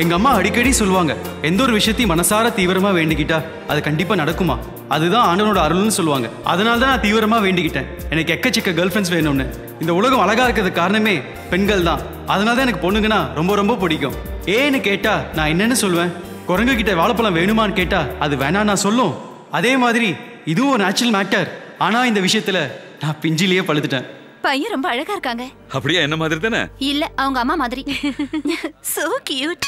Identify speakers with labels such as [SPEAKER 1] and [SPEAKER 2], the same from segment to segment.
[SPEAKER 1] எங்க அம்மா அடிக்கடி சொல்லுவாங்க எந்த ஒரு விஷயத்தையும் மனசார தீவிரமா வேண்டிக்கிட்டா அது கண்டிப்பா நடக்குமா அதுதான் ஆண்டவனோட அருள்னு சொல்லுவாங்க அதனால தான் நான் தீவிரமா வேண்டிக்கிட்டேன் எனக்கு எக்கச்சக்க கேர்ள் ஃப்ரெண்ட்ஸ் வேணும்னு இந்த உலகம் அழகா இருக்கிறதுக்கு காரணமே பெண்கள் தான் அதனால தான் எனக்கு பொண்ணுங்கன்னா ரொம்ப ரொம்ப பிடிக்கும் ஏன்னு கேட்டா நான் என்னன்னு சொல்லுவேன் குரங்கு கிட்ட வாழைப்பழம் வேணுமான்னு கேட்டா அது வேணாம் நான் சொல்லும் அதே மாதிரி இதுவும் ஒரு நேச்சுரல் மேட்டர் ஆனா இந்த விஷயத்துல நான் பிஞ்சிலேயே பழுத்துட்டேன்
[SPEAKER 2] பையன் ரொம்ப அழகா இருக்காங்க
[SPEAKER 3] அப்படியே என்ன மாதிரி தானே
[SPEAKER 2] இல்ல அவங்க அம்மா மாதிரி சோ கியூட்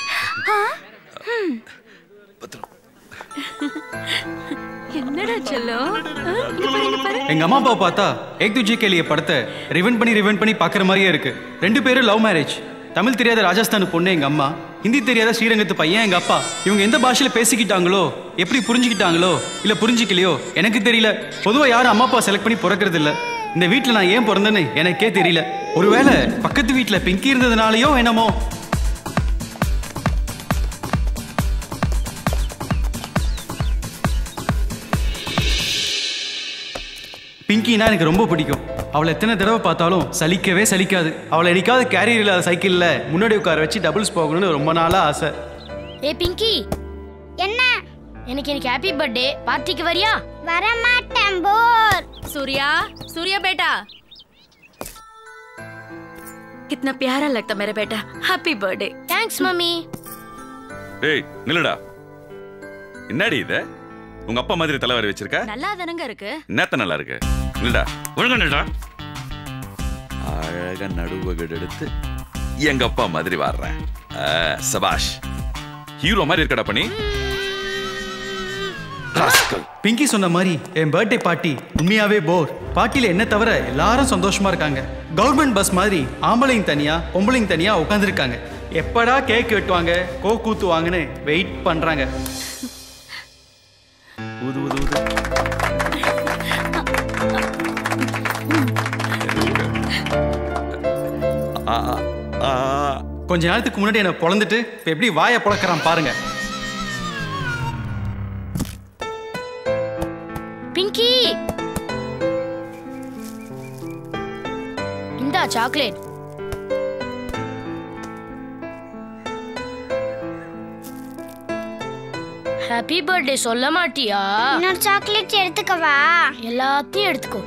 [SPEAKER 2] என்னடா செல்லம் ஆ, இங்க பாரு இங்க பாரு
[SPEAKER 1] எங்க அம்மா அப்பா பார்த்தா ஏக் துஜி கேலிய படத்தை ரிவன் பண்ணி ரிவன் பண்ணி பார்க்குற மாதிரியே இருக்கு ரெண்டு பேரும் லவ் மேரேஜ் தமிழ் தெரியாத ராஜஸ்தான் பொண்ணு எங்க அம்மா ஹிந்தி தெரியாத ஸ்ரீரங்கத்து பையன் எங்க அப்பா இவங்க எந்த பாஷையில பேசிக்கிட்டாங்களோ எப்படி புரிஞ்சுக்கிட்டாங்களோ இல்ல புரிஞ்சுக்கலையோ எனக்கு தெரியல பொதுவா யாரும் அம்மா அப்பா செலக்ட் பண்ணி பிறக்கிறது இல்ல இந்த வீட்ல நான் ஏன் பிறந்தேன்னு எனக்கே தெரியல ஒருவேளை பக்கத்து வீட்ல பிங்கி இருந்ததுனாலயோ என்னமோ பிங்கினா எனக்கு ரொம்ப பிடிக்கும் அவளை எத்தனை தடவை பார்த்தாலும் சலிக்கவே சலிக்காது அவளை என்னைக்காவது கேரியர் இல்லாத சைக்கிளில் முன்னாடி உட்கார வச்சு டபுள்ஸ் போகணும்னு ரொம்ப நாளாக ஆசை
[SPEAKER 4] ஏ பிங்கி
[SPEAKER 5] என்ன
[SPEAKER 4] எனக்கு எனக்கு ஹாப்பி பர்த்டே பார்ட்டிக்கு வரியா
[SPEAKER 5] வரமாட்டேன் போர்
[SPEAKER 2] सूर्या सूर्या बेटा कितना प्यारा लगता मेरा बेटा हैप्पी बर्थडे
[SPEAKER 4] தேங்க்ஸ் மம்மி
[SPEAKER 3] டேய் நில்லுடா என்னடி இது உங்க அப்பா மாதிரி தலைவரை வச்சிருக்க
[SPEAKER 2] நல்லா தானங்க இருக்கு
[SPEAKER 3] நேத்த நல்லா இருக்கு நில்லுடா ஒழுங்கா நில்லுடா அழகா நடுவகடு எடுத்து எங்க அப்பா மாதிரி வர்றேன் ஆ, சபாஷ் ஹீரோ மாதிரி இருக்கடா பண்ணி ராஸ்கல்.
[SPEAKER 1] பிங்கி சொன்ன மாதிரி என் பர்த்டே பார்ட்டி உண்மையாவே போர் பார்ட்டியில என்ன தவிர எல்லாரும் சந்தோஷமா இருக்காங்க கவர்மெண்ட் பஸ் மாதிரி ஆம்பளைங்க தனியா பொம்பளைங்க தனியா உட்காந்துருக்காங்க எப்படா கேக் வெட்டுவாங்க கோ கூத்துவாங்கன்னு வெயிட் பண்றாங்க ஊது ஊது ஊது
[SPEAKER 3] ஆ, ஆ, ஆ.
[SPEAKER 1] கொஞ்ச நேரத்துக்கு முன்னாடி என்ன பொழந்துட்டு இப்ப எப்படி வாயை பொழக்கிறான் பாருங்க
[SPEAKER 4] பிங்கி இந்தா சாக்லேட் ஹாப்பி பர்த்டே சொல்ல மாட்டியா
[SPEAKER 5] இன்னொரு சாக்லேட் எடுத்துக்கவா
[SPEAKER 4] எல்லாத்தையும் எடுத்துக்கோ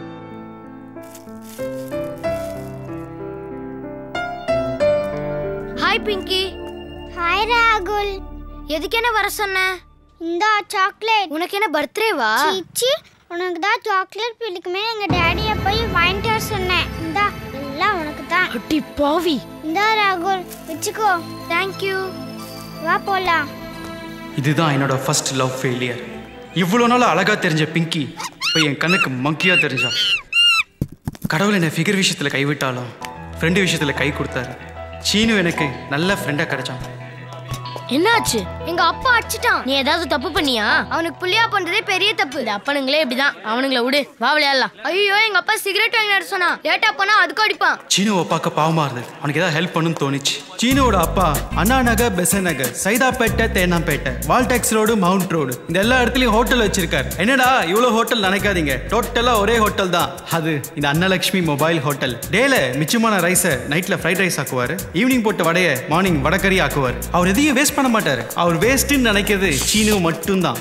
[SPEAKER 4] ஹாய் பிங்கி
[SPEAKER 5] ஹாய் ராகுல்
[SPEAKER 4] எதுக்கு என்ன வர சொன்ன
[SPEAKER 5] இந்த சாக்லேட்
[SPEAKER 4] உனக்கு என்ன பர்த்டேவா
[SPEAKER 5] சீச்சி உனக்கு தான் சாக்லேட் பிடிக்குமே எங்க டேடியை போய் வாங்கிட்டு வர சொன்னேன் இந்தா எல்லாம் உனக்கு தான்
[SPEAKER 4] அட்டி பாவி
[SPEAKER 5] இந்தா ராகுல் வச்சுக்கோ
[SPEAKER 4] தேங்க்யூ
[SPEAKER 5] வா போலாம்
[SPEAKER 1] இதுதான் என்னோட ஃபர்ஸ்ட் லவ் ஃபெயிலியர் இவ்வளோ நாள் அழகா தெரிஞ்ச பிங்கி இப்போ என் கண்ணுக்கு மங்கியா தெரிஞ்சான் கடவுள் என்னை ஃபிகர் விஷயத்தில் கைவிட்டாலும் ஃப்ரெண்டு விஷயத்தில் கை கொடுத்தாரு சீனு எனக்கு நல்ல ஃப்ரெண்டாக கிடைச்சான்
[SPEAKER 4] என்னாச்சு எங்க அப்பா அடிச்சிட்டான் நீ ஏதாவது தப்பு பண்ணியா அவனுக்கு புள்ளியா பண்றதே பெரிய தப்பு இந்த அப்பனுங்களே இப்படிதான் அவனுங்கள விடு வா விளையாடலாம் ஐயோ எங்க அப்பா சிகரெட் வாங்கி நட சொன்னா லேட்டா போனா அதுக்கு அடிப்பான்
[SPEAKER 1] சீனுவை பார்க்க பாவமா இருந்தது அவனுக்கு ஏதாவது ஹெல்ப் பண்ணுன்னு தோணுச்சு சீனுவோட அப்பா Anna Nagar Besant Nagar Saidapet Teynampet Walltax road mount road இந்த எல்லா இடத்துலயும் ஹோட்டல் வச்சிருக்காரு என்னடா இவ்வளோ ஹோட்டல் நினைக்காதீங்க டோட்டலா ஒரே ஹோட்டல் தான் அது இந்த அன்னலக்ஷ்மி மொபைல் ஹோட்டல் டேல மிச்சமான ரைஸை நைட்ல ஃப்ரைட் ரைஸ் ஆக்குவாரு ஈவினிங் போட்ட வடைய மார்னிங் வடக்கறி ஆக்குவார் அவர் எதையும் வேஸ்ட் பண்ண மாட்டாரு அவர் வேஸ்ட்னு நினைக்கிறது சீனு மட்டும்தான்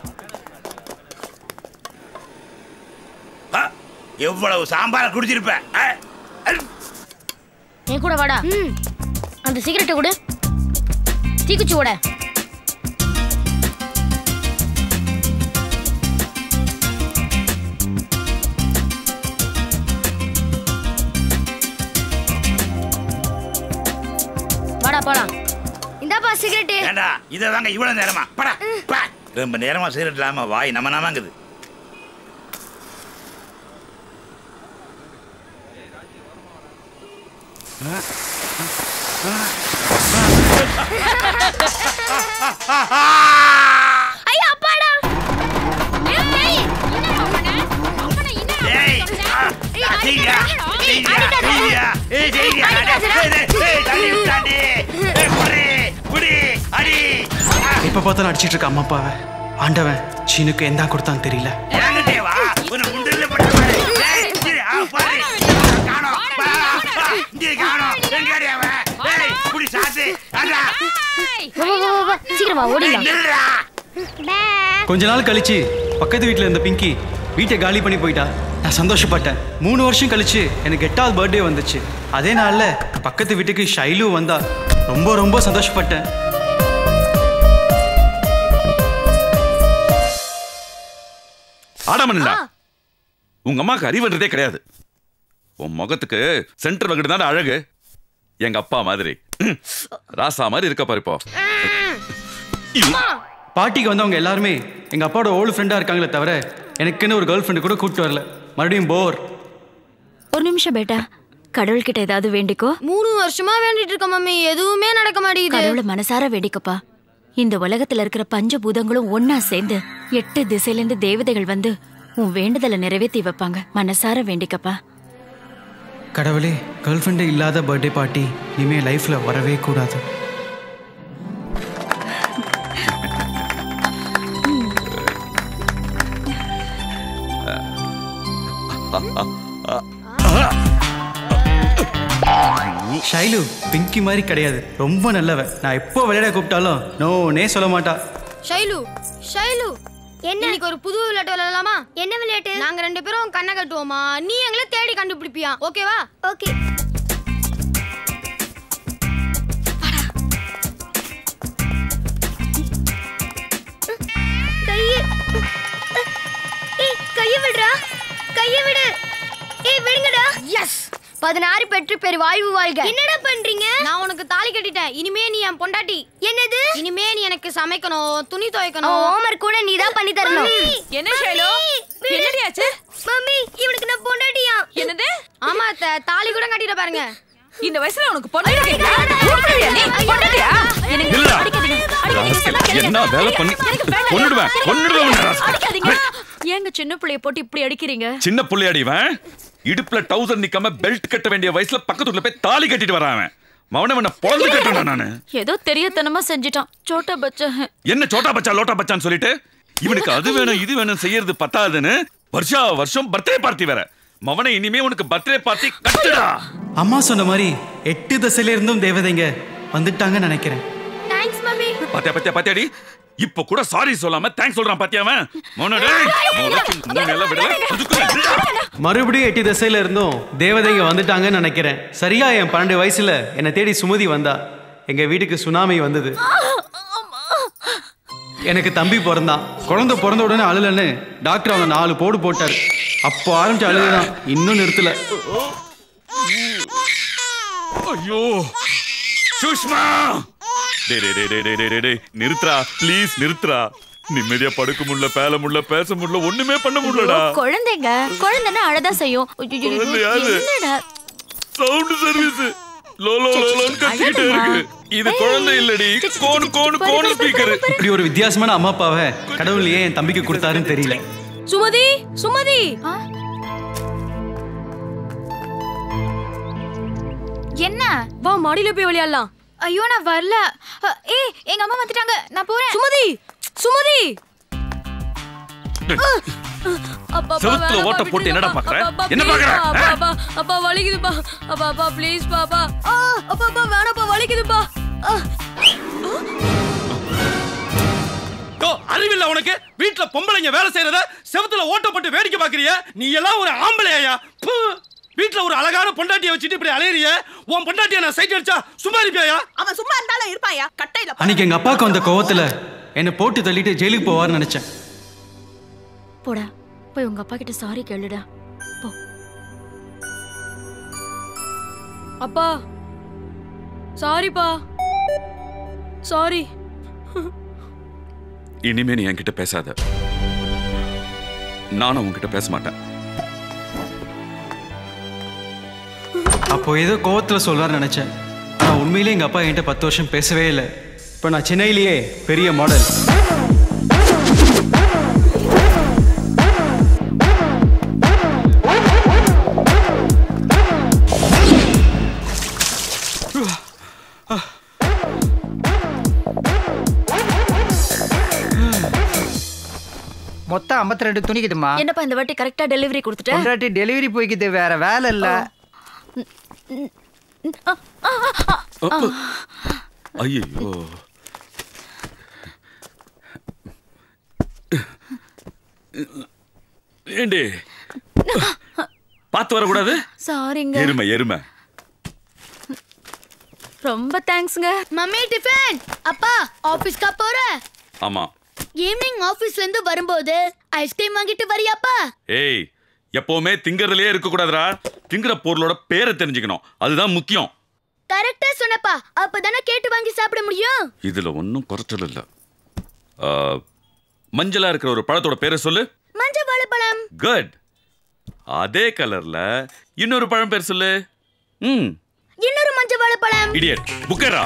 [SPEAKER 6] ஆ, எவ்வளவு சாம்பார குடிச்சிருப்ப ஆ, அ,
[SPEAKER 4] என் கூட வாடா அந்த சிகரெட்டை கொடு தீக்குச்சி ஓட வாடா போலாம் இந்தாப்பா சிகரெட்டு
[SPEAKER 6] ஏண்டா இதை தாங்க இவ்வளவு நேரமா படா பா. ரொம்ப நேரமா சிகரெட் இல்லாம வாய் நம்ம நாமாங்குது
[SPEAKER 4] ஐயா அப்பாடா
[SPEAKER 6] ஏய், ஆ, செய்யா, செய்யா, செய்யா, ஏய், செய்யா, ஏய், ஏய், ஏய், தள்ளி விட்டாண்டி. ஏய், புடி, புடி, அடி. ஆ,
[SPEAKER 1] எப்ப பார்த்தாலும் அடிச்சிட்டு இருக்க அம்மா அப்பாவை ஆண்டவன் சீனுக்கு எந்தா கொடுத்தான்னு தெரியல
[SPEAKER 6] என்கிட்டே வா, உன்னை குண்டில்ல போட்டு பாரு. ஏய், இரு, ஆ, பாரு. காணோம், பா, பா, இங்கே காணோம். எங்கடி அவன்? ஏய், புடி, சாத்து, அடா.
[SPEAKER 4] வா, வா, வா, வா. சீக்கிரம் வா ஓடிடலாம்
[SPEAKER 5] பே
[SPEAKER 1] கொஞ்ச நாள் கழிச்சு பக்கத்து வீட்டில் இருந்த பிங்கி வீட்டை காலி பண்ணி போயிட்டா நான் சந்தோஷப்பட்டேன் மூணு வருஷம் கழிச்சு எனக்கு எட்டாவது பர்த்டே வந்துச்சு அதே நாள்ல பக்கத்து வீட்டுக்கு ஷைலு வந்தா ரொம்ப ரொம்ப சந்தோஷப்பட்டேன்
[SPEAKER 3] ஆடாமண்டா உங்க அம்மாக்கு அறிவுன்றதே கிடையாது உன் முகத்துக்கு சென்டர் வகுடு தான் அழகு எங்க அப்பா மாதிரி ராசா மாதிரி இருக்க பாரு இப்போ
[SPEAKER 1] பார்ட்டிக்கு வந்தவங்க எல்லாருமே எங்க அப்பாவோட ஓல்டு ஃப்ரெண்டா இருக்காங்களே தவிர எனக்குன்னு ஒரு கேர்ள் ஃப்ரெண்டு கூட கூப்பிட்டு வரல மறுபடியும் போர்
[SPEAKER 2] ஒரு நிமிஷம் பேட்டா கடவுள்கிட்ட ஏதாவது வேண்டிக்கோ
[SPEAKER 4] மூணு வருஷமா வேண்டிட்டு இருக்க மம்மி எதுவுமே நடக்க மாட்டேங்குது
[SPEAKER 2] கடவுளை மனசார வேண்டிக்கப்பா இந்த உலகத்துல இருக்கிற பஞ்சபூதங்களும் ஒன்னா சேர்ந்து எட்டு திசையில இருந்து தேவதைகள் வந்து உன் வேண்டுதலை நிறைவேற்றி வைப்பாங்க மனசார வேண்டிக்கப்பா
[SPEAKER 1] கடவுளே கேர்ள் ஃப்ரெண்டு இல்லாத பர்த்டே பார்ட்டி இனிமே லைஃப்ல வரவே கூடாது ஷைலு பிங்கி மாதிரி கிடையாது ரொம்ப நல்லவ நான் எப்போ விளையாட கூப்பிட்டாலும் நோனே சொல்ல மாட்டா
[SPEAKER 4] ஷைலு ஷைலு என்ன இன்னைக்கு ஒரு புது விளையாட்டு விளையாடலாமா என்ன விளையாட்டு நாங்க ரெண்டு பேரும் கண்ணை கட்டுவோமா நீ எங்களை தேடி கண்டுபிடிப்பியா ஓகேவா ஓகே கைய ஏய் கைய விடுடா கைய விடு ஏய் விடுங்கடா எஸ் பதினாறு பெற்று பெரு வாழ்வு வாழ்க என்னடா பண்றீங்க நான் உனக்கு தாலி கட்டிட்டேன் இனிமே நீ என் பொண்டாட்டி என்னது இனிமே நீ எனக்கு சமைக்கணும் துணி துவைக்கணும் ஹோம்வொர்க் கூட நீ தான் பண்ணி தரணும்
[SPEAKER 2] என்ன ஷைலு? என்னடியாச்சு?
[SPEAKER 4] மம்மி இவனுக்கு நான் பொண்டாட்டியா
[SPEAKER 2] என்னது
[SPEAKER 4] ஆமா அத்தை தாலி கூட கட்டிட பாருங்க
[SPEAKER 2] இந்த வயசுல உனக்கு பொண்ணு
[SPEAKER 3] இல்லடா. ராஸ்கல், என்ன வேலை பண்ணி கொன்னுடுவேன் கொன்னுடுவேன் உன்னை, ராஸ்கல்.
[SPEAKER 2] ஏங்க சின்ன பிள்ளைய போட்டு இப்படி அடிக்கிறீங்க
[SPEAKER 3] சின்ன புள்ளையாடி இவன் இடுப்புல டவுசர் நிக்காம பெல்ட் கட்ட வேண்டிய வயசுல பக்கத்து வீட்டுல போய் தாலி கட்டிட்டு வரான் அவன் மவனை அவனை பொழந்து கட்டணும் நானு
[SPEAKER 2] ஏதோ தெரியத்தனமா செஞ்சிட்டான் சோட்டா பச்சா
[SPEAKER 3] என்ன சோட்டா பச்சா லோட்டா பச்சான்னு சொல்லிட்டு இவனுக்கு அது வேணும் இது வேணும் செய்யறது பத்தாதுன்னு வருஷா வருஷம் பர்த்டே பார்ட்டி வேற மவனை இனிமே உனக்கு பர்த்டே பார்ட்டி கட்டுடா
[SPEAKER 1] அம்மா சொன்ன மாதிரி எட்டு திசையில இருந்தும் தேவதைங்க வந்துட்டாங்கன்னு நினைக்கிறேன்
[SPEAKER 4] தேங்க்ஸ் மம்மி
[SPEAKER 3] பாத்தியா பாத்தியா பாத்தியாடி இப்ப கூட சாரி சொல்லாம தேங்க்ஸ் சொல்றான் பாத்தியா அவன் மௌன டேய், மௌனக்கு மூணு எல்லாம் விடல அதுக்குள்ள விடுடா.
[SPEAKER 1] மறுபடியும் எட்டு திசையில இருந்தும் தேவதைங்க வந்துட்டாங்கன்னு நினைக்கிறேன் சரியா என் பன்னெண்டு வயசுல என்னை தேடி சுமதி வந்தா எங்க வீட்டுக்கு சுனாமி வந்தது எனக்கு தம்பி பிறந்தான் குழந்தை பிறந்த உடனே அழுலன்னு டாக்டர் அவனை நாலு போடு போட்டார் அப்போ ஆரம்பிச்ச அழுதுதான் இன்னும் நிறுத்தல
[SPEAKER 3] ஐயோ சுஷ்மா டேய் டேய் டேய் டேய் டேய் டேய் டேய் நிறுத்துறா ப்ளீஸ் நிறுத்துறா நிம்மதியா படுக்க முடியல பேச முடியல பேச முடியல ஒண்ணுமே பண்ண முடியலடா
[SPEAKER 2] குழந்தைங்க குழந்தைன்னா அழதான் செய்யும் ஐயோ,
[SPEAKER 3] குழந்தையா அது?
[SPEAKER 2] என்னடா
[SPEAKER 3] சவுண்ட் சர்வீஸ் லோ லோ லோன்னு கத்திக்கிட்டே இருக்கு இது குழந்தை இல்லடி கோன் கோன் கோன் ஸ்பீக்கர்
[SPEAKER 1] இப்படி ஒரு வித்தியாசமான அம்மா அப்பாவை கடவுள் ஏன் என் தம்பிக்கு கொடுத்தாருன்னு தெரியல
[SPEAKER 2] சுமதி சுமதி என்ன
[SPEAKER 7] வா மாடியில போய் விளையாடலாம்
[SPEAKER 2] ஐயோ நான் வரல ஏய் எங்க அம்மா வந்துட்டாங்க நான் போறேன்
[SPEAKER 7] சுமதி சுமதி
[SPEAKER 2] அப்பா
[SPEAKER 3] செவுத்துல ஓட்ட போட்டு என்னடா பாக்குற? என்ன பாக்குற?
[SPEAKER 7] அப்பா அப்பா அப்பா வலிக்குதுப்பா அப்பா அப்பா ப்ளீஸ் பாப்பா ஆ, அப்பா அப்பா வேணாப்பா வலிக்குதுப்பா ஆ,
[SPEAKER 8] யோ அறிவில்ல உனக்கு வீட்ல பொம்பளைங்க வேலை செய்யறத செவத்துல ஓட்டப்பட்டு வேடிக்கை பாக்குறிய நீ எல்லாம் ஒரு ஆம்பளையா ப்பு. வீட்ல ஒரு அழகான பொண்டாட்டியை வச்சுட்டு இப்படி அலையறிய உன் பொண்டாட்டியை நான் சைட் அடிச்சா சும்மா இருப்பியா
[SPEAKER 9] அவன் சும்மா இருந்தாலும் இருப்பாயா கட்டையில
[SPEAKER 1] அன்னைக்கு எங்க அப்பாவுக்கு வந்த கோவத்துல என்னை போட்டு தள்ளிட்டு ஜெயிலுக்கு போவார்னு நினைச்சேன்
[SPEAKER 2] போடா போய் உங்க அப்பா கிட்ட சாரி கேளுடா போ
[SPEAKER 7] அப்பா சாரிப்பா சாரி
[SPEAKER 3] இனிமே நீ என்கிட்ட பேசாத நானும் உன்கிட்ட பேச மாட்டேன்
[SPEAKER 1] அப்போ ஏதோ கோவத்துல சொல்வார்னு நினைச்சேன் ஆனா உண்மையிலேயே எங்க அப்பா என்கிட்ட பத்து வருஷம் பேசவே இல்லை இப்போ நான் சென்னையிலேயே பெரிய மாடல்
[SPEAKER 10] மொத்தம் 52 ரெண்டு துணிக்குதுமா
[SPEAKER 2] என்னப்பா இந்த வாட்டி கரெக்டா டெலிவரி கொடுத்துட்ட
[SPEAKER 10] பொண்டாட்டி டெலிவரி போய்க்குது வேற வேலை இல்ல
[SPEAKER 3] ஐயோ ஏண்டி பார்த்து வரக்கூடாது
[SPEAKER 2] சாரிங்க
[SPEAKER 3] எருமை எருமை
[SPEAKER 2] ரொம்ப தேங்க்ஸ்ங்க
[SPEAKER 4] மம்மி டிஃபன் அப்பா ஆபீஸ்க்கா போற
[SPEAKER 3] ஆமா
[SPEAKER 4] ஈவினிங் ஆபீஸ்ல இருந்து வரும்போது ஐஸ்கிரீம் வாங்கிட்டு வரியாப்பா
[SPEAKER 3] ஏய் எப்பவுமே திங்கறதுலயே இருக்க கூடாதுடா திங்கிற பொருளோட பேரை தெரிஞ்சுக்கணும் அதுதான் முக்கியம்
[SPEAKER 4] கரெக்டா சொன்னப்பா அப்பதானே கேட்டு வாங்கி சாப்பிட முடியும்
[SPEAKER 3] இதுல ஒன்றும் குறைச்சல் இல்ல ஆ, மஞ்சளா இருக்கிற ஒரு பழத்தோட பேரை சொல்லு
[SPEAKER 4] மஞ்சள் வாழைப்பழம்
[SPEAKER 3] குட் அதே கலர்ல இன்னொரு பழம் பேர் சொல்லு ம்
[SPEAKER 4] இன்னொரு மஞ்சள் வாழைப்பழம்
[SPEAKER 3] இடியட் புக்கரா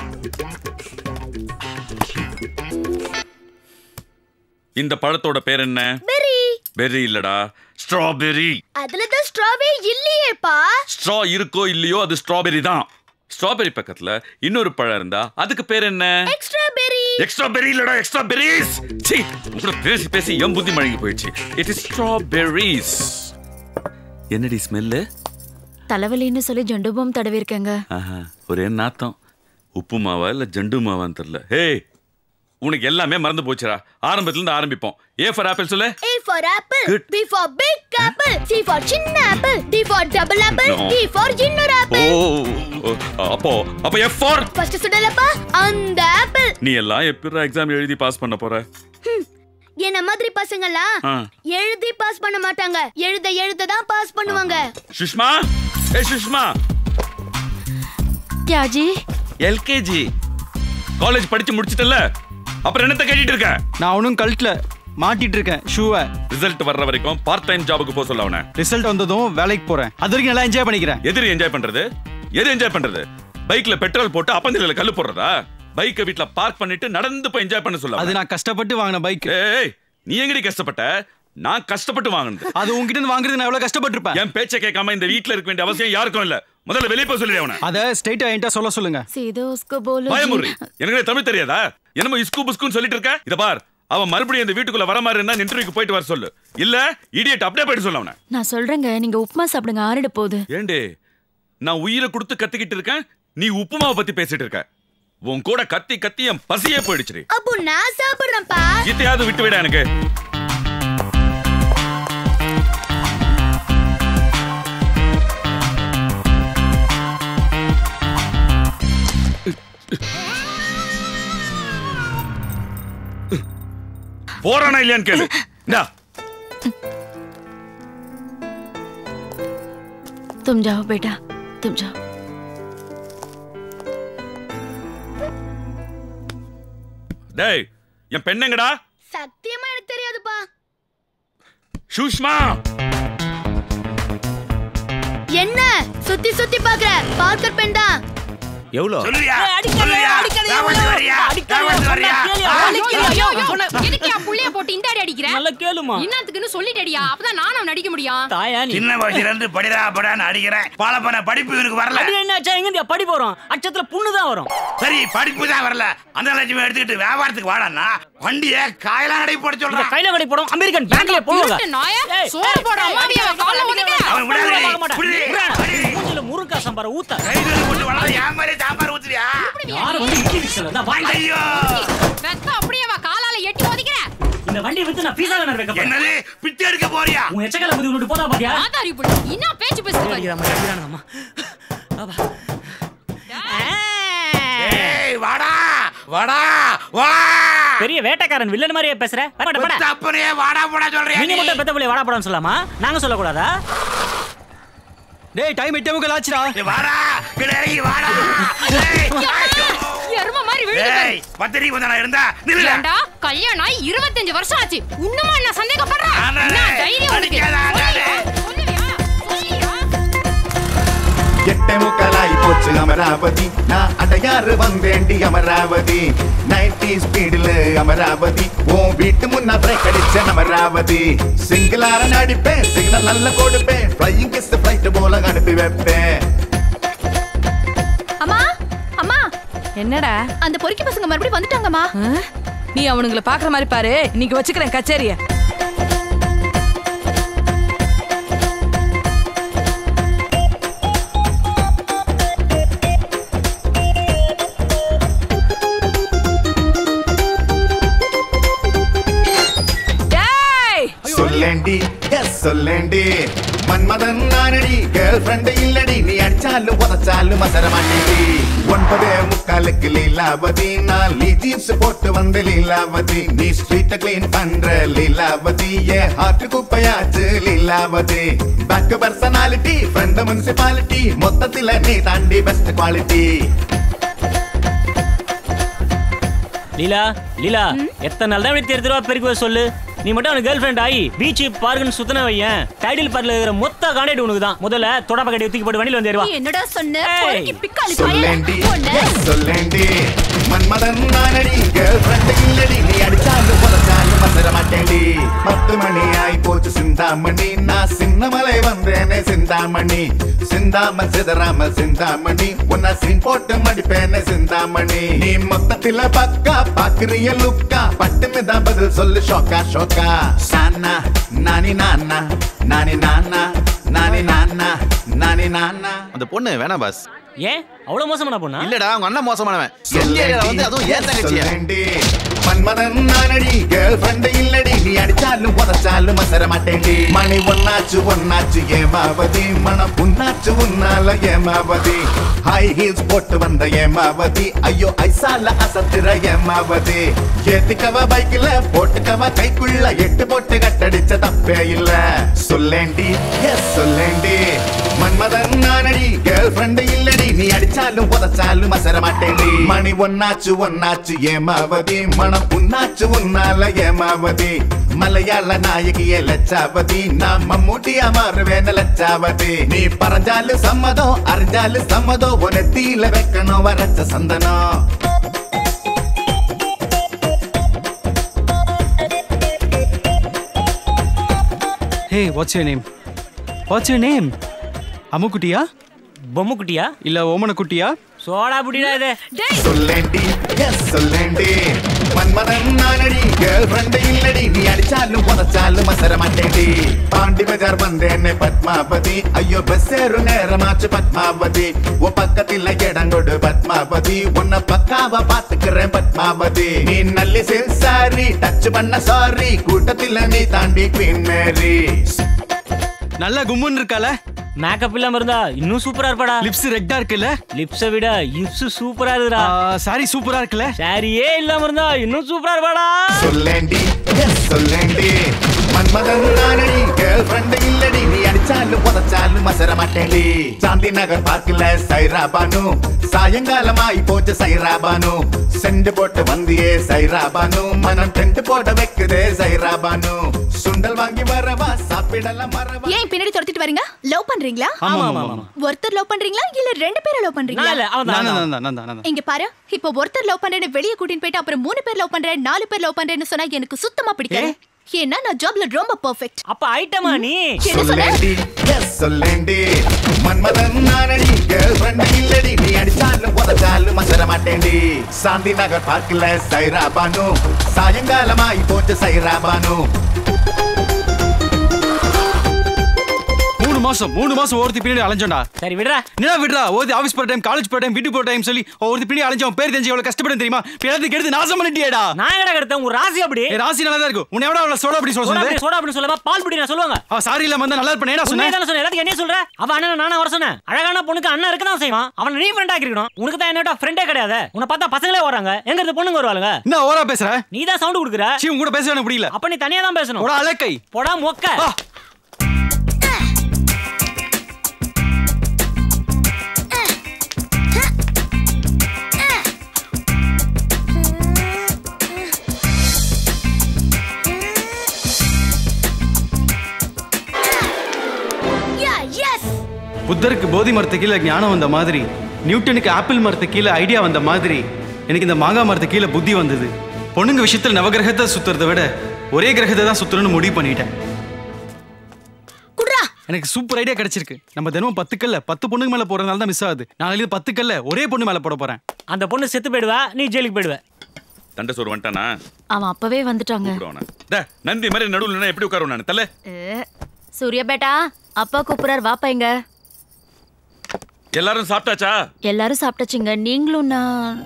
[SPEAKER 3] இந்த பழத்தோட பேர் என்ன
[SPEAKER 4] பெரி
[SPEAKER 3] பெர்ரி இல்லடா ஸ்ட்ராபெரி
[SPEAKER 4] அதுல தான் ஸ்ட்ராபெரி இல்லையேப்பா
[SPEAKER 3] ஸ்ட்ரா இருக்கோ இல்லையோ அது ஸ்ட்ராபெரி தான் ஸ்ட்ராபெரி பக்கத்துல இன்னொரு பழம் இருந்தா அதுக்கு பேர் என்ன
[SPEAKER 4] எக்ஸ்ட்ரா பெரி
[SPEAKER 3] எக்ஸ்ட்ரா பெரி இல்லடா எக்ஸ்ட்ரா பெரிஸ் சி உங்கள பேசி பேசி என் புத்தி மழங்கி போயிடுச்சு இட் இஸ் ஸ்ட்ராபெரிஸ் என்னடி ஸ்மெல்லு
[SPEAKER 2] தலைவலின்னு சொல்லி ஜண்டுபம் தடவி இருக்கேங்க
[SPEAKER 3] ஆஹா ஒரே நாத்தம் உப்பு மாவா இல்ல ஜண்டு மாவான்னு தெரியல ஹே உனக்கு எல்லாமே மறந்து போச்சுடா ஆரம்பத்துல இருந்து ஆரம்பிப்போம் ஏ ஃபார் ஆப்பிள் சொல்லு
[SPEAKER 4] A for apple,
[SPEAKER 3] Good.
[SPEAKER 4] B for big apple, C for சின்ன apple, D for double apple,
[SPEAKER 3] No.
[SPEAKER 4] E for இன்னொரு
[SPEAKER 3] ஓ
[SPEAKER 4] apple.
[SPEAKER 3] ஓ, அப்போ அப்போ எஃப் ஃபார்
[SPEAKER 4] ஃபர்ஸ்ட் சொல்லலப்பா அந்த ஆப்பிள்
[SPEAKER 3] நீ எல்லாம் எப்படி எக்ஸாம் எழுதி பாஸ் பண்ண போற
[SPEAKER 4] என்ன மாதிரி பசங்கலாம்
[SPEAKER 3] ஆ.
[SPEAKER 4] எழுதி பாஸ் பண்ண மாட்டாங்க எழுத எழுத தான் பாஸ் பண்ணுவாங்க
[SPEAKER 3] சுஷ்மா ஏ சுஷ்மா
[SPEAKER 2] யாஜி
[SPEAKER 3] எல்கேஜி காலேஜ் படிச்சு முடிச்சிட்டல அப்புறம் என்னத்த கேட்டிட்டு இருக்க
[SPEAKER 1] நான் ஒன்றும் கழட்டல மாட்டிட்டு இருக்கேன் ஷூவை
[SPEAKER 3] ரிசல்ட் வர்ற வரைக்கும் பார்ட் டைம் ஜாபுக்கு போக சொல்ல அவனை
[SPEAKER 1] ரிசல்ட் வந்ததும் வேலைக்கு போறேன் அது வரைக்கும் நல்லா என்ஜாய் பண்ணிக்கிறேன்
[SPEAKER 3] எதிரி என்ஜாய் பண்றது எது என்ஜாய் பண்றது பைக்ல பெட்ரோல் போட்டு அப்பந்தில கல்லு போடுறதா பைக்கை வீட்ல பார்க் பண்ணிட்டு நடந்து போய் என்ஜாய் பண்ண சொல்ல
[SPEAKER 1] அது நான் கஷ்டப்பட்டு வாங்கின பைக்
[SPEAKER 3] ஏய் நீ எங்கடி கஷ்டப்பட்ட நான் கஷ்டப்பட்டு வாங்கினது
[SPEAKER 1] அது உங்ககிட்ட இருந்து வாங்குறது நான் எவ்வளவு கஷ்டப்பட்டிருப்பேன்
[SPEAKER 3] என் பேச்சை கேட்காம இந்த வீட்ல இருக்க வேண்டிய அவசியம் யாருக்கும் இல்ல முதல்ல வெளியே போய் சொல்லிடு அவனை
[SPEAKER 1] அத ஸ்ட்ரைட்டா என்கிட்ட சொல்ல சொல்லுங்க
[SPEAKER 2] சீதோ உஸ்கோ போலோ
[SPEAKER 3] பயமுறி எனக்கு தமிழ் தெரியாதா என்னமோ இஸ்கு புஸ்குன்னு சொல்லிட்டு இருக்க இத பார் அவன் மறுபடியும் இந்த வீட்டுக்குள்ள வர மாதிரி இருந்தா இன்டர்வியூக்கு போயிட்டு வர சொல்லு இல்ல இடியட் அப்படியே போயிட்டு சொல்ல அவனை
[SPEAKER 2] நான் சொல்றேங்க நீங்க உப்புமா சாப்பிடுங்க ஆறிட போகுது
[SPEAKER 3] ஏண்டே நான் உயிரை கொடுத்து கத்திக்கிட்டு இருக்கேன் நீ உப்புமாவை பத்தி பேசிட்டு இருக்க உன் கூட கத்தி கத்தி என் பசியே போயிடுச்சு
[SPEAKER 4] அப்போ நான் சாப்பிடுறேன்ப்பா
[SPEAKER 3] இத்தையாவது விட்டு விட எனக்கு போறானா இல்லையான்னு கேளு இந்தா
[SPEAKER 2] तुम जाओ बेटा तुम जाओ
[SPEAKER 3] டேய் என் பெண்ணெங்கடா
[SPEAKER 4] சத்தியமா எனக்கு தெரியாதுப்பா
[SPEAKER 3] சுஷ்மா
[SPEAKER 4] என்ன சுத்தி சுத்தி பாக்குற பார்க்கர் பெண் தான்
[SPEAKER 6] எவ்வளோ சொல்லுவியா
[SPEAKER 7] அடிக்காதே,
[SPEAKER 6] சொல்லுவியா
[SPEAKER 7] அடிக்காதே,
[SPEAKER 6] ஞாபகம்
[SPEAKER 7] எவ்வளவு?
[SPEAKER 6] வரியா
[SPEAKER 7] அடிக்காதே,
[SPEAKER 6] ஞாபகம் வரியா
[SPEAKER 7] எதுக்கு என் புள்ளைய போட்டு இந்த அடி அடிக்கிற
[SPEAKER 11] நல்ல கேளுமா
[SPEAKER 7] என்னத்துக்குன்னு சொல்லிட்டடியா அப்பதான் நானும் நடிக்க முடியும்
[SPEAKER 11] தாயா நீ
[SPEAKER 6] சின்ன வயசுல இருந்து படிடா படான்னு அடிக்கிறேன் பால பண்ண படிப்பு இவனுக்கு வரல
[SPEAKER 11] அடி என்னாச்சா எங்க இருந்து படி போறோம் அச்சத்துல புண்ணு தான் வரும்
[SPEAKER 6] சரி படிப்பு தான் வரல அந்த லட்சம் எடுத்துக்கிட்டு வியாபாரத்துக்கு வாடன்னா வண்டிய காயெல்லாம் நடை போட
[SPEAKER 11] இந்த
[SPEAKER 6] சொல்றான்
[SPEAKER 11] கையில கடை போடும் அமெரிக்கன் பேங்க்ல போடுங்க
[SPEAKER 7] திருட்டு நாய சோறு போட அம்மாவிய கால்ல ஒதுக்க
[SPEAKER 6] அவன் விடாதே புடி, அடி.
[SPEAKER 11] மூஞ்சில முருங்கா சம்பார ஊத்த
[SPEAKER 6] கைதுல போட்டு வளர என் மாதிரி சாம்பார் ஊத்துறியா
[SPEAKER 11] யாரு வந்து இட்லி மிக்சர்ல தான் வாங்க
[SPEAKER 6] ஐயோ
[SPEAKER 7] வெக்க அப்படியே வா காலால எட்டி ஒதுக்கிற
[SPEAKER 11] இந்த வண்டியை வித்து நான் பீஸா தானே வைக்க போறேன்
[SPEAKER 6] என்னது பிச்சை எடுக்க போறியா
[SPEAKER 11] உன் எச்சக்கல முதி விட்டு போதா பாத்தியா
[SPEAKER 7] ஆதாரி புள்ள என்ன பேச்சு பேசுற
[SPEAKER 11] அடிக்கிறாமா அடிக்கிறானம்மா அப்பா
[SPEAKER 6] ஏய் வாடா வாடா வா
[SPEAKER 11] பெரிய வேட்டைக்காரன் வில்லன் மாதிரியே பேசுற பட பட
[SPEAKER 6] பெத்த அப்பனையே வாடா போடா சொல்றியா
[SPEAKER 11] நீங்க
[SPEAKER 6] நீ?
[SPEAKER 11] மட்டும் பெத்த பிள்ளை வாடா போடான்னு சொல்லாமா நாங்க சொல்லக்கூடாதா
[SPEAKER 1] டேய் டைம் எட்டே முக்கால் ஆச்சுடா
[SPEAKER 6] ஏய், வாடா கீழே இறங்கி வாடா ஏய், ஐயோ.
[SPEAKER 7] எரும மாதிரி விழுந்து
[SPEAKER 6] ஏய் பத்திரிக்கை கொஞ்ச நாள் இருந்தா நில்லுடா.
[SPEAKER 7] ஏண்டா கல்யாணம் ஆகி இருபத்தஞ்சு வருஷம் ஆச்சு இன்னுமா என்ன சந்தேகப்படுறேன்
[SPEAKER 6] ஆனாலே,
[SPEAKER 7] என்ன தைரியம் உனக்கு
[SPEAKER 6] அடிக்காத, ஆனாலே.
[SPEAKER 7] சொல்லுவியா? சொல்லுவியா?
[SPEAKER 12] எட்டை முக்கலாய் போச்சு அமராவதி நான் அடையாறு வந்தேண்டி அமராவதி நைன்டி ஸ்பீடுல அமராவதி உன் வீட்டு முன்னா பிரேக் அடிச்ச அமராவதி சிங்கிளார நடிப்பேன் சிக்னல் நல்ல கொடுப்பேன் ஃப்ளையிங் கிஸ் ஃப்ளைட் போல அனுப்பி வைப்பேன்
[SPEAKER 13] அம்மா அம்மா
[SPEAKER 14] என்னடா
[SPEAKER 13] அந்த பொறுக்கி பசங்க மறுபடியும் வந்துட்டாங்கம்மா
[SPEAKER 14] நீ அவனுங்கள பாக்குற மாதிரி பாரு இன்னைக்கு வச்சுக்கிறேன் கச்சேரிய
[SPEAKER 12] எஸ் சொல்லேண்டி மன்மதன் நானடி கேர்ள் ஃப்ரெண்ட் இல்லடி நீ அடிச்சாலும் உதச்சாலும் மசர மாட்டேடி ஒன்பதே முக்காலுக்கு லீலாவதி நான் லீ ஜீன்ஸ் போட்டு வந்து லீலாவதி நீ ஸ்ட்ரீட்ட கிளீன் பண்ற லீலாவதி ஏ ஹார்ட் குப்பையாச்சு Leelavathi back personality friend municipality மொத்தத்துல நீ தாண்டி பெஸ்ட் குவாலிட்டி
[SPEAKER 11] லீலா லீலா எத்தனை நாள் தான் இப்படி தெரு தெருவா பெருக்குவ சொல்லு நீ மட்டும் அவனுக்கு கேர்ள் ஃப்ரெண்ட் ஆகி பீச் பார்க்குன்னு சுத்தன வையன் டைடில் பார்ல இருக்கிற மொத்த காண்டாக்ட் உனக்கு தான் முதல்ல தொடப்ப கட்டி தூக்கி போட்டு வண்டியில் வந்து ஏறுவா.
[SPEAKER 13] நீ என்னடா சொன்ன
[SPEAKER 11] ஏய்.
[SPEAKER 13] பொறுக்கி பிக்காளி
[SPEAKER 12] சொல்லேண்டி
[SPEAKER 13] பயலே.
[SPEAKER 12] yes, சொல்லேண்டி மன்மதன் நானடி கேர்ள் ஃப்ரெண்ட் இல்லடி நீ அடிச்சாலும் புதைச்சாலும் மசர மாட்டேன்டி பத்து மணி ஆயி போச்சு சிந்தாமணி நான் சின்னமலை வந்தேனே சிந்தாமணி சிந்தாம சிதறாம சிந்தாமணி உன்னை சின் போட்டு மடிப்பேனே சிந்தாமணி நீ மொத்தத்தில பக்கா பாக்குறிய லுக்கா பட்டுன்னு தான் பதில் சொல்லு ஷோக்கா ஷோக்கா சானா நானி நானா நானி நானா நானி நானா நானி நானா
[SPEAKER 15] அந்த பொண்ணு வேணாம் பாஸ்
[SPEAKER 11] ஏன் அவ்வளவு மோசமான பொண்ணா
[SPEAKER 15] இல்லடா அவங்க அண்ணன் மோசமானவன் எங்க ஏரியால வந்து அதுவும் ஏன் தங்கச்சியா
[SPEAKER 12] சொல்லேண்டி. மன்மதன் நானடி கேர்ள் ஃப்ரெண்ட் இல்லடி நீ அடிச்சாலும் உதச்சாலும் மசர மாட்டேன்டி மணி ஒன்னாச்சு ஒன்னாச்சு ஏமாவதி மனம் புண்ணாச்சு உன்னால ஏமாவதி ஹை ஹீல்ஸ் போட்டு வந்த ஏமாவதி ஐயோ ஐசால அசத்துற ஏமாவதி ஏத்திக்கவ பைக்ல போட்டுக்கவ கைக்குள்ள எட்டு போட்டு கட்டடிச்ச தப்பே இல்ல சொல்லேண்டி எஸ் சொல்லேண்டி மன்மதன் நானடி கேர்ள் ஃப்ரெண்ட் இல்லடி நீ அடிச்சாலும் உதச்சாலும் மசர மாட்டேன்டி மணி ஒன்னாச்சு ஒன்னாச்சு ஏமாவதி மனம் உன்னாச்சு உன்னால ஏமாவதி மலையாள நாயகியே லட்சாவதி நான் மம்மூட்டியா மாறுவேன் லட்சாவதி நீ பறஞ்சாலும் சம்மதம் அறிஞ்சாலும் சம்மதம் உன தீல வைக்கணும் வரச்ச சந்தனம்
[SPEAKER 1] hey what's your name what's your name அம்முக்குட்டியா
[SPEAKER 11] பொம்முக்குட்டியா
[SPEAKER 1] இல்ல ஓமன குட்டியா
[SPEAKER 11] சோடா புட்டிடா இது
[SPEAKER 12] சொல்லேண்டி எஸ் சொல்லேண்டி மன்மதன் நானடி கேர்ள் ஃப்ரெண்ட் இல்லடி நீ அடிச்சாலும் உதச்சாலும் மசர மாட்டேடி பாண்டி பஜார் வந்தேன்னு பத்மாவதி ஐயோ பஸ் ஏறு நேரமாச்சு பத்மாவதி உன் பக்கத்துல இடங்கொடு பத்மாவதி உன்னை பக்காவா பாத்துக்கிறேன் பத்மாவதி நீ நல்லி சாரி டச் பண்ண சாரி கூட்டத்துல நீ தாண்டி குவீன் மேரி
[SPEAKER 1] நல்ல கும்முன்னு இருக்கால
[SPEAKER 11] மேக்கப் இல்லாம இருந்தா இன்னும் சூப்பரா இருப்பாடா
[SPEAKER 1] லிப்ஸ் ரெட்டா இருக்குல்ல
[SPEAKER 11] லிப்ஸை விட லிப்ஸ் சூப்பரா இருக்குடா
[SPEAKER 1] சாரி சூப்பரா இருக்குல்ல
[SPEAKER 11] சாரியே இல்லாம இருந்தா இன்னும் சூப்பரா இருப்பாடா
[SPEAKER 12] சொல்லேண்டி எஸ் சொல்லேண்டி மன்மதன் நானடி கேர்ள் ஃப்ரெண்ட் இல்லடி நீ அடிச்சாலும் உதச்சாலும் மசர மாட்டேன்டி சாந்தி நகர் பார்க்கல சைராபானு சாயங்காலமாய் போச்சு சைராபானு செண்டு போட்டு வந்தியே சைராபானு மனம் டென்ட் போட வைக்குதே சைராபானு சுண்டல் வாங்கி வரவா சாப்பிடலாம் மறவா
[SPEAKER 13] ஏன் பின்னாடி துரத்திட்டு வரீங்க லவ் பண்றீங்களா
[SPEAKER 1] ஆமா, ஆமா, ஆமா.
[SPEAKER 13] ஒருத்தர் லவ் பண்றீங்களா இல்ல ரெண்டு பேரை லவ் பண்றீங்களா
[SPEAKER 1] நான் தான், நான் தான், நான் தான், நான் தான்.
[SPEAKER 13] இங்க பாரு இப்போ ஒருத்தர் லவ் பண்றேன்னு வெளிய கூட்டிட்டு போயிட்டு அப்புறம் மூணு பேர் லவ் பண்றேன் நாலு பேர் லவ் பண்றேன்னு சொன்னா எனக்கு சுத்தமா பிடிக்காது ஏன்னா நான் ஜாப்ல ரொம்ப பெர்ஃபெக்ட்
[SPEAKER 11] அப்ப ஐட்டமா நீ
[SPEAKER 13] என்ன சொன்ன
[SPEAKER 12] சொல்லேண்டி எஸ் சொல்லேண்டி மன்மதன் நானடி கேர்ள் ஃப்ரெண்ட் இல்லடி நீ அடிச்சாலும் உதச்சாலும் மசர மாட்டேன்டி சாந்தி நகர் பார்க்கல சைராபானு சாயங்காலமாய் போச்சு சைராபானு
[SPEAKER 1] மூணு மாசம் மூணு மாசம் ஒருத்தி பின்னாடி அலைஞ்சோண்டா
[SPEAKER 11] சரி விடுறா
[SPEAKER 1] என்ன விடுறா ஒருத்தி ஆஃபீஸ் போற டைம் காலேஜ் போற டைம் வீட்டுக்கு போற டைம் சொல்லி ஒருத்தி பின்னாடி அலைஞ்சவன் பேர் தெரிஞ்சு எவ்வளவு கஷ்டப்படும் தெரியுமா பிறகு எடுத்து நாசம் பண்ணிட்டியேடா
[SPEAKER 11] நான் எங்கடா கெடுத்தேன் உன் ராசி அப்படி
[SPEAKER 1] ஏ, ராசி நல்லா தான் இருக்கும் உன்னை எவ்வளவு அவளை சோடா அப்படி சொல்ல
[SPEAKER 11] சோடா
[SPEAKER 1] சொன்னது
[SPEAKER 11] அப்படி, சோடா அப்படி சொல்லாம பால் புடி நான் சொல்லுவாங்க
[SPEAKER 1] அவ சாரி இல்லாம வந்தா நல்லா இருப்பேன் என்ன
[SPEAKER 11] உண்மையை
[SPEAKER 1] சொன்னேன்
[SPEAKER 11] தானே சொன்னேன் எல்லாத்துக்கும் என்ன சொல்ற அவ அண்ணன் நானா வர சொன்னேன் அழகான பொண்ணுக்கு அண்ணன் இருக்க தான் செய்வான் அவன் நீ ஃப்ரெண்ட் ஆக்கிருக்கணும் உனக்கு தான் என்னோட ஃப்ரெண்டே கிடையாது உன்னை பார்த்தா பசங்களே வராங்க எங்க இருந்து பொண்ணுங்க வருவாங்க
[SPEAKER 1] என்ன ஓரா பேசுற
[SPEAKER 11] நீ தான் சவுண்ட் கொடுக்குற
[SPEAKER 1] சீ உன் கூட பேச எனக்கு புரியல
[SPEAKER 11] அப்ப நீ தனியா தான் பேசணும்
[SPEAKER 1] போடா அலக்கை
[SPEAKER 11] போடா மொக்க
[SPEAKER 1] புத்தருக்கு போதி மரத்து கீழே ஞானம் வந்த மாதிரி நியூட்டனுக்கு ஆப்பிள் மரத்து கீழே ஐடியா வந்த மாதிரி எனக்கு இந்த மாங்காய் மரத்து கீழே புத்தி வந்தது பொண்ணுங்க விஷயத்துல நவகிரகத்தை சுத்துறதை விட ஒரே கிரகத்தை தான் சுத்தணும்னு முடிவு பண்ணிட்டேன் எனக்கு சூப்பர் ஐடியா கிடைச்சிருக்கு நம்ம தினமும் பத்து கல்ல பத்து பொண்ணுங்க மேல போறதுனால தான் மிஸ் ஆகுது நாளைக்கு பத்து கல்ல ஒரே பொண்ணு மேல போட போறேன்
[SPEAKER 11] அந்த பொண்ணு செத்து போயிடுவா நீ ஜெயிலுக்கு போயிடுவ
[SPEAKER 3] தண்டை சோறு வந்துட்டானா
[SPEAKER 2] அவன் அப்பவே வந்துட்டாங்க
[SPEAKER 3] கூப்பிடுவானா டே, நந்தி மாதிரி நடுவில் நின்னா எப்படி உட்காருவேன் நான் தல
[SPEAKER 2] ஏ, சூர்யா பேட்டா அப்பா கூப்பிடுறாரு வாப்பா இங்க
[SPEAKER 3] எல்லாரும் சாப்பிட்டாச்சா
[SPEAKER 2] எல்லாரும் சாப்பிட்டாச்சுங்க நீங்களும் நான்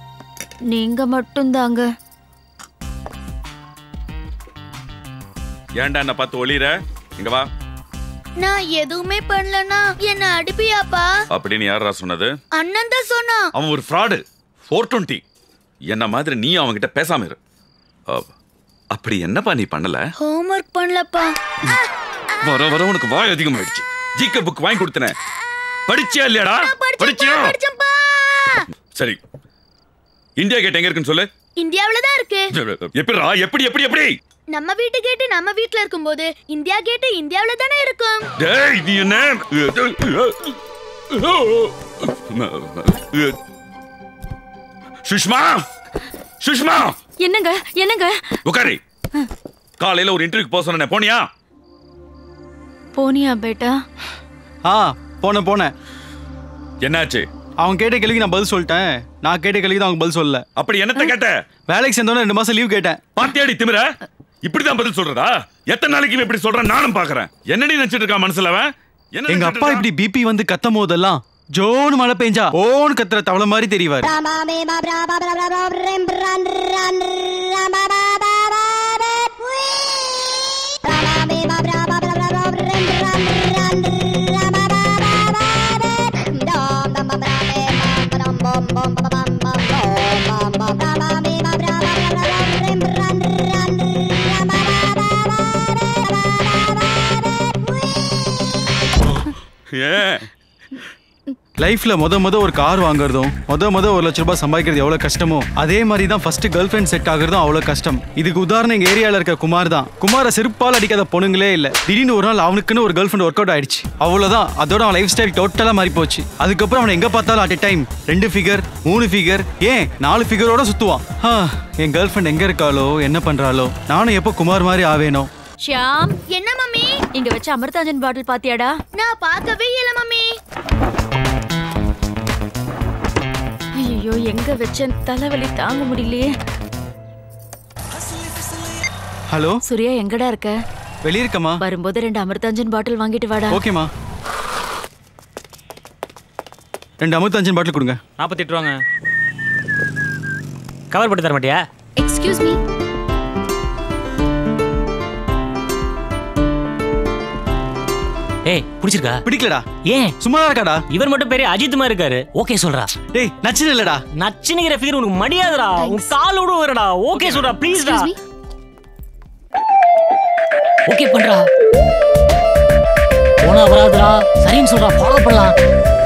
[SPEAKER 2] நீங்க மட்டும் தாங்க
[SPEAKER 3] ஏன்டா என்ன பார்த்து ஒளிற இங்க வா
[SPEAKER 4] நான் எதுவுமே பண்ணலனா என்ன அடிப்பியாப்பா
[SPEAKER 3] அப்படின்னு யாரா சொன்னது
[SPEAKER 4] அண்ணன் தான் சொன்னான்
[SPEAKER 3] அவன் ஒரு ஃப்ராடு ஃபோர் டுவெண்ட்டி என்ன மாதிரி நீ அவன்கிட்ட பேசாம இரு அ- அப்படி என்னப்பா நீ பண்ணல
[SPEAKER 4] ஹோம்ஒர்க் பண்ணலப்பா
[SPEAKER 3] வர வர உனக்கு வாய் அதிகமாயிடுச்சு ஜிகே புக் வாங்கி கொடுத்தனே படிச்சியா இல்லையாடா படிச்சியா சரி இந்தியா கேட் எங்க இருக்குன்னு சொல்லு
[SPEAKER 4] இந்தியாவுல தான் இருக்கு
[SPEAKER 3] எப்படிடா எப்படி எப்படி எப்படி
[SPEAKER 4] நம்ம வீட்டு கேட்டு நம்ம வீட்ல இருக்கும்போது இந்தியா கேட்டு இந்தியாவுல தானே இருக்கும்
[SPEAKER 3] டேய் நீ என்ன சுஷ்மா சுஷ்மா
[SPEAKER 2] என்னங்க என்னங்க
[SPEAKER 3] உட்காரி காலையில ஒரு இன்டர்வியூக்கு போக சொன்னேன் போனியா
[SPEAKER 2] போனியா பேட்டா
[SPEAKER 1] ஆ போனேன் போனேன்
[SPEAKER 3] என்னாச்சு
[SPEAKER 1] அவன் கேட்ட கேள்விக்கு நான் பதில் சொல்லிட்டேன் நான் கேட்ட கேள்விக்கு தான் அவங்க பதில் சொல்லல
[SPEAKER 3] அப்படி என்னத்த கேட்ட
[SPEAKER 1] வேலைக்கு சேர்ந்தோன்னே ரெண்டு மாசம் லீவ் கேட்டேன்
[SPEAKER 3] பாத்தியாடி திமிர இப்படிதான் பதில் சொல்றதா எத்தனை நாளைக்கு இவன் இப்படி சொல்றான் நானும் பாக்குறேன் என்னடி நினைச்சிட்டு இருக்கான் மனசுல அவன் என்ன
[SPEAKER 1] எங்க
[SPEAKER 3] நினைச்சிட்டு
[SPEAKER 1] அப்பா இப்படி பிபி வந்து கத்தும் போதெல்லாம் ஜோன்னு மழை பெஞ்சா ஓன்னு கத்துற தவளை மாதிரி தெரிவாரு
[SPEAKER 3] ஏன்
[SPEAKER 1] லைஃப்ல முத முத ஒரு கார் வாங்குறதும் முத முத ஒரு லட்ச ரூபாய் சம்பாதிக்கிறது எவ்வளவு கஷ்டமோ அதே மாதிரி தான் ஃபர்ஸ்ட் கேர்ள் ஃப்ரெண்ட் செட் ஆகுறதும் அவ்வளவு கஷ்டம் இதுக்கு உதாரணம் எங்க ஏரியால இருக்க குமார் தான் குமார செருப்பால் அடிக்காத பொண்ணுங்களே இல்ல திடீர்னு ஒரு நாள் அவனுக்குன்னு ஒரு கேர்ள் ஃப்ரெண்ட் ஒர்க் அவுட் ஆயிடுச்சு அவ்வளவுதான் அதோட அவன் லைஃப் ஸ்டைல் டோட்டலா மாறி போச்சு அதுக்கப்புறம் அவனை எங்க பார்த்தாலும் அட் டைம் ரெண்டு ஃபிகர் மூணு ஃபிகர் ஏன் நாலு ஃபிகரோட சுத்துவான் ஆ, என் கேர்ள் ஃப்ரெண்ட் எங்க இருக்காளோ என்ன பண்றாளோ நானும் எப்போ குமார் மாதிரி ஆவேனோ
[SPEAKER 2] ஷியாம்
[SPEAKER 4] என்ன மம்மி
[SPEAKER 2] இங்க வச்ச அமிர்தாஞ்சன் பாட்டில் பாத்தியாடா
[SPEAKER 4] நான் பார்க்கவே இல்ல மம்மி
[SPEAKER 2] ஐயோ எங்க வச்சேன் தலைவலி தாங்க முடியலையே
[SPEAKER 1] ஹலோ
[SPEAKER 2] சூர்யா எங்கடா இருக்க
[SPEAKER 1] வெளிய இருக்கமா
[SPEAKER 2] வரும்போது ரெண்டு அமிர்தாஞ்சன் பாட்டில் வாங்கிட்டு வாடா
[SPEAKER 1] ஓகேமா ரெண்டு அமிர்தாஞ்சன் பாட்டில் கொடுங்க
[SPEAKER 11] நாற்பத்தி எட்டு ரூபாங்க கவர் போட்டு தர மாட்டியா
[SPEAKER 4] எக்ஸ்கியூஸ் மீ
[SPEAKER 11] ஏய் பிடிச்சிருக்கா
[SPEAKER 1] பிடிக்கலடா
[SPEAKER 11] ஏன்
[SPEAKER 1] சும்மா இருக்காடா
[SPEAKER 11] இவர் மட்டும் பெரிய அஜித் மாதிரி இருக்காரு ஓகே சொல்றா
[SPEAKER 1] டேய் நச்சுன்னு இல்லடா
[SPEAKER 11] நச்சுனுங்கிற ஃபீர் உனக்கு மடியாதுடா உன் காலோட வரடா ஓகே சொல்றா ப்ளீஸ்டா ஓகே பண்றா போனா வராதுடா சரின்னு சொல்றா ஃபாலோ பண்ணலாம்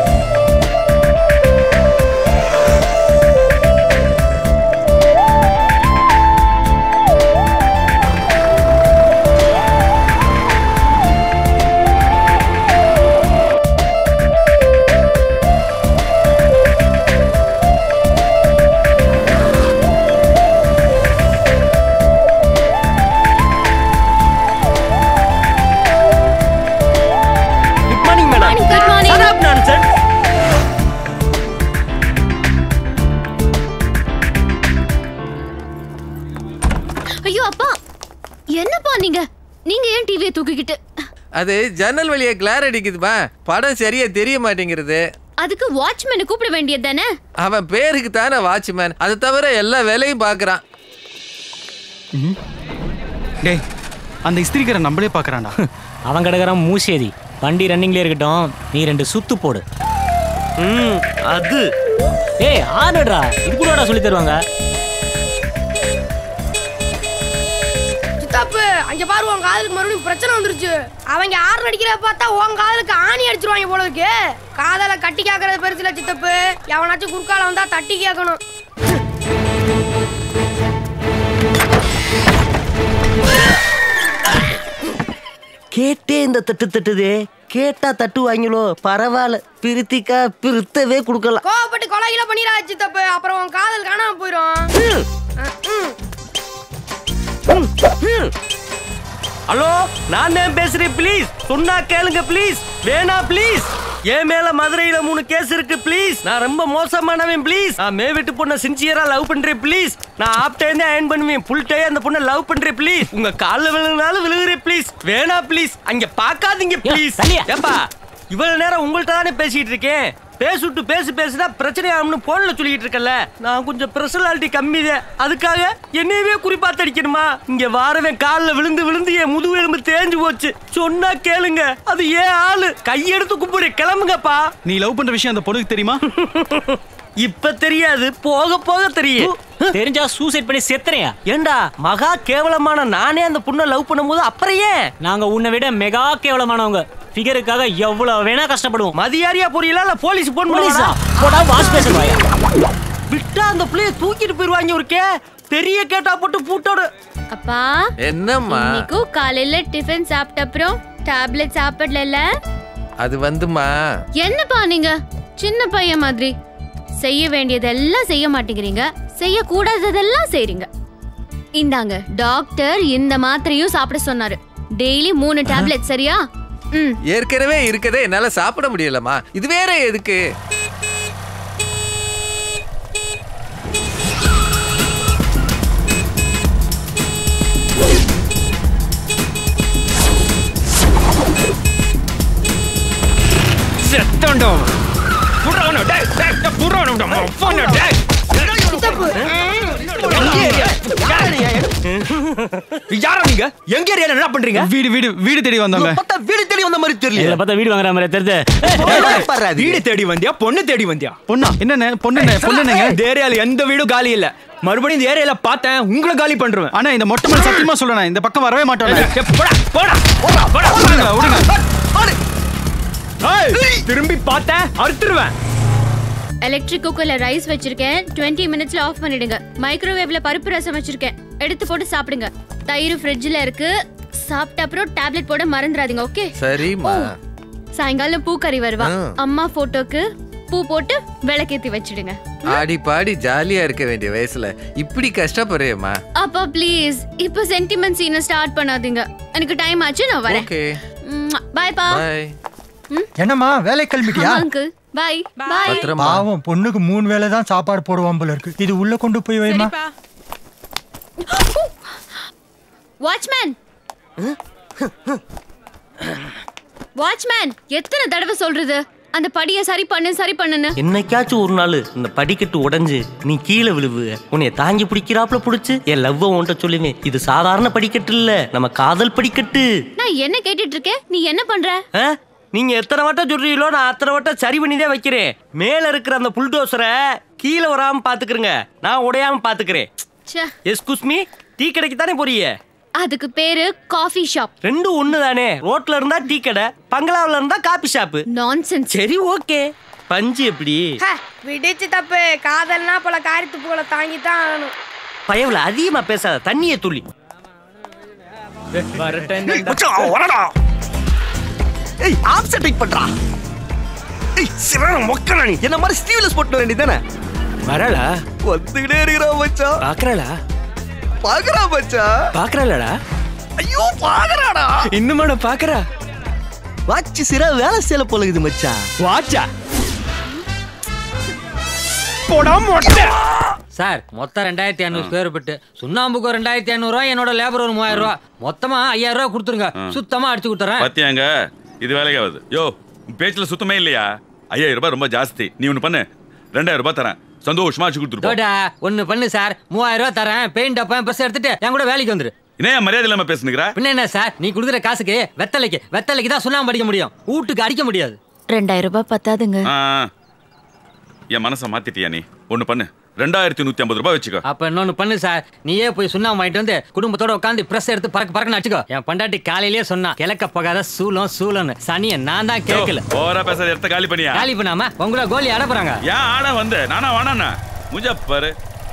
[SPEAKER 11] good morning madam
[SPEAKER 4] Good morning.
[SPEAKER 11] Shut up, nonsense.
[SPEAKER 4] ஐயோ அப்பா என்னப்பா நீங்க நீங்க ஏன் டிவியை தூக்கிக்கிட்டு
[SPEAKER 16] அது ஜன்னல் வழியா கிளார் அடிக்குதுமா படம் சரியா தெரிய மாட்டேங்கிறது
[SPEAKER 4] அதுக்கு வாட்ச்மேனை கூப்பிட வேண்டியது தானே
[SPEAKER 16] அவன் பேருக்கு தானே வாட்ச்மேன் அதை தவிர எல்லா வேலையும் பார்க்கறான்
[SPEAKER 1] டேய் அந்த இஸ்திரிக்காரன் நம்மளே பார்க்கறான்டா
[SPEAKER 11] அவன் கிடக்குறான் மூசேதி வண்டி ரன்னிங்ல இருக்கட்டும் நீ ரெண்டு சுத்து போடு ம் அது ஏய் ஆடுடா இது கூடடா சொல்லி தருவாங்க
[SPEAKER 7] சித்தாப்பு அங்க பாரு உன் காதலுக்கு மறுபடியும் பிரச்சனை வந்துருச்சு அவங்க ஆறு அடிக்கிற பார்த்தா உன் காதலுக்கு ஆணி அடிச்சிருவாங்க போல இருக்கு காதலை கட்டி கேட்கறது பெருசுல சித்தப்பு எவனாச்சும் குறுக்கால வந்தா தட்டி கேட்கணும்
[SPEAKER 17] கேட்டே இந்த தட்டு தட்டுதே கேட்டா தட்டு வாங்கிலோ பரவாயில்ல பிரித்திக்கா பிரித்தவே கொடுக்கலாம்
[SPEAKER 7] கோவப்பட்டு கொலைகில பண்ணிடா சித்தப்பு அப்புறம் உன் காதல் காணாம போயிடும்
[SPEAKER 17] ஹலோ நான் தான் பேசுறேன் ப்ளீஸ் சொன்னா கேளுங்க ப்ளீஸ் வேணா ப்ளீஸ் என் மேல மதுரையில மூணு கேஸ் இருக்கு ப்ளீஸ் நான் ரொம்ப மோசமானவன் ப்ளீஸ் நான் மேவிட்டு பொண்ணை சின்சியரா லவ் பண்றேன் ப்ளீஸ் நான் ஆப் டைம் தான் அயன் பண்ணுவேன் ஃபுல் டே அந்த பொண்ணை லவ் பண்றேன் ப்ளீஸ் உங்க கால்ல விழுங்கினாலும் விழுகுறேன் ப்ளீஸ் வேணா ப்ளீஸ் அங்க பார்க்காதீங்க ப்ளீஸ்
[SPEAKER 11] தள்ளியா?
[SPEAKER 17] ஏப்பா இவ்வளவு நேரம் உங்கள்ட்ட தானே பேசிட்டு இருக்கேன் பேசுட்டு பேசு பேசுனா பிரச்சனை ஆகும்னு போன்ல சொல்லிட்டு இருக்கல நான் கொஞ்சம் பர்சனாலிட்டி கம்மி தான் அதுக்காக என்னையவே குறிப்பாத்து அடிக்கணுமா இங்க வாரவன் காலில் விழுந்து விழுந்து என் முதுகு எலும்பு தேஞ்சு போச்சு சொன்னா கேளுங்க அது ஏன் ஆளு கையெடுத்து கும்பிடு கிளம்புங்கப்பா
[SPEAKER 1] நீ லவ் பண்ற விஷயம் அந்த பொண்ணுக்கு தெரியுமா
[SPEAKER 17] இப்ப தெரியாது போக போக தெரியும்
[SPEAKER 11] தெரிஞ்சா சூசைட் பண்ணி செத்துறியா
[SPEAKER 17] ஏண்டா மகா கேவலமான நானே அந்த பொண்ணை லவ் பண்ணும்போது அப்புறம் ஏன்
[SPEAKER 11] நாங்க உன்னை விட மெகா கேவலமானவங்க ஃபிகருக்காக எவ்வளவு வேணா கஷ்டப்படுவோம்
[SPEAKER 17] மதியாரியா புரியல இல்ல போலீஸ் போன்
[SPEAKER 11] போலீஸா? போடா, வாஷ் பேசன் வாயா.
[SPEAKER 17] விட்டா அந்த பிள்ளைய தூக்கிட்டு போயிருவாங்க ஒருக்கே பெரிய கேட்டா போட்டு பூட்டோடு
[SPEAKER 18] அப்பா
[SPEAKER 16] என்னம்மா
[SPEAKER 18] இன்னைக்கும் காலையில டிஃபன் சாப்பிட்ட அப்புறம் டேப்லெட் சாப்பிடல
[SPEAKER 16] அது வந்துமா
[SPEAKER 18] என்னப்பா நீங்க சின்ன பையன் மாதிரி செய்ய வேண்டியதெல்லாம் செய்ய மாட்டேங்கிறீங்க செய்ய கூடாததெல்லாம் செய்றீங்க இந்தாங்க டாக்டர் இந்த மாத்திரையும் சாப்பிட சொன்னாரு டெய்லி மூணு டேப்லெட் சரியா ம்
[SPEAKER 16] ஏற்கனவே இருக்கதே என்னால சாப்பிட முடியலம்மா இது வேற எதுக்கு
[SPEAKER 17] செத்தோண்டோம் புறவனோ டேய் டேய் புறவனோ போனோ டேய் யாரா நீங்க எங்க ஏரியால என்ன பண்றீங்க
[SPEAKER 1] வீடு வீடு வீடு தேடி வந்தாங்க
[SPEAKER 17] பார்த்தா வீடு தேடி வந்த மாதிரி
[SPEAKER 11] எங்களை
[SPEAKER 17] தெரியல
[SPEAKER 11] பார்த்தா வீடு வாங்குற மாதிரி தெரியுது
[SPEAKER 17] வீடு தேடி வந்தியா பொண்ணு தேடி வந்தியா
[SPEAKER 1] பொண்ணா என்னண்ணே பொண்ணுண்ணே பொண்ணுண்ணேங்க
[SPEAKER 17] இந்த ஏரியால எந்த வீடும் காலி இல்ல மறுபடியும் இந்த ஏரியால பார்த்தேன் உங்களை காலி பண்றேன்
[SPEAKER 1] ஆனா இந்த மொட்டை மேல சத்தியமா சொல்றேன் இந்த பக்கம் வரவே மாட்டோம்
[SPEAKER 17] போடா போடா போடா போடா
[SPEAKER 1] விடுங்க, விடுங்க.
[SPEAKER 17] ஏய், திரும்பி பார்த்தேன் அறுத்துருவேன்
[SPEAKER 18] எலக்ட்ரிக் குக்கர்ல ரைஸ் வச்சிருக்கேன் 20 மினிட்ஸ்ல ஆஃப் பண்ணிடுங்க மைக்ரோவேவ்ல பருப்பு ரசம் வச்சிருக்கேன் எடுத்து போட்டு சாப்பிடுங்க தயிர் ஃப்ரிட்ஜ்ல இருக்கு சாப்பிட்ட அப்புறம் டேப்லெட் போட மறந்துடாதீங்க ஓகே
[SPEAKER 16] சரிம்மா
[SPEAKER 18] சாயங்காலம் பூக்கறி வருவா
[SPEAKER 16] ஆ.
[SPEAKER 18] அம்மா போட்டோக்கு பூ போட்டு விளக்கேத்தி வச்சிடுங்க
[SPEAKER 16] ஆடி பாடி ஜாலியா இருக்க வேண்டிய வயசுல இப்படி கஷ்டப்படுறியம்மா
[SPEAKER 18] அப்பா ப்ளீஸ் இப்போ சென்டிமெண்ட் சீனை ஸ்டார்ட் பண்ணாதீங்க எனக்கு டைம் ஆச்சு நான் வரேன்
[SPEAKER 16] ஓகே
[SPEAKER 18] பாய் பா
[SPEAKER 16] பாய்
[SPEAKER 19] என்னம்மா வேலை கிளம்பிட்டியா
[SPEAKER 18] அங்கிள் பாய் பாய்
[SPEAKER 19] பாவம் பொண்ணுக்கு மூணு வேளை தான் சாப்பாடு போடுவான் போல இருக்கு இது உள்ள கொண்டு போய் வைமா
[SPEAKER 18] வாட்ச்மேன் வாட்ச்மேன் எத்தனை தடவை சொல்றது அந்த படியை சரி பண்ணு சரி பண்ணுன்னு
[SPEAKER 17] என்னைக்காச்சும் ஒரு நாள் இந்த படிக்கட்டு உடைஞ்சு நீ கீழே விழுவுக உன்னைய தாங்கி பிடிக்கிறாப்புல புடிச்சு என் லவ் உன்கிட்ட சொல்லுவேன் இது சாதாரண படிக்கட்டு இல்ல நம்ம காதல் படிக்கட்டு
[SPEAKER 18] நான் என்ன கேட்டுட்டு இருக்கேன் நீ என்ன பண்ற
[SPEAKER 17] ஆ? நீங்க எத்தனை வட்டம் சொல்றீங்களோ நான் அத்தனை வட்டம் சரி பண்ணி தான் வைக்கிறேன் மேல இருக்கிற அந்த புல்டோசரை கீழே வராம பாத்துக்கிறேங்க நான் உடையாம பாத்துக்கிறேன்
[SPEAKER 18] ச்சே,
[SPEAKER 17] எஸ்குஸ் மீ டீ கடைக்கு தானே போறீங்க
[SPEAKER 18] அதுக்கு பேரு காஃபி ஷாப்
[SPEAKER 17] ரெண்டும் ஒண்ணு தானே ரோட்ல இருந்தா டீ கடை பங்களாவுல இருந்தா காபி ஷாப்பு
[SPEAKER 18] நான்சென்ஸ்
[SPEAKER 17] சரி ஓகே பஞ்சு எப்படி
[SPEAKER 7] ஹ, விடுச்சு தப்பு காதல்னா பல காரியத்துப்புகளை தாங்கித்தான் ஆகணும்
[SPEAKER 17] பயவுல அதிகமா பேசாத தண்ணிய துள்ளி
[SPEAKER 6] ஏய் ஆப்செட் டைக் பண்றா ஏய் சிவன மொக்கடா நீ என்ன மாதிரி ஸ்டீவ்லெஸ் போட்டு வேண்டியதானே
[SPEAKER 17] வரலா
[SPEAKER 6] வந்துகிட்டே இருக்கிறா மச்சான்
[SPEAKER 17] பாக்குறலா
[SPEAKER 6] பாக்குறா மச்சான்
[SPEAKER 17] பாக்குறலடா
[SPEAKER 6] ஐயோ பாக்குறாடா
[SPEAKER 17] இன்னுமாட பாக்குறா
[SPEAKER 6] வாட்ச் சிற வேலை செய்யல போல இது மச்சான்
[SPEAKER 17] வாட்சா போடா மொட்டை
[SPEAKER 20] சார் மொத்தம் ரெண்டாயிரத்தி ஐநூறு ஸ்கொயர் ஃபீட் சுண்ணாம்புக்கு ஒரு ரெண்டாயிரத்தி ஐநூறுரூவா என்னோட லேபர் ஒரு மூவாயிரம் ரூபா மொத்தமா ஐயாயிரம் ரூபா கொடுத்துருங்க சுத்தமா அடிச்சு கொடுத்துறேன்
[SPEAKER 3] பாத்தியாங்க இது வேலைக்கு ஆகுது யோ உன் பேச்சுல சுத்தமே இல்லையா ஐயாயிரம் ரூபாய் ரொம்ப ஜாஸ்தி நீ ஒண்ணு பண்ணு ரெண்டாயிரம் ரூபாய் தரேன் சந்தோஷமா வச்சு கொடுத்துருப்போம்
[SPEAKER 20] டோடா ஒன்னு பண்ணு சார் மூவாயிரம் ரூபா தரேன் பெயிண்ட் அப்ப ப்ரெஸ் எடுத்துட்டு என் கூட வேலைக்கு வந்துரு
[SPEAKER 3] என்ன மரியாதை இல்லாம பேசுனுங்கிற
[SPEAKER 20] பின்ன என்ன சார் நீ கொடுக்குற காசுக்கு வெத்தலைக்கு வெத்தலைக்கு தான் சுண்ணாம்பு அடிக்க முடியும் வீட்டுக்கு அடிக்க முடியாது
[SPEAKER 2] ரெண்டாயிரம் ரூபாய் பத்தாதுங்க
[SPEAKER 3] ஆ, என் மனசை மாத்திட்டியா நீ ஒண்ணு பண்ணு ரெண்டாயிரத்தி நூத்தி ஐம்பது ரூபாய் வச்சுக்கோ
[SPEAKER 20] அப்ப இன்னொன்னு பண்ணு சார் நீயே போய் சுண்ணாம்பு வாங்கிட்டு வந்து குடும்பத்தோட உட்காந்து பிரஸ் எடுத்து பறக்க பறக்கன்னு அடிச்சுக்கோ என் பண்டாட்டி காலையிலேயே சொன்னா கிழக்க போகாத சூலம் சூலம்னு சனிய நான் தான் கேட்கல
[SPEAKER 3] ஓவரா பேசாத இடத்த காலி பண்ணியா
[SPEAKER 20] காலி பண்ணாம உங்கள கோலி அடப்புறாங்க
[SPEAKER 3] ஏன் ஆட வந்து நானா வாடாண்ணா முஞ்சா பாரு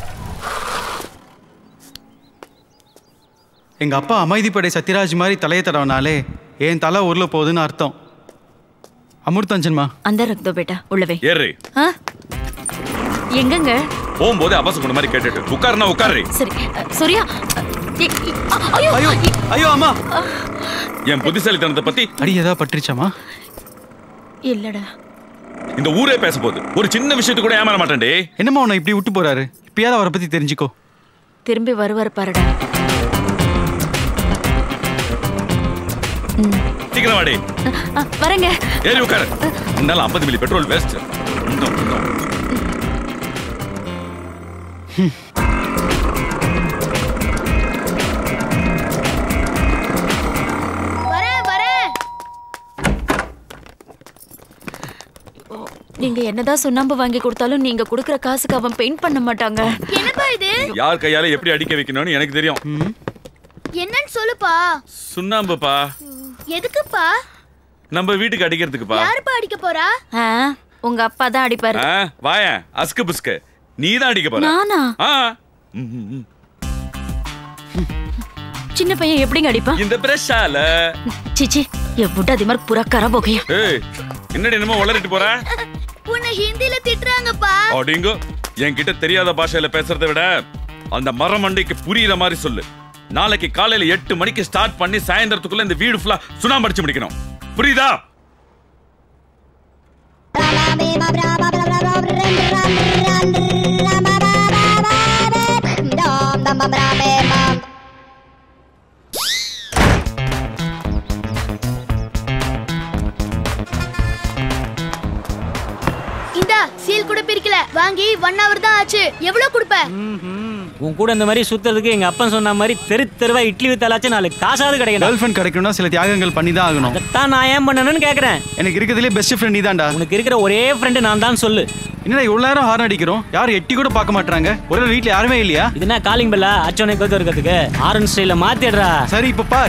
[SPEAKER 1] எங்க அப்பா அமைதிப்படை சத்யராஜ் மாதிரி தலையை தடவினாலே என் தலை உருள போகுதுன்னு அர்த்தம் அமிர்தஞ்சன்மா
[SPEAKER 2] அந்த ரக்தோ பேட்டா உள்ளவே
[SPEAKER 3] ஏறு
[SPEAKER 2] ஆ? எங்கங்க
[SPEAKER 3] போகும்போது அபாச கொண்ட மாதிரி கேட்டுட்டு உட்காருனா உட்காரு
[SPEAKER 2] சரி அ, சூர்யா ஏ, அ, ஐயோ
[SPEAKER 1] ஐயோ ஐயோ அம்மா
[SPEAKER 3] என் புத்திசாலித்தனத்தை பத்தி
[SPEAKER 1] அடி ஏதாவது பட்டுருச்சாமா
[SPEAKER 2] இல்லடா
[SPEAKER 3] இந்த ஊரே பேச போகுது ஒரு சின்ன விஷயத்துக்கு கூட ஏமாற மாட்டேன்டே
[SPEAKER 1] என்னம்மா உன்னை இப்படி விட்டு போறாரு இப்பயாவது அவரை பத்தி தெரிஞ்சுக்கோ
[SPEAKER 2] திரும்பி வருவார் பாருடா
[SPEAKER 3] சீக்கிரம் வாடி
[SPEAKER 2] அ, வரேங்க
[SPEAKER 3] ஏறி உட்காரு முன்னால ஐம்பது மில்லி பெட்ரோல் வேஸ்ட்
[SPEAKER 4] வரேன் வரேன்
[SPEAKER 2] நீங்க என்னதான் சுண்ணாம்பு வாங்கி கொடுத்தாலும் நீங்க கொடுக்கற காசுக்கு அவன் பெயிண்ட் பண்ண மாட்டாங்க
[SPEAKER 4] என்னப்பா இது
[SPEAKER 3] யார் கையால எப்படி அடிக்க வைக்கணும்னு எனக்கு தெரியும்
[SPEAKER 4] என்னன்னு சொல்லுப்பா
[SPEAKER 3] சுண்ணாம்புப்பா
[SPEAKER 4] எதுக்குப்பா
[SPEAKER 3] நம்ம வீட்டுக்கு அடிக்கிறதுக்குப்பா
[SPEAKER 4] யாருப்பா அடிக்க போறா
[SPEAKER 2] ஆ, உங்க அப்பா தான் அடிப்பாரு
[SPEAKER 3] ஆ, வாயேன் அஸ்கு புஸ்கு நீ தான் அடிக்க போற
[SPEAKER 2] நானா?
[SPEAKER 3] ஆ
[SPEAKER 2] சின்ன பையன் எப்படிங்க அடிப்பான்
[SPEAKER 3] இந்த பிரஷால
[SPEAKER 2] சிச்சி எவ்வளவு அதிமார் புறா கரபோகையா
[SPEAKER 3] ஏய் என்னடி என்னமோ வளரிட்டு போற
[SPEAKER 4] உன்னை ஹிந்தில திட்டுறாங்கப்பா
[SPEAKER 3] அப்படிங்கோ என்கிட்ட தெரியாத பாஷையில பேசுறதை விட அந்த மரமண்டைக்கு புரியுற மாதிரி சொல்லு நாளைக்கு காலையில எட்டு மணிக்கு ஸ்டார்ட் பண்ணி சாயந்தரத்துக்குள்ள இந்த வீடு ஃபுல்லா சுண்ணாம்பு அடிச்சு முடிக்கணும் புரியுதா
[SPEAKER 4] இந்தா சீல் கூட பிரிக்கல வாங்கி ஒன் ஹவர் தான் ஆச்சு எவ்வளவு கொடுப்ப
[SPEAKER 11] உன் கூட இந்த மாதிரி சுத்துறதுக்கு எங்க அப்பன் சொன்ன மாதிரி தெரு தெருவா இட்லி வித்தாலாச்சும் நாலு காசாவது கிடைக்கும்
[SPEAKER 1] கேர்ள் ஃப்ரெண்ட் கிடைக்கணும்னா சில தியாகங்கள் பண்ணி தான் ஆகணும்
[SPEAKER 11] தான் நான் ஏன் பண்ணணும்னு கேக்குறேன்
[SPEAKER 1] எனக்கு இருக்கிறதுலே பெஸ்ட் ஃப்ரெண்ட் நீதான்டா
[SPEAKER 11] உனக்கு இருக்கிற ஒரே ஃப்ரெண்டு நான் தான் சொல்லு
[SPEAKER 1] என்னடா இவ்வளவு நேரம் ஹார்ன் அடிக்கிறோம் யாரும் எட்டி கூட பார்க்க மாட்டாங்க ஒரு வீட்ல யாருமே இல்லையா
[SPEAKER 11] இது என்ன காலிங் பெல்லா அச்சோனை கொத்து இருக்கிறதுக்கு ஆரன் ஸ்டைல மாத்திடுறா
[SPEAKER 1] சரி இப்ப பார்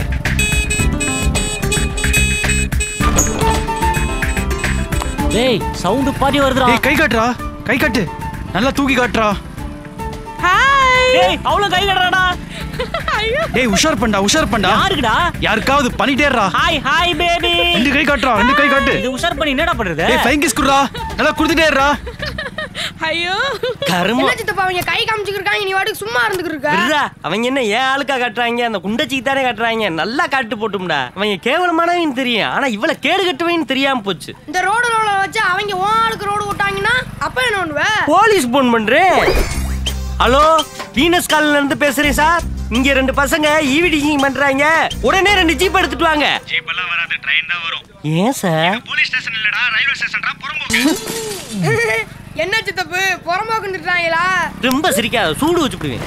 [SPEAKER 11] டேய் சவுண்ட் பாதி வருதுடா
[SPEAKER 1] ஏய் கை காட்டுறா கை காட்டு நல்லா தூக்கி காட்டுறா
[SPEAKER 11] டேய் அவ்வளவு கை கட்டுறாடா
[SPEAKER 1] டேய் உஷார் பண்ணா உஷார் பண்ணா
[SPEAKER 11] யாருக்குடா
[SPEAKER 1] யாருக்காவது பண்ணிட்டேறா
[SPEAKER 11] ஹாய் ஹாய் பேபி
[SPEAKER 1] ரெண்டு கை காட்டுறா ரெண்டு கை காட்டு
[SPEAKER 11] இது உஷார் பண்ணி என்னடா பண்றது
[SPEAKER 1] ஏய் ஃபைன் கிஸ் குடுறா நல்லா குடுத்துட்டேறா
[SPEAKER 17] ஐயோ
[SPEAKER 7] என்ன சித்தப்பா அவங்க கை காமிச்சுக்கிட்டு இருக்காங்க நீ வாட்டுக்கு சும்மா இருந்துக்கிட்டு இருக்க
[SPEAKER 17] விட்றா, அவங்க என்ன ஏன் ஆளுக்கா கட்டுறாங்க அந்த குண்டச்சிக்கு தானே கட்டுறாங்க நல்லா காட்டு போட்டும்டா அவங்க கேவலமானவன் தெரியும் ஆனா இவ்வளவு கேடு கட்டுவன்னு தெரியாம போச்சு
[SPEAKER 7] இந்த ரோடு ரோல வச்சு அவங்க ஓ ஆளுக்கு ரோடு விட்டாங்கன்னா அப்ப என்ன பண்ணுவ
[SPEAKER 17] போலீஸ் போன் பண்றேன் ஹலோ வீனஸ் காலில இருந்து பேசுறேன் சார் இங்க ரெண்டு பசங்க ஈவிடிங் பண்றாங்க உடனே ரெண்டு ஜீப் எடுத்துட்டு வாங்க
[SPEAKER 8] ஜீப் எல்லாம் வராது ட்ரெயின் தான் வரும்
[SPEAKER 17] ஏன் சார்
[SPEAKER 8] போலீஸ் ஸ்டேஷன் இல்லடா ரயில்வே ஸ்டேஷன்டா
[SPEAKER 7] என்ன சித்தப்பு புறம்போக்குந்துட்டாங்களா
[SPEAKER 17] ரொம்ப சிரிக்காத சூடு வச்சு விடுவேன்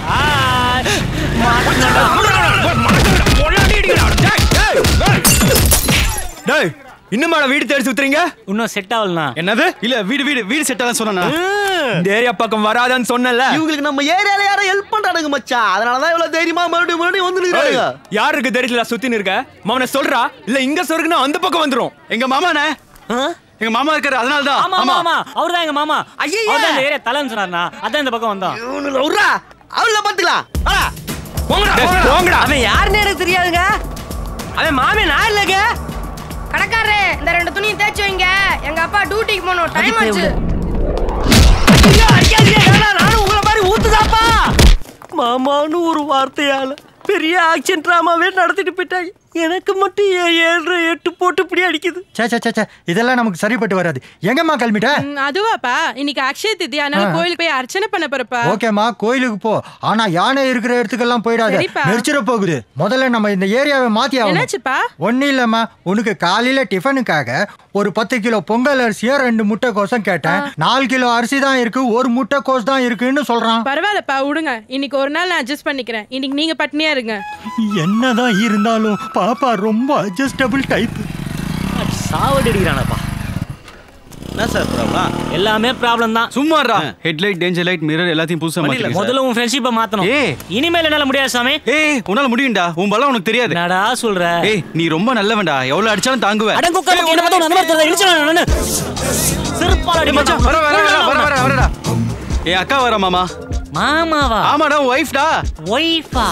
[SPEAKER 1] டேய் இன்னும் வீடு தேடி சுத்துறீங்க
[SPEAKER 11] இன்னும் செட் ஆகலனா
[SPEAKER 1] என்னது இல்ல வீடு வீடு வீடு செட் ஆகலாம் சொன்னா
[SPEAKER 21] இந்த ஏரியா பக்கம் வராதான்னு சொன்னல
[SPEAKER 22] இவங்களுக்கு நம்ம ஏரியால யாரோ ஹெல்ப் பண்றானுங்க மச்சான் அதனாலதான் இவ்வளவு தைரியமா மறுபடியும் மறுபடியும் வந்து
[SPEAKER 21] யாருக்கு தெரியல சுத்தி இருக்க மவனை சொல்றா இல்ல இங்க சொருக்குனா அந்த பக்கம் வந்துரும்
[SPEAKER 1] எங்க மாமாண்ணே எங்க மாமா இருக்காரு அதனால தான்
[SPEAKER 11] ஆமா ஆமா ஆமா அவர்தான் எங்க மாமா
[SPEAKER 17] ஐயையே.
[SPEAKER 11] அவர்தான் இந்த ஏரியா தலைன்னு சொன்னார்னா அதான் இந்த பக்கம் வந்தோம்
[SPEAKER 22] விட்றா அவள பாத்துக்கலாம்
[SPEAKER 17] போங்கடா அவன் யாருன்னு எனக்கு தெரியாதுங்க அவன் மாமே நான் இல்லைங்க
[SPEAKER 7] கடைக்காரரு இந்த ரெண்டு துணியும் தேய்ச்சி வைங்க எங்க அப்பா டியூட்டிக்கு போகணும் டைம் ஆச்சு
[SPEAKER 17] ஐயா, அடிக்காதீங்க, வேணாம், நானும் உங்களை மாதிரி ஊத்துதாப்பா மாமான்னு ஒரு வார்த்தையால பெரிய ஆக்ஷன் டிராமாவே நடத்திட்டு போயிட்டாங்க எனக்கு மட்டும் ஏன் ஏழு எட்டு போட்டு இப்படி அடிக்குது
[SPEAKER 19] சே சே சே, சே இதெல்லாம் நமக்கு சரிப்பட்டு வராது எங்கம்மா கிளம்பிட்ட
[SPEAKER 14] ம், அதுவாப்பா இன்னைக்கு அக்ஷய திதி அதனால
[SPEAKER 19] ஆ.
[SPEAKER 14] கோயிலுக்கு போய் அர்ச்சனை பண்ண போறப்பா
[SPEAKER 19] ஓகேம்மா கோயிலுக்கு போ ஆனா யானை இருக்கிற இடத்துக்கெல்லாம் போயிடாத
[SPEAKER 14] சரிப்பா.
[SPEAKER 19] நெரிச்சிட போகுது முதல்ல நம்ம இந்த ஏரியாவை மாத்தி ஆகணும்
[SPEAKER 14] என்னாச்சுப்பா
[SPEAKER 19] ஒன்னும் இல்லம்மா உனக்கு காலையில டிஃபனுக்காக ஒரு பத்து கிலோ பொங்கல் அரிசியா ரெண்டு முட்டை கோசம் கேட்டேன் நாலு கிலோ அரிசி தான் இருக்கு ஒரு முட்டை கோஸ் தான் இருக்குன்னு சொல்றான்
[SPEAKER 14] பரவாயில்லப்பா விடுங்க இன்னைக்கு ஒரு நாள் நான் அட்ஜஸ்ட் பண்ணிக்கிறேன் இன்னைக்கு நீங்க பட்னியா இருங்க
[SPEAKER 19] என்னதான் இருந்தாலும் பாப்பா ரொம்ப அட்ஜஸ்டபிள் டைப்
[SPEAKER 11] சாவடி அடிக்கிறானப்பா
[SPEAKER 22] என்ன சார் ப்ராப்ளம்
[SPEAKER 11] எல்லாமே ப்ராப்ளம் தான்
[SPEAKER 1] சும்மாடா ஹெட்லைட் டேஞ்சர் லைட் மிரர் எல்லாத்தையும் புதுசா மாத்திருக்கேன்
[SPEAKER 11] முதல்ல உன் ஃப்ரெண்ட்ஷிப்பை மாத்தணும்
[SPEAKER 1] ஏய்
[SPEAKER 11] இனிமேல் என்னால முடியாது சாமி
[SPEAKER 1] ஏய் உன்னால முடியும்டா உன் பலம் உனக்கு தெரியாது
[SPEAKER 11] என்னடா சொல்ற
[SPEAKER 1] ஏய் நீ ரொம்ப நல்லவன்டா எவ்வளவு அடிச்சாலும் தாங்குவ
[SPEAKER 11] அடங்குக்க என்ன பார்த்தா அந்த மாதிரி தெரியல இடிச்சலாம் நானு செருப்பால அடி மச்சான்
[SPEAKER 1] வர வர வர வர வர வரடா ஏய் அக்கா வர மாமா
[SPEAKER 11] மாமாவா
[SPEAKER 1] ஆமாடா ஒய்ஃப்டா
[SPEAKER 11] ஒய்ஃபா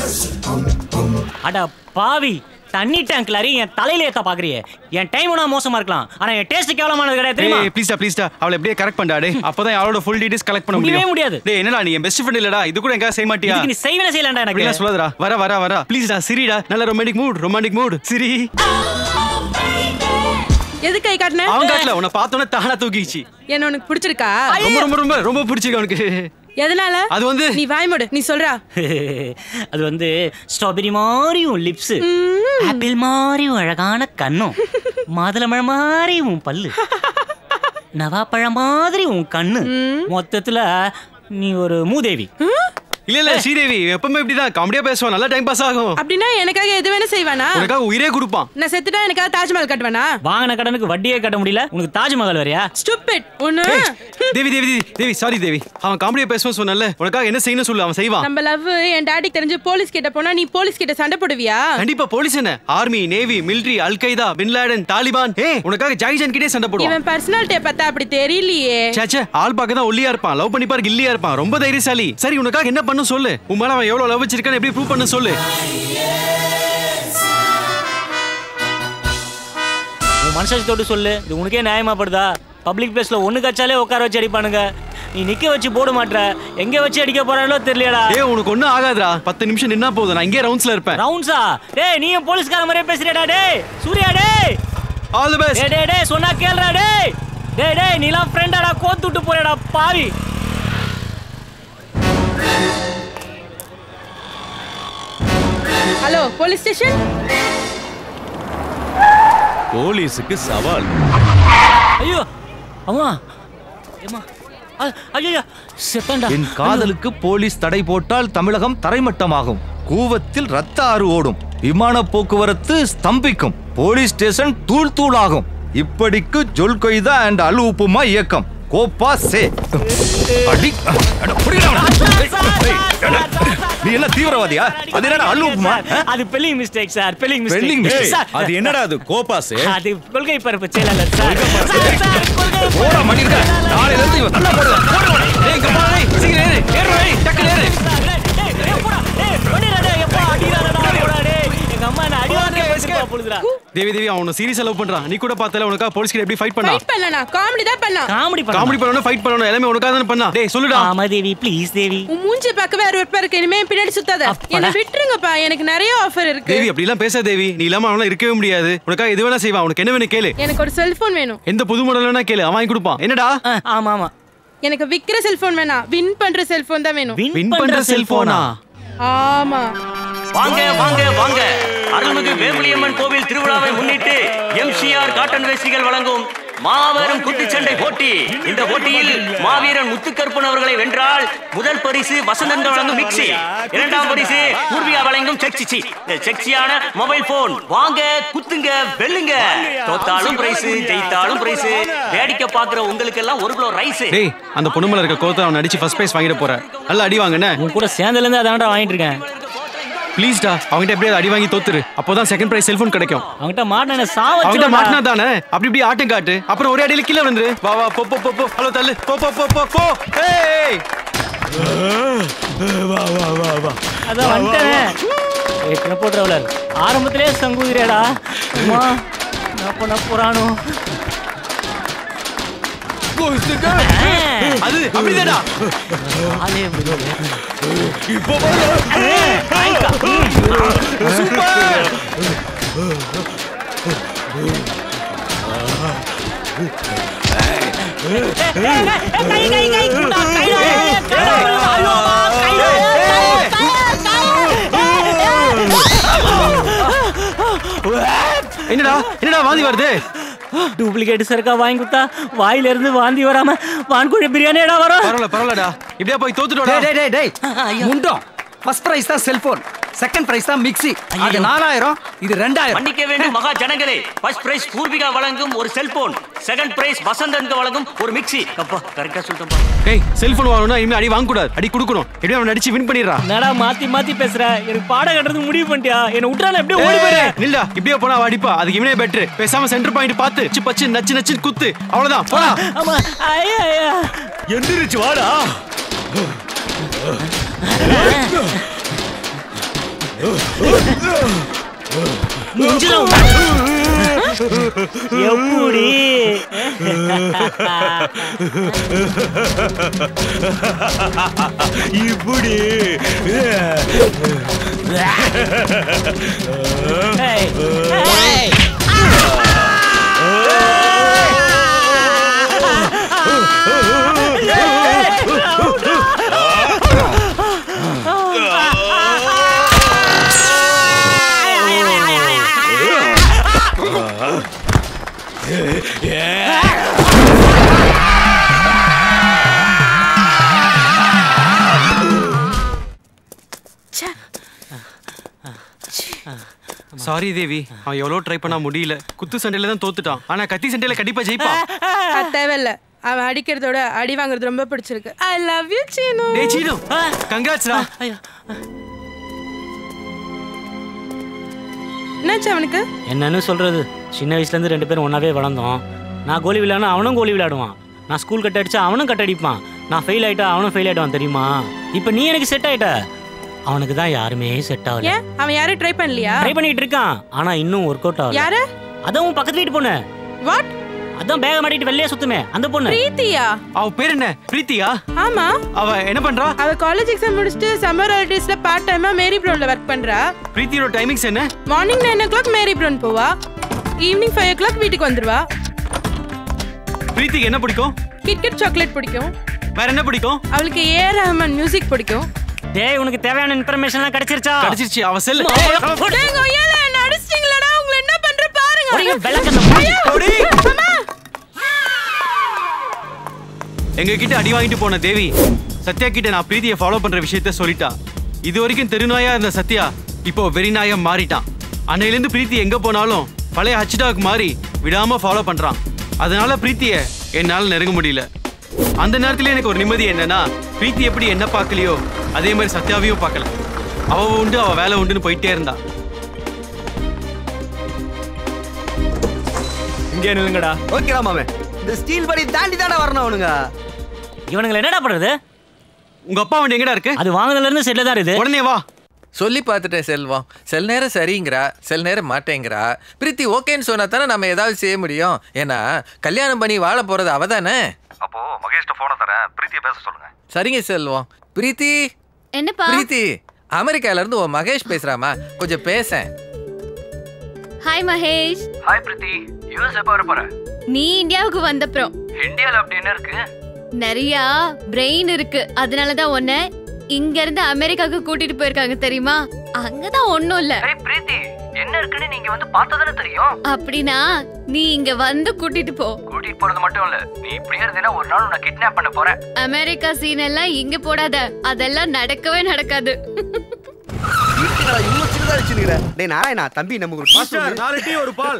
[SPEAKER 11] அட பாவி தண்ணி டேங்க்ல அறி என் தலையில ஏத்த பாக்குறியே என் டைம் நான் மோசமா இருக்கலாம் ஆனா என் டேஸ்ட் கேவலமானது கிடையாது தெரியுமா
[SPEAKER 1] ஏய் ப்ளீஸ்டா ப்ளீஸ்டா அவளை எப்படியே கரெக்ட் பண்ணடா டேய் அப்பதான் அவளோட ஃபுல் டீடைல்ஸ் கலெக்ட் பண்ண
[SPEAKER 11] முடியவே
[SPEAKER 1] முடியும்
[SPEAKER 11] முடியாது.
[SPEAKER 1] டேய் என்னடா நீ என் பெஸ்ட் ஃப்ரெண்ட் இல்லடா இது கூட எங்க செய்ய மாட்டியா
[SPEAKER 11] இதுக்கு நீ செய்வேனே செய்யலாம்டா எனக்கு
[SPEAKER 1] அப்படிலாம் சொல்லாதடா வர வர வர ப்ளீஸ்டா சிரிடா நல்ல ரொமான்டிக் மூட் ரொமான்டிக் மூட் சிரி
[SPEAKER 14] எது கை காட்டின
[SPEAKER 1] அவன் காட்டல உன்னை பார்த்தோன்னே தானா தூக்கிச்சு
[SPEAKER 14] என்ன உனக்கு பிடிச்சிருக்கா
[SPEAKER 1] ரொம்ப ரொம்ப ரொம்ப ரொம்ப பிடிச்சிருக்கு அவனுக்கு
[SPEAKER 14] எதனால
[SPEAKER 1] அது வந்து
[SPEAKER 14] நீ வாய் மூடு நீ சொல்றா
[SPEAKER 11] அது வந்து ஸ்ட்ராபெரி மாதிரியும் லிப்ஸ் ஆப்பிள் மாதிரியும் அழகான கண்ணும் மாதுளம்பழம் மாதிரியும் பல்லு நவாப்பழம் மாதிரி உன் கண்ணு மொத்தத்துல நீ ஒரு மூதேவி
[SPEAKER 1] இல்ல இல்ல ஸ்ரீதேவி எப்பவுமே இப்படிதான் காமெடியா பேசுவான் நல்லா டைம் பாஸ் ஆகும்
[SPEAKER 14] அப்படின்னா எனக்காக எது வேணா செய்வானா
[SPEAKER 1] உனக்காக உயிரே கொடுப்பான்
[SPEAKER 14] நான் செத்துட்டா எனக்காக தாஜ்மஹால் கட்டுவானா
[SPEAKER 11] வாங்கின கடனுக்கு வட்டியே கட்ட முடியல உனக்கு தாஜ்மஹால் வரையா
[SPEAKER 14] ஸ்டூபிட் ஒண்ணு
[SPEAKER 1] ஏய், தேவி தேவி தேவி தேவி சாரி தேவி அவன் காமெடியா பேசுவான் சொன்னல உனக்காக என்ன செய்யணும் சொல்லு அவன் செய்வான்
[SPEAKER 14] நம்ம லவ் என் டாடிக்கு தெரிஞ்சு போலீஸ் கிட்ட போனா நீ போலீஸ் கிட்ட சண்டை போடுவியா
[SPEAKER 1] கண்டிப்பா போலீஸ் என்ன army navy military al Qaeda bin Laden Taliban ஏ உனக்காக ஜாகிஜான் கிட்டே சண்டை போடுவான்
[SPEAKER 14] இவன் பர்சனாலிட்டியை பார்த்தா அப்படி தெரியலையே
[SPEAKER 1] சேச்சே ஆள் பார்க்க தான் ஒல்லியா இருப்பான் லவ் பண்ணி பாரு இல்லியா இருப்பான் ரொம்ப தைரியசாலி சரி உனக்காக என்ன பண்ணும் சொல்லு உன் மேல அவன் எவ்வளவு லவ் வச்சிருக்கான்னு எப்படி ப்ரூவ் பண்ண சொல்லு
[SPEAKER 11] உன் மனசாட்சி தொட்டு சொல்லு இது உனக்கே நியாயமாப்படுதா பப்ளிக் பிளேஸ்ல ஒண்ணு கச்சாலே உட்கார வச்சு அடிப்பானுங்க நீ நிக்க வச்சு போட மாட்ற எங்க வச்சு அடிக்க போறானோ தெரியலடா
[SPEAKER 1] ஏய் உனக்கு ஒண்ணும் ஆகாதுடா பத்து நிமிஷம் நின்னா போதும் நான் இங்கே ரவுண்ட்ஸ்ல இருப்பேன்
[SPEAKER 11] ரவுண்ட்ஸா டேய் நீ போலீஸ்கார மாதிரியே பேசுறியடா டேய் சூர்யா டேய்
[SPEAKER 1] ஆல் தி பெஸ்ட்
[SPEAKER 11] டேய் டேய் டேய் சொன்னா கேளுடா டேய் டேய் டேய் நீலாம் ஃப்ரெண்டாடா கோத்து விட்டு போறடா பாவி
[SPEAKER 14] ஹலோ போலீஸ் ஸ்டேஷன்
[SPEAKER 3] போலீஸுக்கு சவால்
[SPEAKER 11] ஐயோ அம்மா ஏம்மா அ- ஐயோ செத்தண்டா
[SPEAKER 5] என் காதலுக்கு போலீஸ் தடை போட்டால் தமிழகம் தரைமட்டமாகும் கூவத்தில் ரத்த ஆறு ஓடும் விமான போக்குவரத்து ஸ்தம்பிக்கும் போலீஸ் ஸ்டேஷன் தூள் தூளாகும் இப்படிக்கு ஜொல் கொய்தா அண்ட் அலு உப்புமா இயக்கம் கோப்பா சே அடி அட, புடிடா அவனை. ஏய், ஏய், அட, நீ என்ன தீவிரவாதியா அது என்னடா அலு உப்புமா ஆ?
[SPEAKER 11] அது spelling mistake sir spelling
[SPEAKER 5] Spelling
[SPEAKER 11] mistake
[SPEAKER 5] mistake. அது என்னடா அது கோபாசு
[SPEAKER 11] அது கொள்கை பரப்பு செயலாளர் சார் சார், சார், கொள்கை
[SPEAKER 5] போடா மணிக்க நாளையில இருந்து இவன் நல்லா போடுவா
[SPEAKER 1] ஏய் இங்க பாரு ஏய் சீக்கிரம் ஏறு ஏறு ஏய் டக்கு ஏறு
[SPEAKER 11] எங்க அம்மா என்ன அடி வாங்க பேசுறா பொழுதுடா
[SPEAKER 1] தேவி தேவி அவன் உன்னை சீரியஸா லவ் பண்றான் நீ கூட பார்த்தல உனக்காக போலீஸ் கிட்ட எப்படி ஃபைட் பண்ணா
[SPEAKER 14] ஃபைட் பண்ணலனா காமெடி தான் பண்ணா
[SPEAKER 11] காமெடி
[SPEAKER 1] காமெடி பண்ணனும் ஃபைட் பண்ணனும் எல்லாமே உனக்காக தான பண்ணா டேய் சொல்லுடா
[SPEAKER 11] ஆமா தேவி ப்ளீஸ் தேவி
[SPEAKER 14] உன் மூஞ்சி பார்க்கவே அருவருப்பா இருக்கு இனிமே என் பின்னாடி சுத்தாத என்ன விட்டுருங்கப்பா எனக்கு நிறைய ஆஃபர் இருக்கு
[SPEAKER 1] தேவி அப்படி எல்லாம் பேசாத தேவி நீ இல்லாம அவனால இருக்கவே முடியாது உனக்காக எது வேணா செய்வான் உனக்கு என்ன வேணும் கேளு
[SPEAKER 14] எனக்கு ஒரு செல்போன் வேணும்
[SPEAKER 1] எந்த புது மாடல் வேணா கேளு அவன் வாங்கி கொடுப்பான் என்னடா
[SPEAKER 11] ஆமா ஆமா
[SPEAKER 14] எனக்கு விக்கிற செல்போன் வேணாம் வின் பண்ற செல்போன் தான் வேணும்
[SPEAKER 1] வின் பண்ற செல்போனா
[SPEAKER 14] ஆமா
[SPEAKER 17] வாங்க வாங்க வாங்க அருள்மிகு வேம்புலியம்மன் கோவில் திருவிழாவை முன்னிட்டு எம்சிஆர் காட்டன் வேஷ்டிகள் வழங்கும் மாபெரும் குத்துச்சண்டை போட்டி இந்த போட்டியில் மாவீரன் முத்துக்கருப்பன் அவர்களை வென்றால் முதல் பரிசு வசந்தன் வழங்கும் மிக்சி இரண்டாம் பரிசு பூர்வியா வழங்கும் செக்சி செக்சியான மொபைல் போன் வாங்க குத்துங்க வெல்லுங்க தோத்தாலும் பிரைஸ் ஜெயித்தாலும் பிரைஸ் வேடிக்கை பாக்குற உங்களுக்கு எல்லாம் ஒரு கிலோ ரைஸ்
[SPEAKER 1] டேய் அந்த பொண்ணு மேல இருக்க கோத்தை அவன் அடிச்சு ஃபர்ஸ்ட் பிரைஸ் வாங்கிட போற நல்லா அடி வாங்கினே
[SPEAKER 11] உன் கூட சேர்ந்ததுல இருந்து அதான்டா வாங்கிட்டு இருக்கேன்
[SPEAKER 1] ப்ளீஸ்டா அவன்கிட்ட எப்படியாவது அடி வாங்கி தோத்துரு அப்போதான் செகண்ட் பிரைஸ் செல்போன் கிடைக்கும்
[SPEAKER 11] அவன்கிட்ட மாட்டின
[SPEAKER 1] அவன்கிட்ட
[SPEAKER 11] சாவ
[SPEAKER 1] மாட்டினா தானே அப்படி இப்படி ஆட்டம் காட்டு அப்புறம் ஒரே அடியில கீழே வந்துரு வா வா போ போ போ போ ஹலோ தள்ளு போ போ போ போ போ ஏய்
[SPEAKER 3] வா வா வா வா
[SPEAKER 11] அதான் வந்துட்டேன் ஏற்கனவே போட்டுறவளர் ஆரம்பத்திலே சங்குதிரேடா அம்மா என்ன பண்ண போறானோ
[SPEAKER 1] அது அப்படிதாடா
[SPEAKER 11] அதே
[SPEAKER 3] இப்போ
[SPEAKER 1] சூப்பர் என்னடா என்னடா வாந்தி வருது
[SPEAKER 11] டூப்ளிகேட் சரக்கா வாங்கி கொடுத்தா வாயில இருந்து வாந்தி வராம வான்கோழி பிரியாணிடா வரும்
[SPEAKER 1] பரவாயில்ல பரவாயில்லடா இப்படியா போய் தோத்துட்டோடா
[SPEAKER 10] டேய் டேய் டேய் டேய் முண்டம் ஃபர்ஸ்ட் பிரைஸ் தான் செல்போன் செகண்ட் பிரைஸ் தான் மிக்ஸி அது நாலாயிரம் இது ரெண்டாயிரம்
[SPEAKER 17] மன்னிக்க வேண்டும் மகா ஜனங்களே ஃபர்ஸ்ட் பிரைஸ் பூர்விகா வழங்கும் ஒரு செல்போன் செகண்ட் பிரைஸ் வசந்தனுக்கு வழங்கும் ஒரு மிக்ஸி அப்பா கரெக்டா சொல்லிட்டோம்
[SPEAKER 1] டேய் செல்போன் வாங்கணும்னா இனிமே அடி வாங்க கூடாது அடி கொடுக்கணும் எப்படியும் அவன் அடிச்சு வின் பண்ணிடுறா
[SPEAKER 11] என்னடா மாத்தி மாத்தி பேசுற எனக்கு பாடம் கட்டுறது முடிவு பண்ணிட்டியா என்ன விட்டுறான எப்படியே ஓடி போயிரு
[SPEAKER 1] நில்டா இப்படியே போனா அவ அடிப்பா அதுக்கு இவனே பெட்ரு பேசாம சென்டர் பாயிண்ட் பார்த்து சி பச்சு நச்சு நச்சு குத்து அவ்வளவுதான் போடா
[SPEAKER 11] ஆமா ஐயா ஐயா
[SPEAKER 3] எந்திரிச்சு வாடா
[SPEAKER 11] எப்படி
[SPEAKER 3] இப்படி
[SPEAKER 11] ஏய், ஏய்.
[SPEAKER 3] Yeah.
[SPEAKER 1] சாரி தேவி அவன் எவ்வளோ ட்ரை பண்ணா முடியல குத்து சண்டையில தான் தோத்துட்டான் ஆனா கத்தி சண்டையில கண்டிப்பா ஜெயிப்பான்
[SPEAKER 14] அது தேவையில்ல அவன் அடிக்கிறதோட அடி வாங்குறது ரொம்ப பிடிச்சிருக்கு ஐ லவ் யூ சீனு
[SPEAKER 1] டேய் சீனு கங்காட்ஸ்டா
[SPEAKER 14] என்னாச்சு அவனுக்கு
[SPEAKER 11] என்னன்னு சொல்றது சின்ன வயசுல இருந்து ரெண்டு பேரும் ஒன்னாவே வளர்ந்தோம் நான் கோலி விளையாடணும் அவனும் கோலி விளையாடுவான் நான் ஸ்கூல் கட் அடிச்சா அவனும் கட் அடிப்பான் நான் ஃபெயில் ஆயிட்டா அவனும் ஃபெயில் ஆயிடுவான் தெரியுமா இப்போ நீ எனக்கு செட் ஆயிட்ட அவனுக்கு தான் யாருமே செட் ஆகல
[SPEAKER 14] ஏன் அவன் யாரும் ட்ரை பண்ணலையா
[SPEAKER 11] ட்ரை பண்ணிட்டு இருக்கான் ஆனா இன்னும் ஒர்க் அவுட் ஆகல
[SPEAKER 14] யாரு
[SPEAKER 11] அதான் உன் பக்கத்து வீட்டு பொண்ணு
[SPEAKER 14] வாட்
[SPEAKER 11] அதான் பேக மாட்டிட்டு வெளியே சுத்துமே அந்த பொண்ணு
[SPEAKER 14] பிரீத்தியா
[SPEAKER 1] அவ பேர் என்ன பிரீத்தியா
[SPEAKER 14] ஆமா
[SPEAKER 1] அவ என்ன பண்றா
[SPEAKER 14] அவ காலேஜ் எக்ஸாம் முடிச்சுட்டு சம்மர் ஹாலிடேஸ்ல பார்ட் டைமா மேரி ப்ரௌன்ல ஒர்க் பண்றா
[SPEAKER 1] பிரீத்தியோட டைமிங்ஸ் என்ன
[SPEAKER 14] morning nine o'clock Mary Brown போவா ஈவினிங் ஃபைவ் ஓ கிளாக் வீட்டுக்கு வந்துருவா
[SPEAKER 1] பிரீத்திக்கு என்ன பிடிக்கும்
[SPEAKER 14] கிட்கட் சாக்லேட் பிடிக்கும்
[SPEAKER 1] வேற என்ன பிடிக்கும்
[SPEAKER 14] அவளுக்கு ஏ ரஹ்மான் மியூசிக் பிடிக்கும்
[SPEAKER 11] டேய் உனக்கு தேவையான இன்ஃபர்மேஷன்லாம் கிடைச்சிருச்சா
[SPEAKER 1] கிடைச்சிருச்சு அவ செல்
[SPEAKER 14] டேய் கொய்யால என்ன அடிச்சிட்டீங்களடா உங்களை என்ன பண்ற பாருங்க
[SPEAKER 11] ஒரே விளக்கண்ண
[SPEAKER 14] ஐயோ! அம்மா!
[SPEAKER 1] எங்க கிட்ட அடி வாங்கிட்டு போன தேவி சத்யா கிட்ட நான் பிரீத்தியை ஃபாலோ பண்ற விஷயத்த சொல்லிட்டா இது வரைக்கும் தெருநாயா இருந்த சத்யா இப்போ வெறிநாயா மாறிட்டான் அன்னையிலேருந்து பிரீத்தி எங்க போனாலும் பழைய ஹச்டாக் மாறி விடாம ஃபாலோ பண்றான் அதனால பிரீத்திய என்னால நெருங்க முடியல அந்த நேரத்துல எனக்கு ஒரு நிம்மதி என்னன்னா பிரீத்தி எப்படி என்ன பார்க்கலையோ அதே மாதிரி சத்யாவையும் பார்க்கல அவ உண்டு அவ வேலை உண்டுன்னு போயிட்டே இருந்தா
[SPEAKER 21] இங்கே நில்லுங்கடா
[SPEAKER 22] ஓகேடா மாமே இந்த ஸ்டீல் படி தாண்டி தானே வரணும் அவனுங்க
[SPEAKER 11] இவனுங்களை என்னடா பண்றது
[SPEAKER 1] உங்க அப்பா வண்டி எங்கடா இருக்கு
[SPEAKER 11] அது வாங்குனதுல இருந்து செட்ல தான் இருக்குது
[SPEAKER 1] உடனே வா
[SPEAKER 16] சொல்லி பார்த்துட்டேன் செல்வம் சில நேரம் சரிங்கிறா சில நேரம் மாட்டேங்கிறா பிரீத்தி ஓகேன்னு சொன்னா தானே நம்ம ஏதாவது செய்ய முடியும் ஏன்னா கல்யாணம் பண்ணி வாழ போறது அவ தானே
[SPEAKER 5] அப்போ மகேஷ்ட போனை தரேன் பிரீத்தியை பேச சொல்லுங்க
[SPEAKER 16] சரிங்க செல்வம் பிரீத்தி
[SPEAKER 18] என்னப்பா
[SPEAKER 16] பிரீத்தி அமெரிக்கால இருந்து உன் மகேஷ் பேசுறாமா கொஞ்சம் பேசேன்
[SPEAKER 18] hi Mahesh
[SPEAKER 20] hi Preethi US எப்போ வர போற
[SPEAKER 18] நீ இந்தியாவுக்கு வந்தப்புறம்
[SPEAKER 20] இந்தியால அப்படி என்ன இருக்கு
[SPEAKER 18] நிறைய பிரெயின் இருக்கு அதனாலதான் உன்னை இங்க இருந்து அமெரிக்காவுக்கு கூட்டிட்டு போயிருக்காங்க தெரியுமா அங்கதான் ஒண்ணும் இல்ல
[SPEAKER 20] பிரீத்தி என்ன இருக்குன்னு நீங்க வந்து பார்த்ததானே தெரியும்
[SPEAKER 18] அப்படின்னா நீ இங்க வந்து கூட்டிட்டு போ
[SPEAKER 20] கூட்டிட்டு போறது மட்டும் இல்ல நீ இப்படியே இருந்தீன்னா ஒரு நாள் உன்னை கிட்னாப் பண்ண போறேன்
[SPEAKER 18] அமெரிக்கா சீன் எல்லாம் இங்க போடாத அதெல்லாம் நடக்கவே நடக்காது
[SPEAKER 22] வீட்டுங்களா இவ்வளவு சின்னதா வச்சிருக்கிறேன் டேய் நாராயணா தம்பி நமக்கு ஒரு பாஸ்
[SPEAKER 8] மாஸ்டர், நாலு டீ ஒரு பால்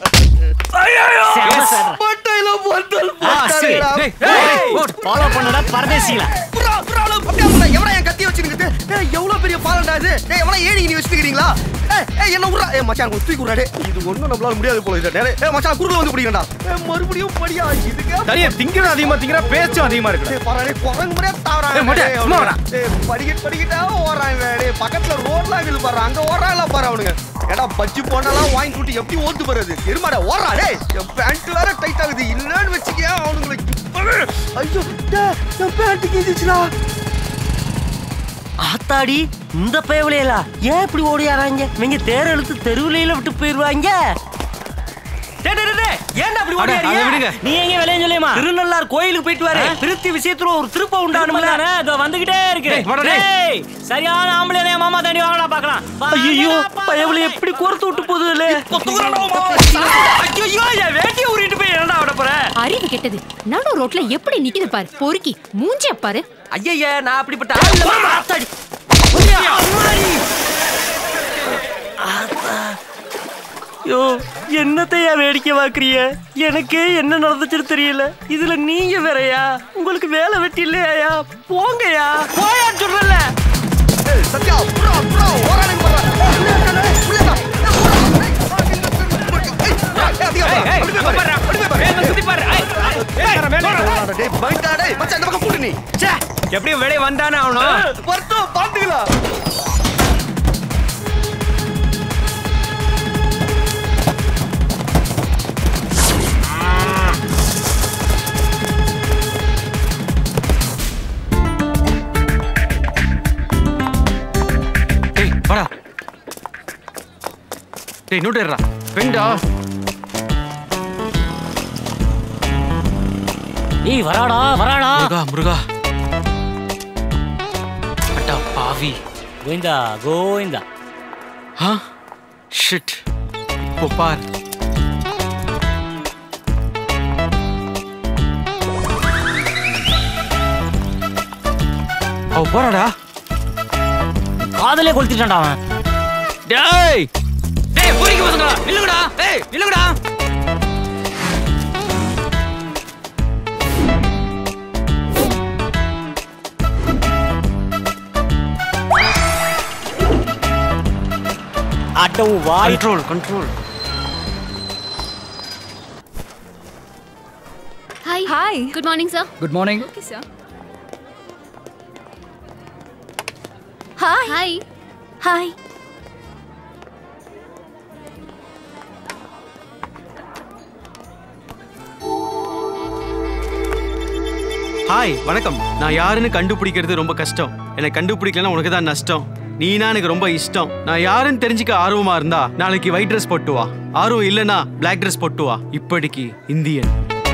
[SPEAKER 22] பட்டையில பொட்டல்
[SPEAKER 11] ஃபாலோ பண்ணடா பரதேசிகளா
[SPEAKER 22] எவடா என் கத்தி வச்சிருக்குது டேய் எவ்வளவு பெரிய பாலண்டா இது டேய் எவடா ஏணி நீ வச்சிருக்கீங்களா ஏய் ஏய் என்ன உட்றா ஏய் மச்சான் கொஞ்சம் தூக்கி விடுறா டேய் இது ஒண்ணும் நம்மளால முடியாது போல இது டேய் ஏய் மச்சான் குறுக்குல வந்து பிடிக்கண்டா ஏய் மறுபடியும் படியா இதுக்கு
[SPEAKER 8] தனியா திங்கிறது அதிகமா திங்கிற பேச்சும் அதிகமா இருக்கு
[SPEAKER 22] டேய் பாரு டேய் குரங்கு முறையா தாவறா
[SPEAKER 8] ஏய், மொட்டை, சும்மா வாடா.
[SPEAKER 22] டேய் படிக்கட் படிக்கட்டா ஓடுறான் இவன். டேய் பக்கத்துல ரோட்லாம் இருக்குது பாரு அங்க ஓடுறாங்களா பாரு அவனுங்க ஏடா பச்சி போனாலாம் வாங்கி கூட்டி எப்படி ஓட்டு போறது எருமாடா ஓடுறா டேய் என் பேண்ட் வேற டைட் ஆகுது இல்லன்னு வச்சுக்கியா அவனுங்களுக்கு இப்பவே ஐயோ டேய் என் பேண்ட் கீதிச்சுடா
[SPEAKER 17] ஆத்தாடி இந்த பயவலையலா ஏன் இப்படி ஓடியாராங்க இவங்க தேர் இழுத்து தெருவுலையில விட்டு போயிருவாங்க டேய், டேய், டேய், டேய், ஏன்டா அப்படி
[SPEAKER 11] அட,
[SPEAKER 17] ஓடியாரீங்க?
[SPEAKER 11] அதை விடுங்க. நீ எங்க விளையாட சொல்லியம்மா?
[SPEAKER 17] திருநள்ளார் கோயிலுக்கு போயிட்டு வாரு திருப்தி விஷயத்துல ஒரு திருப்ப உண்டானும்ல
[SPEAKER 11] உண்டானும்ல இதோ வந்துகிட்டே இருக்கு
[SPEAKER 17] டேய், வாடா, டேய்.
[SPEAKER 11] டேய், சரியான ஆம்பளை என் மாமா தாண்டி வாங்கடா பார்க்கலாம்
[SPEAKER 17] ஐயோ பயவலை எப்படி கோர்த்து விட்டு போகுதுல ஐயோ என் வேட்டியை உருட்டு போய் என்னடா விட போற
[SPEAKER 9] அறிவு கெட்டது நடு ரோட்ல எப்படி நிக்குது பாரு பொறுக்கி மூஞ்சிய பாரு
[SPEAKER 17] ஐயா நான் அப்படிப்பட்ட ஆள் இல்ல. ஆத்தாடி. அம்மாடி. ஆத்தா. ஐயோ என்னத்தையா வேடிக்கை பாக்குறிய எனக்கே என்ன நடந்துச்சுன்னு தெரியல இதுல நீங்க வேறயா உங்களுக்கு வேலை வெட்டி இல்லையா போங்கயா போயா சொல்றல
[SPEAKER 22] சத்யா ப்ரோ ப்ரோ ஓரானுங்க பாரு
[SPEAKER 21] எப்படியும் வெளியே வந்தானே ஆகணும்
[SPEAKER 22] வரட்டும் பாத்துக்கலாம்
[SPEAKER 1] டேய் வாடா டேய் நோட் ஏறா பெண்டா
[SPEAKER 11] ஏய் வராடா வராடா
[SPEAKER 1] முருகா முருகா அட்டா பாவி
[SPEAKER 11] கோவிந்தா கோவிந்தா
[SPEAKER 1] ஆ ஷிட் இப்போ பார் அவ போறாடா
[SPEAKER 11] காதலே கொளுத்திட்டான்டா அவன்
[SPEAKER 1] டேய்
[SPEAKER 10] ஏய் பொறிக்க பசங்களா நில்லுங்கடா ஏய் நில்லுங்கடா
[SPEAKER 11] அட்டோ வாய்
[SPEAKER 10] control control
[SPEAKER 18] hi hi good morning sir
[SPEAKER 10] good morning
[SPEAKER 18] okay sir hi hi hi
[SPEAKER 1] hi வணக்கம் நான் யாருன்னு கண்டுபிடிக்கிறது ரொம்ப கஷ்டம் என்னை கண்டுபிடிக்கலன்னா உனக்கு தான் நஷ்டம் நீனா எனக்கு ரொம்ப இஷ்டம் நான் யாருன்னு தெரிஞ்சுக்க ஆர்வமா இருந்தா நாளைக்கு ஒயிட் ட்ரெஸ் போட்டு வா ஆர்வம் இல்லனா பிளாக் ட்ரெஸ் போட்டு வா இப்படிக்கு இந்தியன்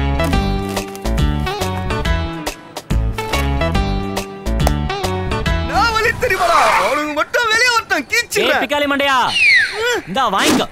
[SPEAKER 22] நான் வழி தெரியுமாடா அவனுக்கு மட்டும் வெளியே ஒருத்தன்
[SPEAKER 11] ஏய்
[SPEAKER 22] கீச்சிடுறேன்
[SPEAKER 11] பிக்காலி மண்டையா இந்தா வாங்கிக்கோ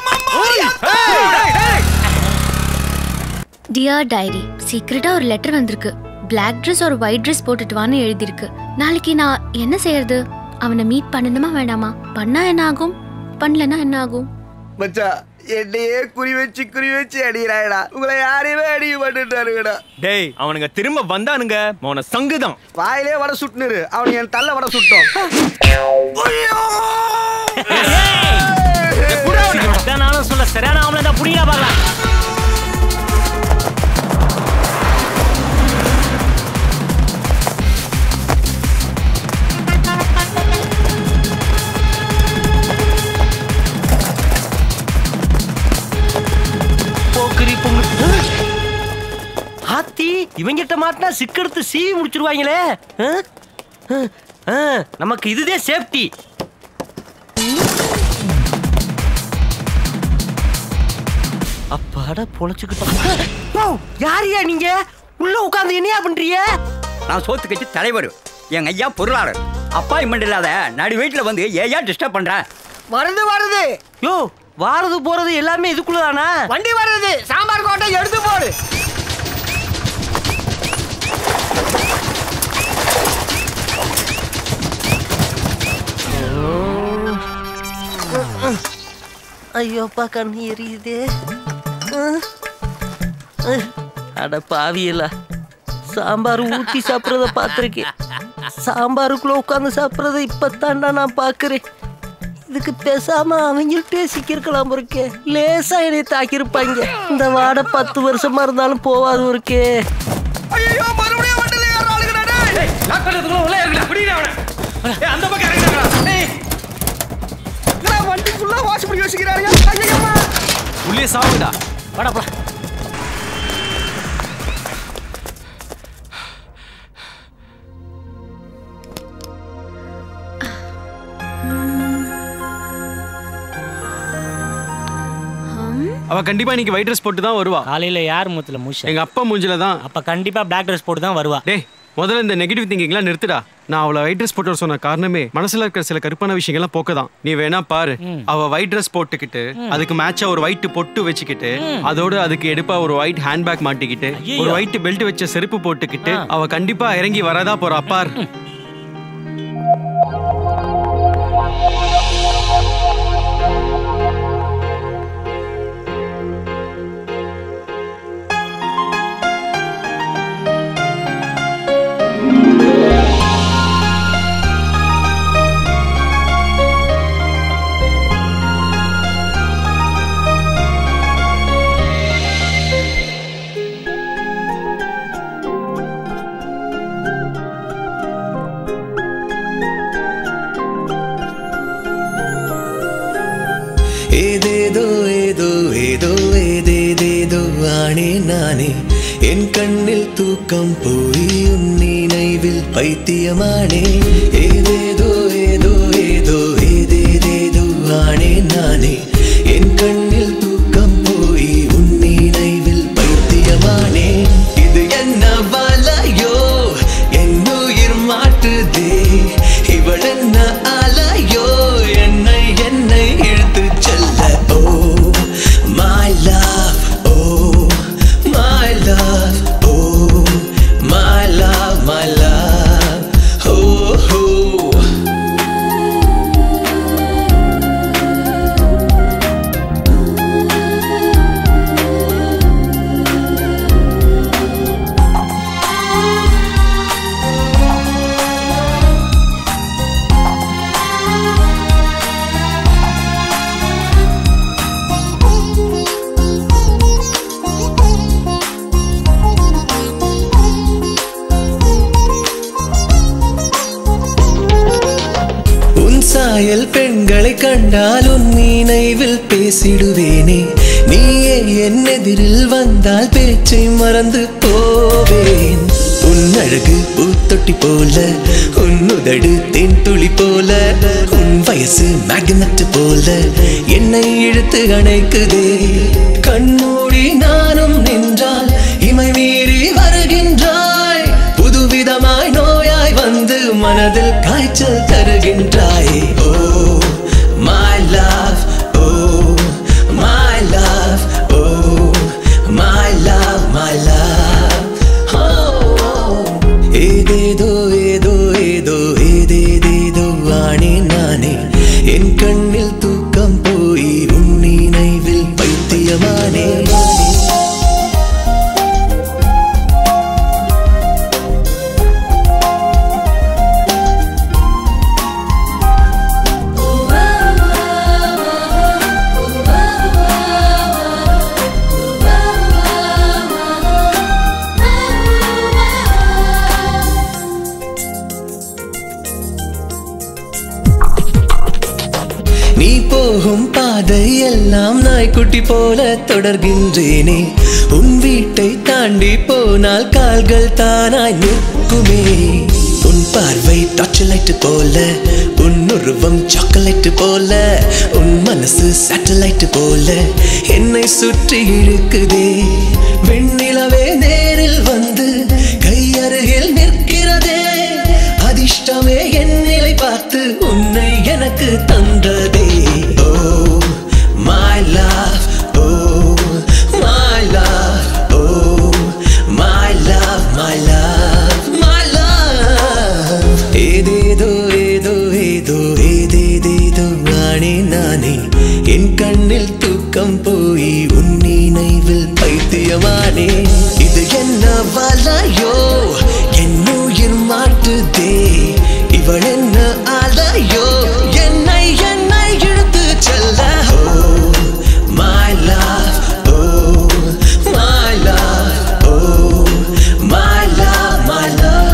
[SPEAKER 18] டியர் டைரி சீக்கிரட்டா ஒரு லெட்டர் வந்திருக்கு Black ட்ரெஸ் ஒரு ஒயிட் ட்ரெஸ் போட்டுட்டு வான்னு எழுதியிருக்கு நாளைக்கு நான் என்ன செய்யறது அவனை மீட் பண்ணணுமா வேண்டாமா பண்ணா என்ன ஆகும் பண்ணலனா என்ன ஆகும்
[SPEAKER 22] மச்சான் என்னையே குறி வச்சு குறி வச்சு அடிக்கிறாயடா உங்களை யாரையுமே அடிக்க மாட்டேன்றாருங்கடா
[SPEAKER 21] டேய் அவனுங்க திரும்ப வந்தானுங்க அவன சங்குதான்
[SPEAKER 22] வாயிலே வட சுட்டுனுரு அவனுக்கு என் தள்ள வட சுட்டோம்
[SPEAKER 11] இதான் நானும் சொல்ல சரியான ஆம்பளை தான் புடிங்களா பார்க்கலாம்
[SPEAKER 17] போக்கிரி பொங்கு ஆத்தி இவங்கிட்ட மாட்டினா சிக்கெடுத்து சீவி முடிச்சிருவாங்களே ஆ? ஆ, ஆ, நமக்கு இதுதே சேஃப்டி அப்பாட பொழைச்சுக்கிட்டோம் யாரியா நீங்க உள்ள உட்கார்ந்து என்னையா பண்றீங்க
[SPEAKER 10] நான் சோத்து கட்சி தலைவர் எங்க ஐயா பொருளாளர் அப்பாயின்மெண்ட் இல்லாத நடு வீட்டுல வந்து ஏயா டிஸ்டர்ப் பண்றேன்
[SPEAKER 17] வருது வருது யோ வாரது போறது எல்லாமே இதுக்குள்ளதானா
[SPEAKER 10] வண்டி வருது சாம்பார் கோட்டை எடுத்து போடு
[SPEAKER 17] ஐயோப்பா கண் எரியுதே அஹ். அஹ். அட பாவியலா சாம்பார் ஊத்தி சாப்பிட்றத பார்த்துருக்கேன் சாம்பாருக்குள்ள உட்காந்து சாப்பிட்றத இப்பத்தாண்டா நான் பார்க்குறேன் இதுக்கு பேசாம அவங்கள்ட்டே சிக்கிருக்கலாம் இருக்கே லேசா என்னை தாக்கியிருப்பாங்க இந்த வாடை பத்து வருஷமா இருந்தாலும் போவாது இருக்கே
[SPEAKER 22] ஐயோ மறுபடியும் வண்டில யாரோ ஆளுங்கடா டேய்
[SPEAKER 10] லாக் பண்றதுக்குள்ள உள்ள இருக்கல புடிடா அவன ஏய் அந்த பக்கம் இறங்குடா டேய்
[SPEAKER 22] என்னடா வண்டி ஃபுல்லா வாஷ் பண்ணி வச்சுக்கிறாங்க ஐயோ
[SPEAKER 1] உள்ளே சாவுடா
[SPEAKER 11] வாடா போடா
[SPEAKER 1] அவ கண்டிப்பா இன்னைக்கு ஒயிட் ட்ரெஸ் போட்டு தான் வருவா
[SPEAKER 11] காலையில யார் மூத்துல மூஷ
[SPEAKER 1] எங்க அப்பா மூஞ்சில தான்
[SPEAKER 11] அப்ப கண்டிப்பா பிளாக் ட்ரெஸ் போட்டு தான் வருவா
[SPEAKER 1] டேய் முதல்ல இந்த நெகட்டிவ் திங்கிங்லாம் நிறுத்துடா நான் அவளை ஒயிட் ட்ரெஸ் போட்டு வர சொன்ன காரணமே மனசுல இருக்கிற சில கருப்பான விஷயங்கள்லாம் போக்க தான் நீ வேணா பாரு அவ ஒயிட் ட்ரெஸ் போட்டுக்கிட்டு அதுக்கு மேட்சா ஒரு ஒயிட் பொட்டு வச்சுக்கிட்டு அதோட அதுக்கு எடுப்பா ஒரு ஒயிட் ஹேண்ட்பேக் மாட்டிக்கிட்டு ஒரு ஒயிட் பெல்ட் வச்ச செருப்பு போட்டுக்கிட்டு அவ கண்டிப்பா இறங்கி வரதா போறா பார்
[SPEAKER 13] ஏதேதோ ஏதோ ஏதோ ஏதேதேதோ ஆனே நானே என் கண்ணில் தூக்கம் போய் உன் நினைவில் பைத்தியமானே ஏதேதோ ஏதோ ஏதோ ஏதேதேதோ ஆனே நானே என் கண்ணில் தூக்கம் போய் உன் நினைவில் பைத்தியமானே இது என்ன வலையோ என் உயிர் மாட்டுதே இவள் என்ன அலையோ என்னை என்னை இழுத்து செல்ல ஓ my love oh my love oh my love my love oh oh பெண்களை கண்டால் உன் நினைவில் பேசிடுவேனே நீயே என் எதிரில் வந்தால் பேச்சை மறந்து போவேன் உன் அழகு பூத்தொட்டி போல உன் உதடு தேன் துளி போல உன் வயசு மேக்னட் போல என்னை இழுத்து அணைக்குதே கண்மூடி நானும் நின்றால் இமை மீறி வருகின்றாய் புதுவிதமாய் நோயாய் வந்து மனதில் காய்ச்சல் தருகின்றாய் ஓ my love oh my love oh my love my love oh ஏதேதோ ஏதோ ஏதோ ஏதேதேதோ ஆனே நானே என் கண்ணில் தூக்கம் போய் உன் நினைவில் பைத்தியமானே நீ போகும் பாதை எல்லாம் நாய்க்குட்டி போல தொடர்கின்றேனே உன் வீட்டை தாண்டி போனால் கால்கள் தானாய் நிற்குமே உன் பார்வை டார்ச் லைட் போல உன் உருவம் சாக்லேட் போல உன் மனசு சேட்டலைட் போல என்னை சுற்றி இழுக்குதே வெண்ணிலவே நேரில் வந்து கையருகில் நிற்கிறதே அதிர்ஷ்டமே என் நிலை பார்த்து உன்னை எனக்கு தந்ததே ஓ my love O my love O my love my love my love ஏதேதோ ஏதோ ஏதோ ஏதேதேதோ நானே நானே என் கண்ணில் தூக்கம் போய் உன் நினைவில் பைத்தியமானே இது என்ன வலையோ என் உயிர் மாட்டுதே இவள் என்ன அலையோ என்னை என்னை இழுத்து செல்ல ஓ my love O my love O my love my love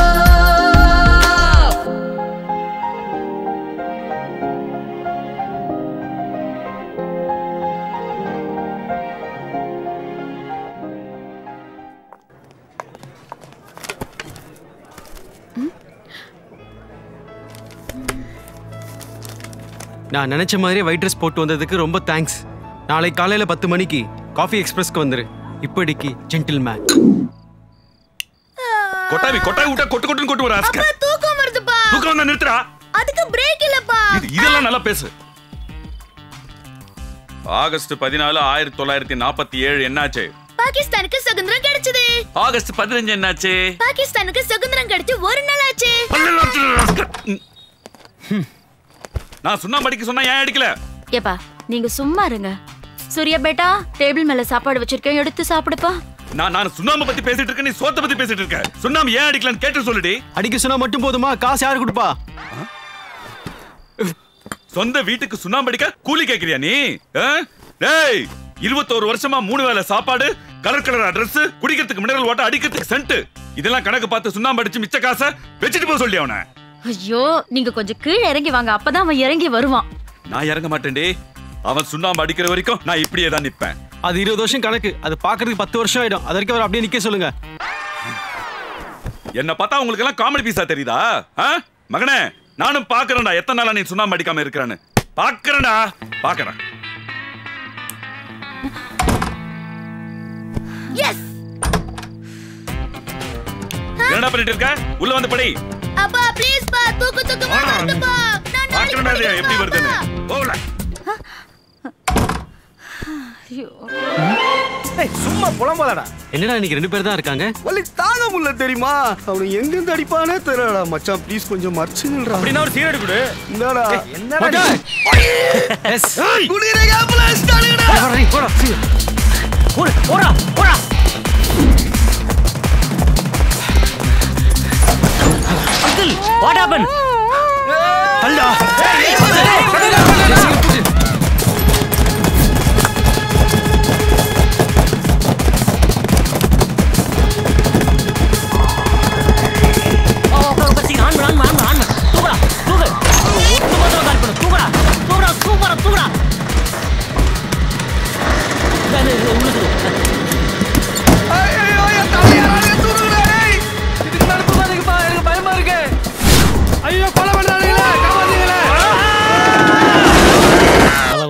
[SPEAKER 1] நான் நினைச்ச மாதிரியே ஒயிட் ட்ரெஸ் போட்டு வந்ததுக்கு ரொம்ப தேங்க்ஸ் நாளை காலையில பத்து மணிக்கு காஃபி எக்ஸ்பிரஸ்க்கு வந்துரு இப்படிக்கு ஜென்டில் மேன்
[SPEAKER 3] கொட்டாவி கொட்டாவி விட்டா கொட்டு கொட்டுன்னு கொட்டு வர ஆஸ்க
[SPEAKER 4] தூக்கம் வருதுப்பா
[SPEAKER 3] தூக்கம் வந்தா நிறுத்துறா
[SPEAKER 4] அதுக்கு பிரேக் இல்லப்பா
[SPEAKER 3] இது இதெல்லாம் நல்லா பேசு ஆகஸ்ட் பதினாலு ஆயிரத்தி தொள்ளாயிரத்தி நாற்பத்தி ஏழு என்னாச்சு
[SPEAKER 4] பாகிஸ்தானுக்கு சுதந்திரம் கிடைச்சது
[SPEAKER 3] ஆகஸ்ட் பதினஞ்சு என்னாச்சு
[SPEAKER 4] பாகிஸ்தானுக்கு சுதந்திரம் கிடைச்சு ஒரு நாள் ஆச்சு
[SPEAKER 3] நான் சுண்ணாம்பு அடிக்க சொன்னா ஏன் அடிக்கல
[SPEAKER 2] ஏப்பா நீங்க சும்மா இருங்க சூர்யா பேட்டா டேபிள் மேல சாப்பாடு வச்சிருக்கேன் எடுத்து சாப்பிடுப்பா
[SPEAKER 3] நான் நான் சுண்ணாம்பு பத்தி பேசிட்டு இருக்க நீ சோத்த பத்தி பேசிட்டு இருக்க சுண்ணாம்பு ஏன் அடிக்கலன்னு கேட்டு சொல்லுடி
[SPEAKER 1] அடிக்க சொன்னா மட்டும் போதுமா காசு யாரு கொடுப்பா
[SPEAKER 3] சொந்த வீட்டுக்கு சுண்ணாம்பு அடிக்க கூலி கேக்குறியா நீ ஆ? டேய் இருபத்தோரு வருஷமா மூணு வேளை சாப்பாடு கலர் கலரா Dress குடிக்கிறதுக்கு மினரல் வாட்டர் அடிக்கிறதுக்கு சென்ட் இதெல்லாம் கணக்கு பார்த்து சுண்ணாம்பு அடிச்சு மிச்ச காசை வச்சுட்டு போக சொல்லி அவனை
[SPEAKER 2] ஐயோ நீங்க கொஞ்சம் கீழே இறங்கி வாங்க அப்பதான் அவன் இறங்கி வருவான்
[SPEAKER 3] நான் இறங்க மாட்டேன்டி அவன் சுண்ணாம்பு அடிக்கிற வரைக்கும் நான் இப்படியே தான் நிப்பேன்
[SPEAKER 1] அது இருபது வருஷம் கணக்கு அது பாக்குறதுக்கு பத்து வருஷம் ஆயிடும் அது வரைக்கும் அவர் அப்படியே நிக்க சொல்லுங்க
[SPEAKER 3] என்ன பார்த்தா உங்களுக்கு எல்லாம் காமெடி பீஸா தெரியுதா ஆ? மகனே நானும் பாக்குறேன்டா எத்தனை நாளா நீ சுண்ணாம்பு அடிக்காம இருக்கிறான்னு பாக்குறேன்டா பாக்குறேன்
[SPEAKER 4] எஸ்
[SPEAKER 3] என்னடா பண்ணிட்டு இருக்க உள்ள வந்து படி
[SPEAKER 4] அப்பா ப்ளீஸ் பா தூக்கு தூக்கமா வருதுப்பா நான் நாளைக்கு
[SPEAKER 3] பாக்குறேன்டா இது
[SPEAKER 4] படிக்கிறேன்
[SPEAKER 3] எப்படி
[SPEAKER 4] பா.
[SPEAKER 3] வருதுன்னு போகல
[SPEAKER 22] சும்மா புலம்பாதடா
[SPEAKER 1] என்னடா இன்னைக்கு ரெண்டு பேர் தான் இருக்காங்க
[SPEAKER 22] வலி தாங்க முடியல தெரியுமா அவனு எங்கிருந்து அடிப்பானே தெரியலடா மச்சான் ப்ளீஸ் கொஞ்சம் மறைச்சு நில்றா
[SPEAKER 8] அப்படின்னா ஒரு சீரடி கொடு
[SPEAKER 22] இந்தாடா
[SPEAKER 8] என்னடா
[SPEAKER 1] எஸ்
[SPEAKER 22] குடிக்கிற கேப்ல ஸ்டாலிடா
[SPEAKER 1] போடா
[SPEAKER 11] போடா போடா போடா அங்கிள் வாட் ஹேப்பன்
[SPEAKER 1] அல்லா
[SPEAKER 11] ஆன் ஆன் ஆன் ஆன் தூக்குடா தூக்கு தூக்கு கால் பண்ணு தூக்குடா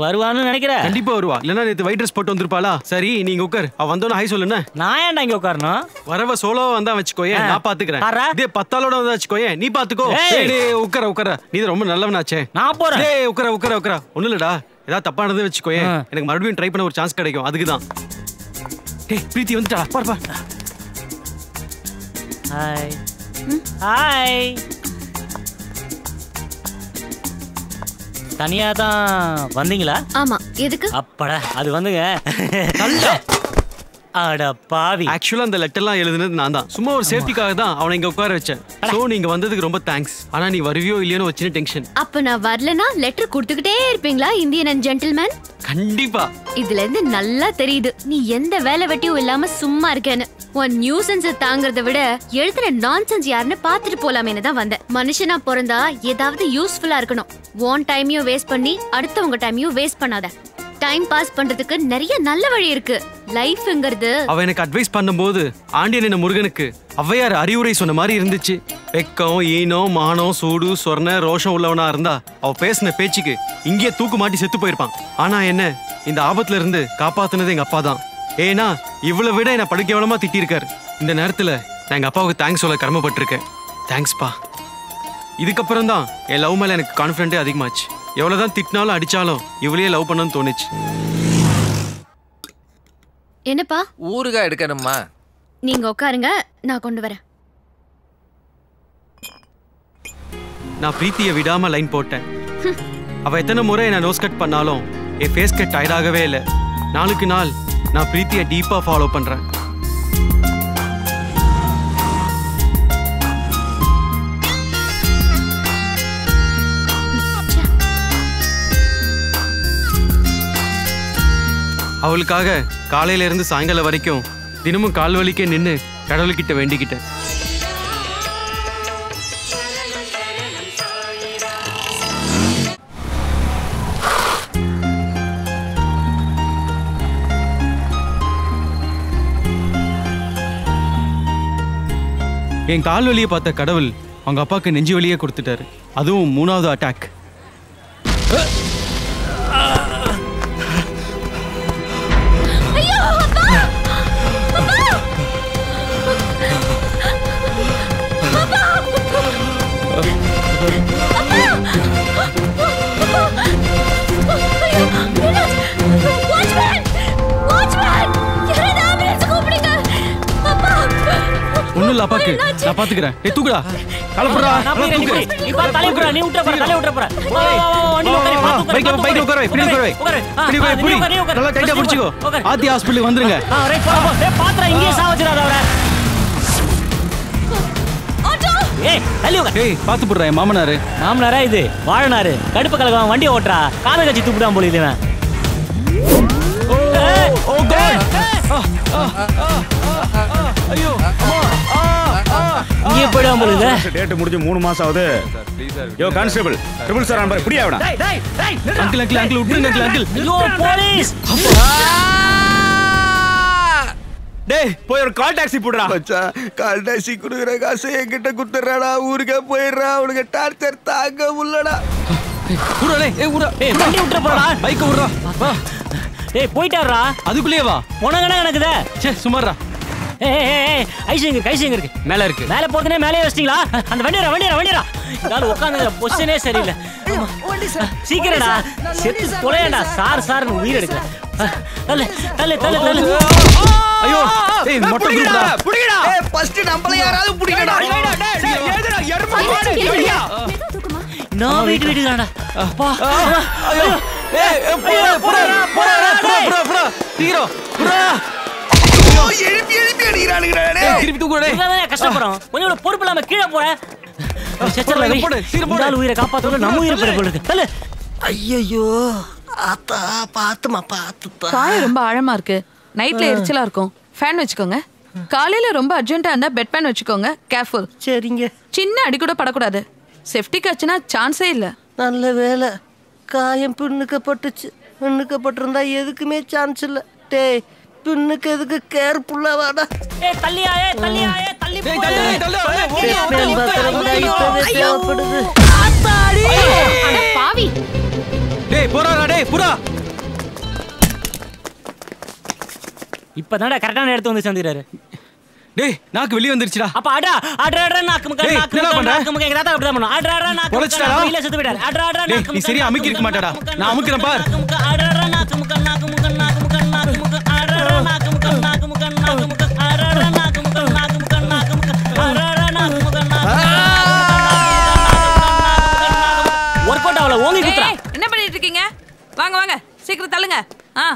[SPEAKER 11] வருவான்னு நினைக்கிற
[SPEAKER 1] கண்டிப்பா வருவா இல்லனா நேத்து ஒயிட் ட்ரெஸ் போட்டு வந்திருப்பாளா சரி நீங்க உட்கார் அவ வந்தோன்னு ஹாய் சொல்லுண்ணே
[SPEAKER 11] நான் ஏன்டா இங்க உட்காரணும்
[SPEAKER 1] வரவ சோலோவா வந்தா வச்சுக்கோயே
[SPEAKER 11] ஆ.
[SPEAKER 1] நான் பாத்துக்கிறேன்
[SPEAKER 11] பாரா.
[SPEAKER 1] இதே பத்தாளோட வந்தா வச்சுக்கோயே நீ பாத்துக்கோ
[SPEAKER 11] ஏய்.
[SPEAKER 1] டேய், டேய், உட்கார உட்கார நீ தான் ரொம்ப நல்லவனாச்சே
[SPEAKER 11] நான் போறேன்.
[SPEAKER 1] டேய் உட்கார உட்கார உட்கார ஒண்ணு இல்லடா ஏதாவது தப்பா நடந்து வச்சுக்கோயே
[SPEAKER 11] ஆ.
[SPEAKER 1] எனக்கு மறுபடியும் ட்ரை பண்ண ஒரு சான்ஸ் கிடைக்கும் அதுக்கு தான் டேய் பிரீத்தி வந்துட்டா பார் பார்
[SPEAKER 11] ஹாய் ஹாய் தனியா தான் வந்தீங்களா
[SPEAKER 18] ஆமா எதுக்கு
[SPEAKER 11] அப்படா அது வந்துங்க அட பாவி
[SPEAKER 1] ஆக்சுவலா அந்த லெட்டர்லாம் எழுதுனது நான் தான் சும்மா ஒரு சேஃப்டிக்காக தான் அவனை இங்க உட்கார வச்சேன் சோ நீங்க வந்ததுக்கு ரொம்ப தேங்க்ஸ் ஆனா நீ வருவியோ இல்லையோன்னு ஒரு சின்ன டென்ஷன்
[SPEAKER 18] அப்ப நான் வரலனா லெட்டர் கொடுத்துக்கிட்டே இருப்பீங்களா இந்தியன் அண்ட் ஜென்டில்மேன்
[SPEAKER 1] கண்டிப்பா
[SPEAKER 18] இதுல இருந்து நல்லா தெரியுது நீ எந்த வேலை வெட்டியும் இல்லாம சும்மா இருக்கேன்னு உன் நியூசன்ஸ் தாங்கறத விட எழுதுன நான்சென்ஸ் யாருன்னு பாத்துட்டு போலாமேன்னு தான் வந்தேன் மனுஷனா பிறந்தா ஏதாவது யூஸ்ஃபுல்லா இருக்கணும் உன் டைமையும் வேஸ்ட் பண்ணி அடுத்தவங்க டைமையும் வேஸ்ட் பண்ணாத டைம் பாஸ் பண்றதுக்கு நிறைய நல்ல வழி இருக்கு லைஃப்ங்கிறது
[SPEAKER 1] அவ எனக்கு அட்வைஸ் பண்ணும்போது ஆண்டியன் என்ன முருகனுக்கு ஔவையார் அறிவுரை சொன்ன மாதிரி இருந்துச்சு வெக்கம் ஈனம் மானம் சூடு சொர்ண ரோஷம் உள்ளவனா இருந்தா அவ பேசின பேச்சுக்கு இங்கேயே தூக்கு மாட்டி செத்து போயிருப்பான் ஆனா என்ன இந்த ஆபத்துல இருந்து காப்பாத்துனது எங்க அப்பா தான் ஏன்னா இவ்வளவு விட என்ன படுக்க எவ்வளமா திட்டிருக்காரு இந்த நேரத்துல நான் எங்க அப்பாவுக்கு தேங்க்ஸ் சொல்ல கடமைப்பட்டிருக்கேன் தேங்க்ஸ்பா இதுக்கப்புறம் தான் என் லவ் மேல எனக்கு கான்ஃபிடென்ட்டே அதிகமாச்சு எவ்வளவுதான் திட்டினாலும் அடிச்சாலும் இவளையே லவ் பண்ணணும்னு தோணுச்சு
[SPEAKER 18] என்னப்பா
[SPEAKER 16] ஊறுகாய் எடுக்கணுமா
[SPEAKER 18] நீங்க உட்காருங்க நான் கொண்டு வரேன்
[SPEAKER 1] நான் பிரீத்தியை விடாம லைன் போட்டேன் அவ எத்தனை முறை என்ன நோஸ் கட் பண்ணாலும் என் ஃபேஸ் கட் டயர்டாகவே இல்லை நாளுக்கு நாள் நான் பிரீத்தியை டீப்பா ஃபாலோ பண்றேன் அவளுக்காக காலையில இருந்து சாயங்காலம் வரைக்கும் தினமும் கால் வலிக்கே நின்று கடவுள்கிட்ட வேண்டிக்கிட்டேன் என் கால் வலியை பார்த்த கடவுள் அவங்க அப்பாவுக்கு நெஞ்சு வலியே கொடுத்துட்டாரு அதுவும் மூணாவது அட்டாக்
[SPEAKER 4] ஐயோ அப்பா அப்பா
[SPEAKER 1] ஒண்ணும் இல்ல அப்பாக்கு நான் பாத்துக்கிறேன் ஏ தூக்குடா கலப்புறா
[SPEAKER 11] நான் போய் ரெடி பண்ணி. நீ பாரு, தலைய விட்றா, நீ விட்ற போற, தலைய விட்ற போற. வா, வா, வா, வா, வண்டியில உட்காரு, பார்த்து உட்காரு,
[SPEAKER 1] பைக்
[SPEAKER 11] பார்த்து
[SPEAKER 1] பைக்
[SPEAKER 11] உட்காரு.
[SPEAKER 1] உட்கார வை பின்னாடி உட்கார வை
[SPEAKER 11] உட்காரு. ஆ,
[SPEAKER 1] பின்னாடி
[SPEAKER 11] ஆ,
[SPEAKER 1] உட்காரு
[SPEAKER 11] நீ
[SPEAKER 1] புடி
[SPEAKER 11] உட்காரு, நீ உட்காரு.
[SPEAKER 1] நல்லா டைட்டா
[SPEAKER 11] first
[SPEAKER 1] பிடிச்சிக்கோ
[SPEAKER 11] உட்காரு.
[SPEAKER 1] ஆத்தி ஹாஸ்பிட்டலுக்கு வந்துருங்க
[SPEAKER 11] ஆ, right, போ, போ. ஏய், பாத்திரம் இங்கேயே சாவச்சிடாத அவரை. ஏய், தள்ளி உட்காரு.
[SPEAKER 1] ஏய் பாத்து போடுறா என் மாமனாரு
[SPEAKER 11] மாமனாரா இது வாழனாரு கடுப்பு கலகம் வண்டியை ஓட்டுறா காதை கட்சி துப்பிடாம போல இதுவன்
[SPEAKER 1] ஓ காட் ஐயோ
[SPEAKER 11] இங்கே போயிடாம போல இது
[SPEAKER 12] டேட் முடிஞ்சு மூணு மாசம் ஆகுது yo constable triple sir number புடியா அவனா
[SPEAKER 1] அங்கிள் அங்கிள் அங்கிள் விட்டுருங்க அங்கிள் அங்கிள்
[SPEAKER 11] ஐயோ போலீஸ்
[SPEAKER 12] டேய் போய் ஒரு கால் டாக்ஸி போடுறா
[SPEAKER 22] மச்சான் கால் டாக்ஸி குடுக்குற காசு என்கிட்ட குடுத்துறாடா ஊருக்கே போயிடுறா அவனுக்கு டார்ச்சர் தாங்க உள்ளடா
[SPEAKER 1] விடுறா டேய் ஏய் விடுறா
[SPEAKER 11] ஏய் வண்டி விட்டுற போறா
[SPEAKER 1] பைக்க விடுறா வா
[SPEAKER 11] ஏய் போயிட்டாரா
[SPEAKER 1] அதுக்குள்ளேயே வா
[SPEAKER 11] உனகடா எனக்குதே
[SPEAKER 1] சே சுமாரா
[SPEAKER 11] ஏய் ஏய், ஏய் ஏய் ஐஸ் எங்க கைஸ் எங்க இருக்கு
[SPEAKER 1] மேல இருக்கு
[SPEAKER 11] மேல போறதுனே மேலே வச்சிட்டீங்களா அந்த வண்டியரா வண்டியரா வண்டியரா இதால உட்கார்ந்து பொசிஷனே சரியில்லை ஆமா. சீக்கிரடா செத்து தொலையடா சார் சார் உயிர் எடுக்கல தள்ளு தள்ளு தள்ளு தள்ளு
[SPEAKER 1] ஐயோ ஏய் மொட்டை குரூப்டா
[SPEAKER 22] புடிங்கடா ஏய் ஃபர்ஸ்ட் நம்மள யாராவது புடிங்கடா
[SPEAKER 11] நான் வீட்டு வீட்டு தான்டா அப்பா
[SPEAKER 1] ஐயோ ஏய் ஏய், போடா போடா போடா போடா போடா போடா சீக்கிரம் போடா
[SPEAKER 22] ஐயோ எழுப்பி எழுப்பி அடிக்கிறானுங்கடா
[SPEAKER 1] ஏய்
[SPEAKER 22] டேய்
[SPEAKER 1] திருப்பி தூக்கு டேய்
[SPEAKER 11] இதுதான் கஷ்டப்படுறோம் கொஞ்சம் கூட பொறுப்பு இல்லாம கீழே போற
[SPEAKER 1] போடு, இங்க போடு, சீக்கிரம் போடு.
[SPEAKER 11] உயிரை காப்பாத்தணும் நம்ம உயிரை பெற போல இருக்கு தள்ளு
[SPEAKER 17] ஐயோ ஆத்தா பாத்துமா பாத்துப்பா
[SPEAKER 14] காயம் ரொம்ப ஆழமா இருக்கு நைட்ல எரிச்சலா இருக்கும் ஃபேன் வச்சுக்கோங்க காலையில ரொம்ப அர்ஜென்ட்டா இருந்தா பெட் பேன் வச்சுக்கோங்க கேர்ஃபுல்
[SPEAKER 17] சரிங்க
[SPEAKER 14] சின்ன அடி கூட படக்கூடாது செஃப்டிக்கு ஆச்சுன்னா சான்ஸே இல்ல
[SPEAKER 17] நல்ல வேலை காயம் பின்னுக்கப்பட்டுச்சு பின்னுக்கப்பட்டிருந்தா எதுக்குமே சான்ஸ் இல்ல டேய் பின்னுக்கு எதுக்கு கேர்ஃபுல்லா வாடா
[SPEAKER 11] ஏய் தள்ளியா ஏய் தள்ளியா ஏய் தள்ளி போ
[SPEAKER 17] பெட்மேன் பத்திரம்டா இப்பவே தேவைப்படுது
[SPEAKER 18] அட பாவி
[SPEAKER 1] டேய் போறாடா டேய் புறா
[SPEAKER 11] இப்பதான்டா கரெக்டான இடத்து வந்து சேர்ந்துக்கிறாரு
[SPEAKER 1] டேய் நாக்கு வெளிய வந்துருச்சுடா
[SPEAKER 11] அப்ப அடா அடா அடா நாக்கு முக்க
[SPEAKER 1] டேய்,
[SPEAKER 11] நாக்கு
[SPEAKER 1] என்னடா
[SPEAKER 11] முக்க
[SPEAKER 1] பண்ற?
[SPEAKER 11] நாக்கு முக்க எங்க தாத்தா அப்படிதான் பண்ணும் அடா அடா நாக்கு முக்க
[SPEAKER 1] பொழைச்சிட்டாடா?
[SPEAKER 11] நாக்கு இல்ல செத்து போயிட்டாரு அடா அடா
[SPEAKER 1] டேய்
[SPEAKER 11] நாக்கு
[SPEAKER 1] நீ
[SPEAKER 11] முக்க,
[SPEAKER 1] சரியா
[SPEAKER 11] நாக்கு
[SPEAKER 1] அமுக்கி இருக்க
[SPEAKER 11] முக்க,
[SPEAKER 1] மாட்டாடா
[SPEAKER 11] நாக்கு
[SPEAKER 1] நான் அமுக்குறேன் பார்
[SPEAKER 11] முக்க, அடா அடா நாக்கு முக்க நாக்கு முக்க நாக்கு முக்க நாக்கு முக்க அடா அடா நாக்கு முக்க நாக்கு முக்க நாக்கு முக்க அடா அடா நாக்கு முக்க நாக்கு முக்க நாக்கு முக்க அடா அடா நாக்கு முக்க நாக்கு ஒர்க் அவுட் ஆகல ஓங்கி குத்துறா
[SPEAKER 14] ஏய், என்ன பண்ணிட்டு இருக்கீங்க வாங்க வாங்க சீக்கிரம் தள்ளுங்க ஆ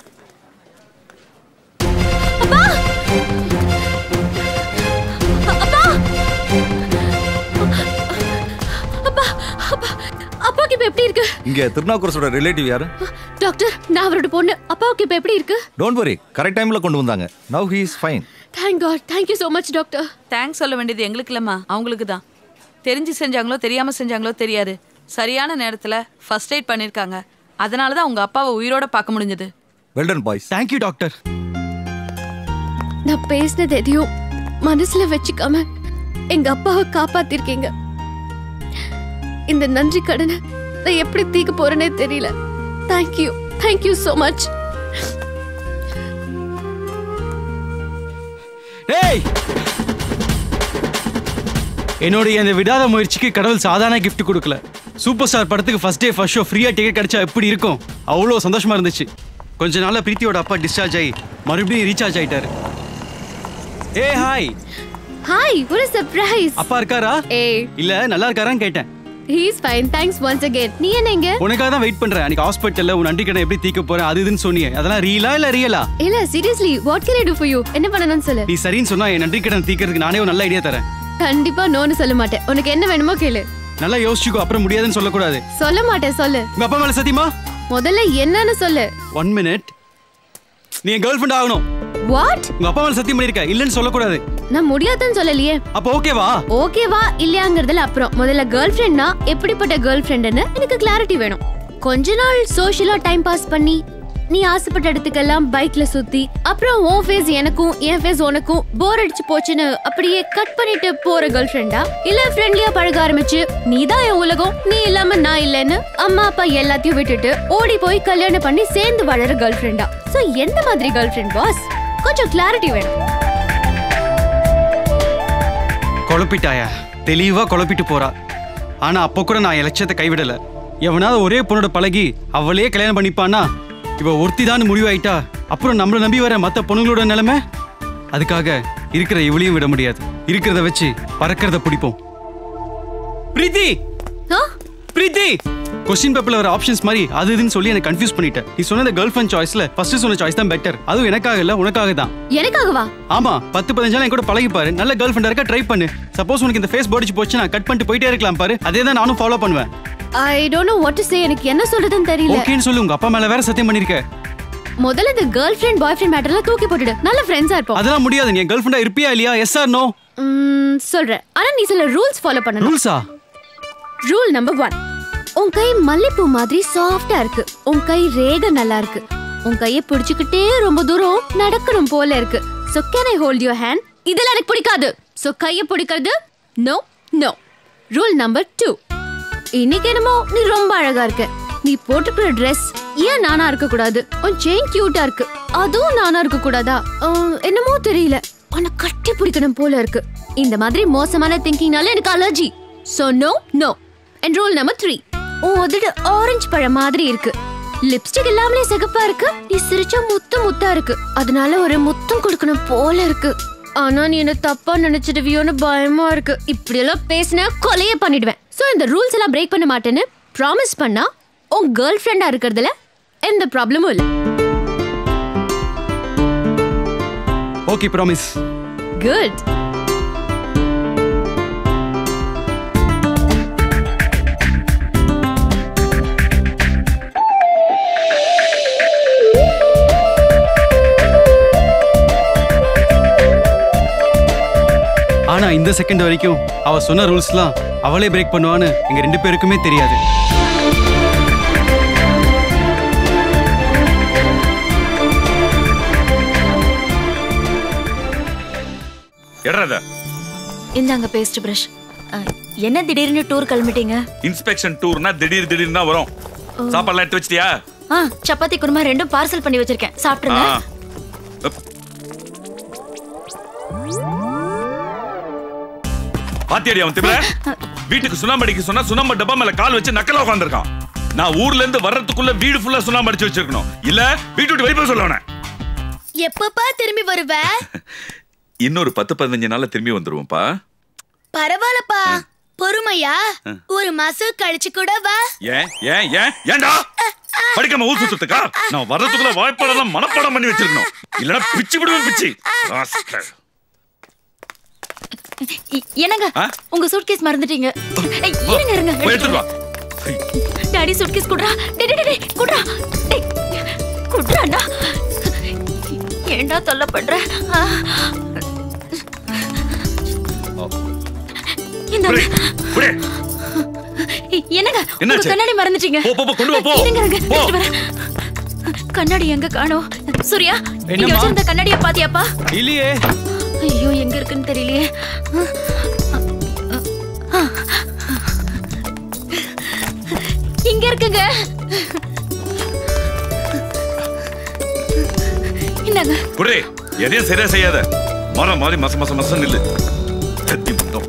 [SPEAKER 18] அப்பா அப்பா அப்பாவுக்கு இப்ப எப்படி இருக்கு
[SPEAKER 5] இங்க திருநாக்குரசோட ரிலேட்டிவ் யாரு
[SPEAKER 18] டாக்டர் நான் அவரோட பொண்ணு அப்பாவுக்கு இப்ப எப்படி இருக்கு
[SPEAKER 5] டோன்ட் வரி கரெக்ட் டைம்ல கொண்டு வந்தாங்க now he is fine
[SPEAKER 18] thank god thank you so மச் டாக்டர்
[SPEAKER 14] தேங்க்ஸ் சொல்ல வேண்டியது எங்களுக்கு இல்லம்மா அவங்களுக்கு தான் தெரிஞ்சு செஞ்சாங்களோ தெரியாம செஞ்சாங்களோ தெரியாது சரியான நேரத்துல ஃபர்ஸ்ட் எய்ட் பண்ணிருக்காங்க அதனால தான் உங்க அப்பாவை உயிரோட பார்க்க முடிஞ்சது
[SPEAKER 5] well done boys
[SPEAKER 1] thank you doctor
[SPEAKER 18] நான் பேசினது எதையும் மனசுல வச்சுக்காம எங்க அப்பாவை காப்பாத்திருக்கீங்க இந்த நன்றி கடனை நான் எப்படி தீக்க போறேனே தெரியல thank you thank you so மச்
[SPEAKER 1] டேய் என்னுடைய இந்த விடாத முயற்சிக்கு கடவுள் சாதாரண gift கொடுக்கல சூப்பர் ஸ்டார் படத்துக்கு ஃபர்ஸ்ட் டே ஃபர்ஸ்ட் ஷோ ஃப்ரீயா டிக்கெட் கிடைச்சா எப்படி இருக்கும் அவ்வளோ சந்தோஷமா இருந்துச்சு கொஞ்ச நாள்ல பிரீத்தியோட அப்பா டிஸ்சார்ஜ் ஆகி மறுபடியும் ரீசார்ஜ் ஆயிட்டாரு ஏ hi
[SPEAKER 18] hi what a surprise
[SPEAKER 1] அப்பா இருக்காரா
[SPEAKER 18] ஏய்
[SPEAKER 1] இல்ல நல்லா இருக்காரான்னு கேட்டேன்
[SPEAKER 18] he is fine thanks once again நீ என்ன இங்க
[SPEAKER 1] உனக்காக தான் வெயிட் பண்றேன் அன்னைக்கு ஹாஸ்பிட்டல்ல உன் நன்றி கடனை எப்படி தீக்க போறேன் அது இதுன்னு சொன்னியே அதெல்லாம் ரீலா இல்ல ரியலா
[SPEAKER 18] இல்ல seriously what can I do for you என்ன பண்ணணும்னு சொல்லு
[SPEAKER 1] நீ சரின்னு சொன்னா என் நன்றி கடன் தீக்கிறதுக்கு நானே ஒரு நல்ல ஐடியா தரேன்
[SPEAKER 18] கண்டிப்பா நோன்னு சொல்ல மாட்டேன் உனக்கு என்ன வேணுமோ கேளு
[SPEAKER 1] நல்லா யோசிச்சுக்கோ அப்புறம் முடியாதுன்னு சொல்லக்கூடாது
[SPEAKER 18] சொல்ல மாட்டேன் சொல்லு
[SPEAKER 1] உங்க அப்பா மேல சத்தியமா
[SPEAKER 18] முதல்ல என்னன்னு சொல்லு
[SPEAKER 1] ஒன் மினிட் நீ என் கேர்ள் ஃப்ரெண்ட் ஆகணும்
[SPEAKER 18] வாட்
[SPEAKER 1] உங்க அப்பா மேல சத்தியம் பண்ணிருக்க இல்லன்னு சொல்லக்கூடாது
[SPEAKER 18] நான் முடியாதுன்னு சொல்லலையே
[SPEAKER 1] அப்ப ஓகேவா
[SPEAKER 18] ஓகேவா இல்லையாங்கிறதுல அப்புறம் முதல்ல கேர்ள் ஃப்ரெண்ட்னா எப்படிப்பட்ட கேர்ள் ஃப்ரெண்டுன்னு எனக்கு கிளாரிட்டி வேணும் கொஞ்ச நாள் சோஷியலா டைம் பாஸ் பண்ணி நீ ஆசைப்பட்ட இடத்துக்கெல்லாம் பைக்ல சுத்தி அப்புறம் உன் ஃபேஸ் எனக்கும் என் ஃபேஸ் உனக்கும் போர் அடிச்சு போச்சுன்னு அப்படியே கட் பண்ணிட்டு போற கேர்ள் ஃப்ரெண்டா இல்ல ஃப்ரெண்ட்லியா பழக ஆரம்பிச்சு நீ தான் என் உலகம் நீ இல்லாம நான் இல்லைன்னு அம்மா அப்பா எல்லாத்தையும் விட்டுட்டு ஓடி போய் கல்யாணம் பண்ணி சேர்ந்து வளர கேர்ள் ஃப்ரெண்டா சோ எந்த மாதிரி கேர்ள் ஃப்ரெண்ட் பாஸ் கொஞ்சம் கிளாரிட்டி வேணும்
[SPEAKER 1] குழப்பிட்டாயா தெளிவா குழப்பிட்டு போறா ஆனா அப்போ கூட நான் என் லட்சியத்தை கைவிடல எவனாவது ஒரே பொண்ணோட பழகி அவளே கல்யாணம் பண்ணிப்பானா இவ ஒருத்தி தான் முடிவாயிட்டா அப்புறம் நம்மள நம்பி வர மத்த பொண்ணுங்களோட நிலைமை அதுக்காக இருக்கிற இவளையும் விட முடியாது இருக்கிறத வச்சு பறக்கிறத பிடிப்போம் பிரீத்தி பிரீத்தி கொஸ்டின் பேப்பர்ல வர ஆப்ஷன்ஸ் மாதிரி அது இதுன்னு சொல்லி எனக்கு கன்ஃபியூஸ் பண்ணிட்டேன் நீ சொன்ன கேர்ள் ஃப்ரெண்ட் சாய்ஸ்ல ஃபர்ஸ்ட் சொன்ன சாய்ஸ் தான் பெட்டர் அதுவும் எனக்காக இல்ல உனக்காக தான்
[SPEAKER 18] எனக்காகவா
[SPEAKER 1] ஆமா பத்து பதினஞ்சு நாள் என் கூட பழகி பாரு நல்ல கேர்ள் ஃப்ரெண்டா இருக்க ட்ரை பண்ணு சப்போஸ் உனக்கு இந்த ஃபேஸ் போடிச்சு போச்சு நான் கட் பண்ணிட்டு போயிட்டே இருக்கலாம் பாரு அதே தான் நானும் ஃபாலோ பண்ணுவேன்
[SPEAKER 18] I don't know what to say எனக்கு என்ன சொல்றதுன்னு தெரியல
[SPEAKER 1] ஓகேன்னு சொல்லு உங்க அப்பா மேல வேற சத்தியம் பண்ணிருக்க
[SPEAKER 18] முதல்ல இந்த கேர்ள் ஃப்ரெண்ட் பாய் ஃப்ரெண்ட் மேட்டர்லாம் தூக்கி போட்டுடு நல்ல ஃப்ரெண்ட்ஸா இருப்போம்
[SPEAKER 1] அதெல்லாம் முடியாது நீ கேர்ள் ஃப்ரெண்டா இருப்பியா இல்லையா எஸ் ஆர் நோ
[SPEAKER 18] ம், சொல்றேன் ஆனா நீ சில ரூல்ஸ் ஃபாலோ பண்ணணும்
[SPEAKER 1] ரூல்ஸா
[SPEAKER 18] ரூல் நம்பர் ஒன் உன் கை மல்லிப்பூ மாதிரி சாஃப்டா இருக்கு உன் கை ரேக நல்லா இருக்கு உன் கையை பிடிச்சுக்கிட்டே ரொம்ப தூரம் நடக்கணும் போல இருக்கு so can I hold your hand இதெல்லாம் எனக்கு பிடிக்காது சோ கையை பிடிக்கிறது no no rule number two இன்னைக்கு என்னமோ நீ ரொம்ப அழகா இருக்க நீ போட்டுக்கிற Dress ஏன் நானா இருக்க கூடாது உன் செயின் கியூட்டா இருக்கு அதுவும் நானா இருக்க கூடாதா அஹ், என்னமோ தெரியல உன்னை கட்டி பிடிக்கணும் போல இருக்கு இந்த மாதிரி மோசமான திங்கிங்னால எனக்கு allergy so no no and rule number three உன் உதடு ஆரஞ்சு பழம் மாதிரி இருக்கு லிப்ஸ்டிக் இல்லாமலே சிகப்பா இருக்கு நீ சிரிச்சா முத்து முத்தா இருக்கு அதனால ஒரு முத்தம் கொடுக்கணும் போல இருக்கு ஆனா நீ என்ன தப்பா நினைச்சிடுவியோன்னு பயமா இருக்கு இப்படி எல்லாம் பேசினா கொலையே பண்ணிடுவேன் சோ இந்த ரூல்ஸ் எல்லாம் பிரேக் பண்ண மாட்டேன்னு ப்ராமிஸ் பண்ணா உன் கேர்ள் ஃப்ரெண்டா இருக்கிறதுல எந்த ப்ராப்ளமும் இல்லை
[SPEAKER 1] ஓகே ப்ராமிஸ்
[SPEAKER 18] குட்
[SPEAKER 1] ஆனா இந்த செகண்ட் வரைக்கும் அவ சொன்ன ரூல்ஸ்லாம் அவளே பிரேக் பண்ணுவான்னு எங்க ரெண்டு பேருக்குமே தெரியாது
[SPEAKER 3] எட்றத
[SPEAKER 2] இந்தாங்க பேஸ்ட் பிரஷ் என்ன திடீர்னு டூர் கிளம்பிட்டீங்க
[SPEAKER 3] இன்ஸ்பெக்ஷன் டூர்னா திடீர் திடீர்னு தான் வரும் சாப்பாடுலாம் எடுத்து வச்சிட்டியா
[SPEAKER 2] ஆ சப்பாத்தி குருமா ரெண்டும் பார்சல் பண்ணி வச்சிருக்கேன் சாப்பிட்டுருங்க
[SPEAKER 3] ஆ. அப். பாத்தியாடி அவன் திமிர வீட்டுக்கு சுண்ணாம்பு அடிக்க சொன்னா சுண்ணாம்பு டப்பா மேல கால் வச்சு நக்கலா உட்காந்துருக்கான் நான் ஊர்ல இருந்து வர்றதுக்குள்ள வீடு ஃபுல்லா சுண்ணாம்பு அடிச்சு வச்சிருக்கணும் இல்ல வீட்டு விட்டு வெளியே போக சொல்ல அவனை.
[SPEAKER 4] எப்பப்பா திரும்பி வருவ
[SPEAKER 3] இன்னொரு பத்து பதினஞ்சு நாள்ல திரும்பி வந்துருவோம்ப்பா
[SPEAKER 4] பரவாயில்லப்பா பொறுமையா ஒரு மாசம் கழிச்சு கூட வா
[SPEAKER 3] ஏன் ஏன் ஏன் ஏன்டா படிக்காம ஊர் சுத்துக்கா நான் வர்றதுக்குள்ள வாய்ப்பாடெல்லாம் மனப்பாடம் பண்ணி வச்சிருக்கணும் இல்லனா பிச்சு விடுவேன் பிச்சு ராஸ்கல்.
[SPEAKER 2] இ- என்னங்க
[SPEAKER 3] ஆ?
[SPEAKER 2] உங்க சூட்கேஸ் மறந்துட்டீங்க ஏய், இருங்க இருங்க
[SPEAKER 3] போய் எடுத்துட்டு வா
[SPEAKER 2] டாடி சூட்கேஸ் குடுறா டேய் டேய், டேய் குடுறா டேய் குடுறாடா ஏன்டா தொல்லை பண்ற ஆ. இந்தாங்க.
[SPEAKER 3] புடி.
[SPEAKER 2] இ- என்னங்க உங்க
[SPEAKER 3] என்னாச்சு?
[SPEAKER 2] கண்ணாடி மறந்துட்டீங்க
[SPEAKER 3] போ, போ, போ, கொண்டு வா, போ.
[SPEAKER 2] இருங்க இருங்க
[SPEAKER 3] போ.
[SPEAKER 2] எடுத்துட்டு வரேன். கண்ணாடி எங்க காணோம் சூர்யா இங்க
[SPEAKER 1] என்னம்மா?
[SPEAKER 2] வச்சிருந்த கண்ணாடிய பாத்தியாப்பா
[SPEAKER 1] இல்லையே
[SPEAKER 2] ஐயோ எங்க இருக்குன்னு தெரியலையே இங்க இருக்குங்க இந்தாங்க
[SPEAKER 3] குடி எதையும் சரியா செய்யாத மரம் மாதிரி மச மச மசம் நில்லு கத்தி முட்டம்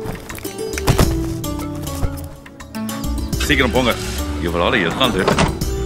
[SPEAKER 3] சீக்கிரம் போங்க இவளால எல்லாம் தேடும்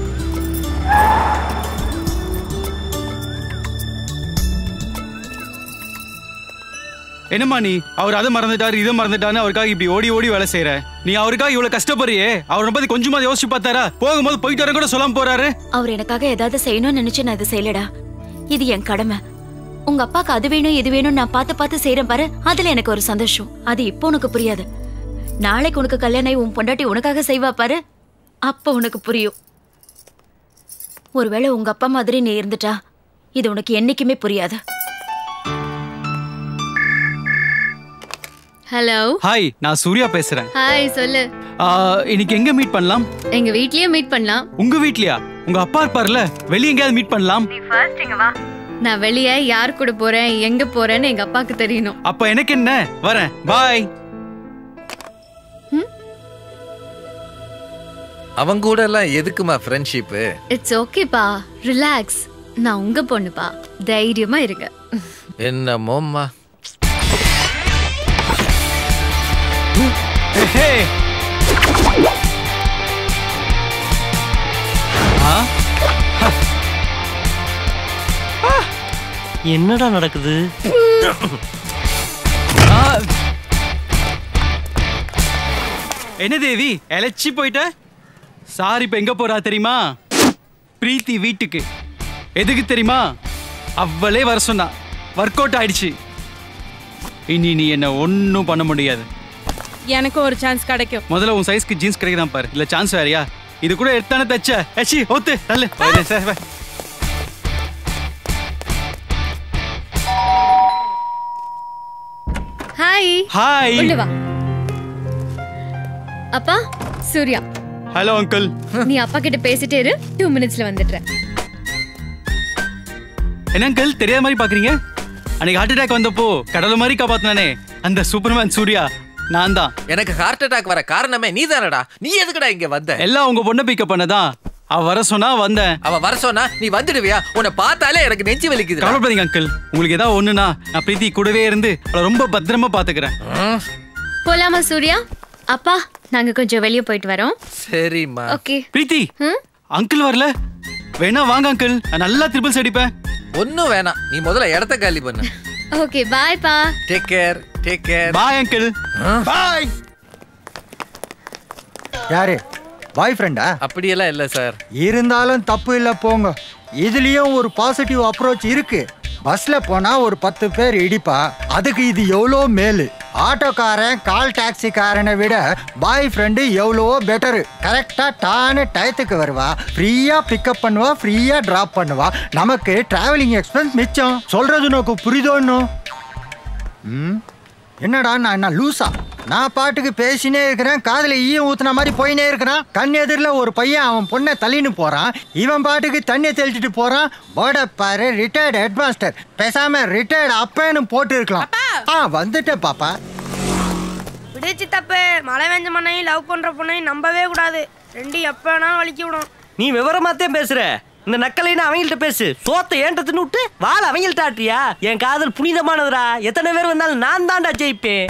[SPEAKER 1] என்னம்மா நீ அவர் அதை மறந்துட்டாரு இதை மறந்துட்டாருன்னு அவருக்காக இப்படி ஓடி ஓடி வேலை செய்யற நீ அவருக்காக இவ்வளவு கஷ்டப்படுறியே அவரை பத்தி கொஞ்சமா யோசிச்சு பார்த்தாரா போகும்போது போயிட்டு வர கூட சொல்லாம போறாரு
[SPEAKER 2] அவர் எனக்காக ஏதாவது செய்யணும்னு நினைச்சு நான் இதை செய்யலடா இது என் கடமை உங்க அப்பாக்கு அது வேணும் இது வேணும் நான் பார்த்து பார்த்து செய்யறேன் பாரு அதுல எனக்கு ஒரு சந்தோஷம் அது இப்போ உனக்கு புரியாது நாளைக்கு உனக்கு கல்யாணம் ஆகி உன் பொண்டாட்டி உனக்காக செய்வா பாரு அப்ப உனக்கு புரியும் ஒருவேளை உங்க அப்பா மாதிரி நீ இருந்துட்டா இது உனக்கு என்னைக்குமே புரியாது
[SPEAKER 18] ஹலோ
[SPEAKER 1] ஹாய் நான் சூர்யா பேசுறேன்
[SPEAKER 18] ஹாய் சொல்லு
[SPEAKER 1] ஆ, இன்னைக்கு எங்க மீட் பண்ணலாம்
[SPEAKER 18] எங்க வீட்லயே மீட் பண்ணலாம்
[SPEAKER 1] உங்க வீட்லயா உங்க அப்பா இருப்பார்ல வெளிய எங்கேயாவது மீட் பண்ணலாம்
[SPEAKER 18] நான் வெளியே யார் கூட போறேன் எங்க போறேன்னு எங்க அப்பாக்கு தெரியணும்
[SPEAKER 1] அப்ப எனக்கு என்ன வரேன் பாய்
[SPEAKER 16] அவங்க கூட எல்லாம் எதுக்குமா ஃப்ரெண்ட்ஷிப்பு
[SPEAKER 18] இட்ஸ் ஓகேப்பா ரிலாக்ஸ் நான் உங்க பொண்ணுப்பா தைரியமா இருங்க
[SPEAKER 16] என்னமோம்மா
[SPEAKER 17] என்னடா நடக்குது
[SPEAKER 1] என்ன தேவி எலச்சி போயிட்ட சார் இப்ப எங்க போறா தெரியுமா பிரீத்தி வீட்டுக்கு எதுக்கு தெரியுமா அவளே வர சொன்னா ஒர்க் அவுட் ஆயிடுச்சு இனி நீ என்ன ஒன்றும் பண்ண முடியாது
[SPEAKER 6] எனக்கு ஒரு சான்ஸ் கிடைக்கும்
[SPEAKER 1] முதல்ல உன் சைஸ்க்கு ஜீன்ஸ் கிடைக்குதான் பாரு இல்ல சான்ஸ் வேறயா இது கூட எடுத்தானே தச்ச ஏச்சி ஓத்து தள்ளு சார் வா.
[SPEAKER 18] ஹாய்
[SPEAKER 1] ஹாய்
[SPEAKER 18] உள்ள வா அப்பா சூர்யா
[SPEAKER 1] ஹலோ அங்கிள்
[SPEAKER 18] நீ அப்பா கிட்ட பேசிட்டே இரு டூ மினிட்ஸ்ல வந்துடுறேன்
[SPEAKER 1] என்ன அங்கிள் தெரியாத மாதிரி பாக்குறீங்க அன்னைக்கு ஹார்ட் அட்டாக் வந்தப்போ கடவுள் மாதிரி காப்பாத்தினானே அந்த சூப்பர்மேன் சூர்யா நான் தான்
[SPEAKER 16] எனக்கு ஹார்ட் அட்டாக் வர காரணமே நீ தானடா நீ எதுக்குடா இங்க வந்த
[SPEAKER 1] எல்லாம் உங்க பொண்ணை பிக்கப் பண்ணதான் அவ வர சொன்னா வந்தேன்
[SPEAKER 16] அவ வர சொன்னா நீ வந்துடுவியா உன்னை பார்த்தாலே எனக்கு நெஞ்சு வலிக்குது
[SPEAKER 1] கவலைப்படாதீங்க அங்கிள் உங்களுக்கு ஏதாவது ஒண்ணுனா நான் பிரீத்தி கூடவே இருந்து அவளை ரொம்ப பத்திரமா பாத்துக்கிறேன்
[SPEAKER 18] போலாமா சூர்யா அப்பா நாங்க கொஞ்சம் வெளியே போயிட்டு வரோம்
[SPEAKER 16] சரிம்மா
[SPEAKER 18] ஓகே
[SPEAKER 1] பிரீத்தி அங்கிள் வரல வேணா வாங்க அங்கிள் நான் நல்லா ட்ரிபிள்ஸ் அடிப்பேன்
[SPEAKER 16] ஒன்னும் வேணாம் நீ முதல்ல இடத்த காலி பண்ணு
[SPEAKER 18] ஓகே பாய் பா
[SPEAKER 16] take care take care
[SPEAKER 1] bye uncle
[SPEAKER 19] bye யாரு பாய் ஃப்ரெண்டா
[SPEAKER 16] அப்படியெல்லாம் இல்ல சார்
[SPEAKER 19] இருந்தாலும் தப்பு இல்லை போங்க இதுலயும் ஒரு பாசிட்டிவ் அப்ரோச் இருக்கு பஸ்ல போனா ஒரு பத்து பேர் இடிப்பா அதுக்கு இது எவ்வளோ மேலு ஆட்டோக்காரன் கால் டாக்ஸிக்காரனை விட பாய் ஃப்ரெண்டு எவ்வளவோ பெட்டரு கரெக்டா டான்னு டயத்துக்கு வருவா ஃப்ரீயா பிக்கப் பண்ணுவா ஃப்ரீயா டிராப் பண்ணுவா நமக்கு டிராவலிங் எக்ஸ்பென்ஸ் மிச்சம் சொல்றது நோக்கு புரிதோன்னு ம் என்னடா நான் என்ன லூசா நான் பாட்டுக்கு பேசினே இருக்கிறேன் காதுல ஈயம் ஊத்துன மாதிரி போயினே இருக்கிறான் கண் எதிரில் ஒரு பையன் அவன் பொண்ணை தள்ளின்னு போறான் இவன் பாட்டுக்கு தண்ணி தெளிச்சிட்டு போறான் போர்டை பாரு ரிட்டையர்டு ஹெட்மாஸ்டர் பேசாம ரிட்டையர்டு அப்பேன்னு போட்டு இருக்கலாம் ஆ வந்துட்டேன் பாப்பா
[SPEAKER 7] விடுச்சு தப்பு மழை வெஞ்ச மண்ணையும் லவ் பண்ற பொண்ணையும் நம்பவே கூடாது ரெண்டு எப்ப வேணாலும் வலிக்கி விடும்
[SPEAKER 17] நீ விவரமாத்தான் பேசுற இந்த நக்கலைன்னு அவங்கள்ட்ட பேசு சோத்தை ஏன்ட்ட தின்னு விட்டு வாழ அவங்கள்ட்ட ஆட்டியா என் காதல் புனிதமானதுடா எத்தனை பேர் வந்தாலும் நான் தான்டா ஜெயிப்பேன்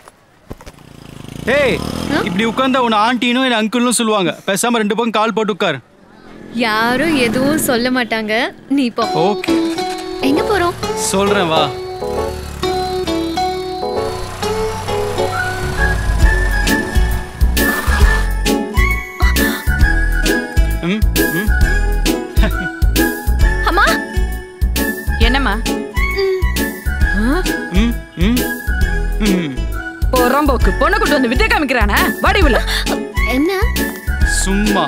[SPEAKER 1] ஏய் இப்படி உட்கார்ந்தா உன்னை ஆண்டினும் என் அங்கிள்னும் சொல்லுவாங்க பேசாம ரெண்டு பக்கம் கால் போட்டு உட்கார்
[SPEAKER 18] யாரும் எதுவும் சொல்ல மாட்டாங்க நீ போ
[SPEAKER 1] ஓகே
[SPEAKER 18] எங்க போறோம்
[SPEAKER 1] சொல்றேன் வா ம் ம்
[SPEAKER 14] அம்மா என்னம்மா
[SPEAKER 1] ம் ம் ம்
[SPEAKER 14] பொறம்போக்கு பொண்ணை கூட்டு வந்து வித்திய காமிக்கிறானே வாடி உள்ள
[SPEAKER 18] என்ன
[SPEAKER 1] சும்மா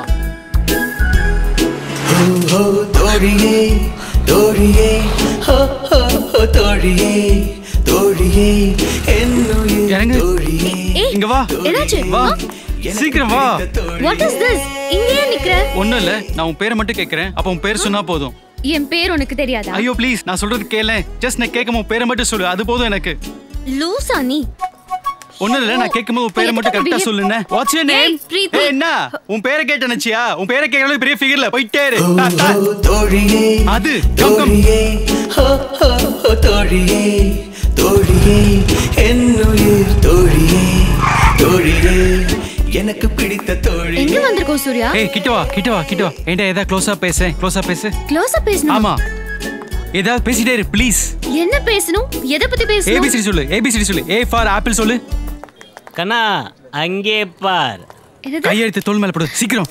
[SPEAKER 13] ஓ தோழியே தோழியே ஹோ ஹோ ஹோ தோழியே தோழியே என்னுயிர் தோழியே
[SPEAKER 1] இங்க வா
[SPEAKER 18] என்னாச்சு
[SPEAKER 1] வா சீக்கிரம் வா
[SPEAKER 18] வாட் இஸ் திஸ் இங்கேயே நிக்கிற
[SPEAKER 1] ஒண்ணும் இல்ல நான் உன் பேரை மட்டும் கேக்குறேன் அப்ப உன் பேர் சொன்னா போதும்
[SPEAKER 18] என் பேர் உனக்கு தெரியாதா
[SPEAKER 1] ஐயோ ப்ளீஸ் நான் சொல்றது கேள ஜஸ்ட் நான் கேட்கும் உன் பேரை மட்டும் சொல்லு அது போதும் எனக்கு
[SPEAKER 18] லூசா நீ
[SPEAKER 1] ஒண்ணும் இல்ல நான் கேட்கும்போது உன் பேரை மட்டும் கரெக்டா சொல்லுனே வாட்ஸ் யூர் நேம்
[SPEAKER 18] பிரீத்தி.
[SPEAKER 1] என்ன உன் பேரை கேட்ட நினைச்சியா உன் பேரை கேட்கறது பெரிய ஃபிகர்ல போயிட்டே இரு
[SPEAKER 13] தோழியே
[SPEAKER 1] அது கம் கம்
[SPEAKER 13] தோழியே ஹோ ஹோ ஹோ தோழியே தோழியே என்னுயிர் தோழியே தோழியே எனக்கு பிடித்த தோழி
[SPEAKER 18] எங்க வந்திருக்கோம் சூர்யா
[SPEAKER 1] ஏய் கிட்ட வா கிட்ட வா கிட்ட வா என்கிட்ட ஏதா க்ளோஸா பேச க்ளோஸா பேசு
[SPEAKER 18] க்ளோஸா பேசணும்
[SPEAKER 1] ஆமா ஏதாவது பேசிட்டே இரு ப்ளீஸ்
[SPEAKER 18] என்ன பேசணும் எதை பத்தி பேசணும்
[SPEAKER 1] ஏபிசிடி சொல்லு ஏபிசிடி சொல்லு ஏ ஃபார் ஆப்பிள் சொல்லு
[SPEAKER 11] கண்ணா அங்கே பார்
[SPEAKER 18] என்னது?
[SPEAKER 1] கையெழுத்து தோல் மேல போடு சீக்கிரம்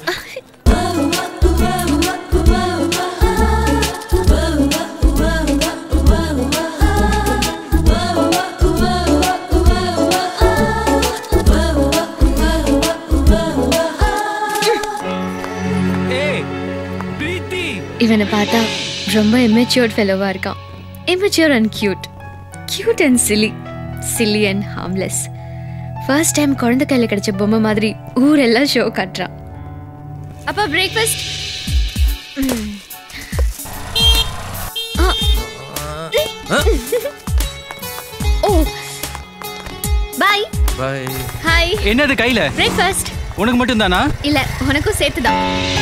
[SPEAKER 18] இவனை பார்த்தா ரொம்ப இமெச்சூர்ட் ஃபெலோவா இருக்கான் immature and cute cute and silly silly and harmless first time குழந்தை கையில் கிடைச்ச பொம்மை மாதிரி ஊரெல்லாம் ஷோ காட்டுறான் அப்பா பிரேக்ஃபாஸ்ட் ஓ பாய்
[SPEAKER 16] பாய்
[SPEAKER 18] ஹாய்
[SPEAKER 1] என்னது கையில
[SPEAKER 18] பிரேக்ஃபாஸ்ட்
[SPEAKER 1] உனக்கு மட்டும் தானா
[SPEAKER 18] இல்ல உனக்கும் சேர்த்துதான்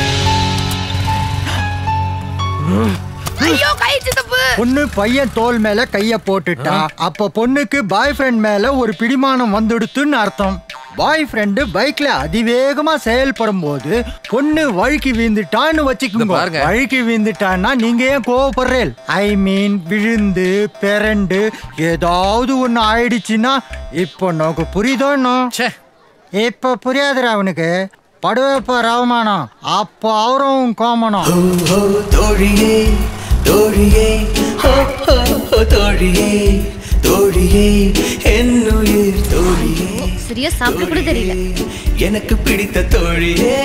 [SPEAKER 7] ஐயோ கை சித்தப்பு
[SPEAKER 19] பொண்ணு பையன் தோல் மேல கைய போட்டுட்டா அப்ப பொண்ணுக்கு பாய் ஃப்ரெண்ட் மேல ஒரு பிடிமானம் வந்துடுத்துன்னு அர்த்தம் பாய் ஃப்ரெண்டு பைக்ல அதிவேகமா செயல்படும் போது பொண்ணு வழுக்கி வீழ்ந்துட்டான்னு வச்சுக்கோங்க வழுக்கி வீழ்ந்துட்டான்னா நீங்க ஏன் கோவப்படுறேன் ஐ மீன் விழுந்து பிறண்டு ஏதாவது ஒண்ணு ஆயிடுச்சுன்னா இப்போ நோக்கு புரியுதோன்னோ இப்ப புரியாதுடா அவனுக்கு படுவேப்ப ரவமானம் அப்போ அவரும் கோமனம்
[SPEAKER 13] ஓ தோழியே தோழியே ஹோ ஹோ ஹோ தோழியே தோழியே என்னுயிர் தோழியே
[SPEAKER 18] சரியா சாப்பிட கூட தெரியல
[SPEAKER 13] எனக்கு பிடித்த தோழியே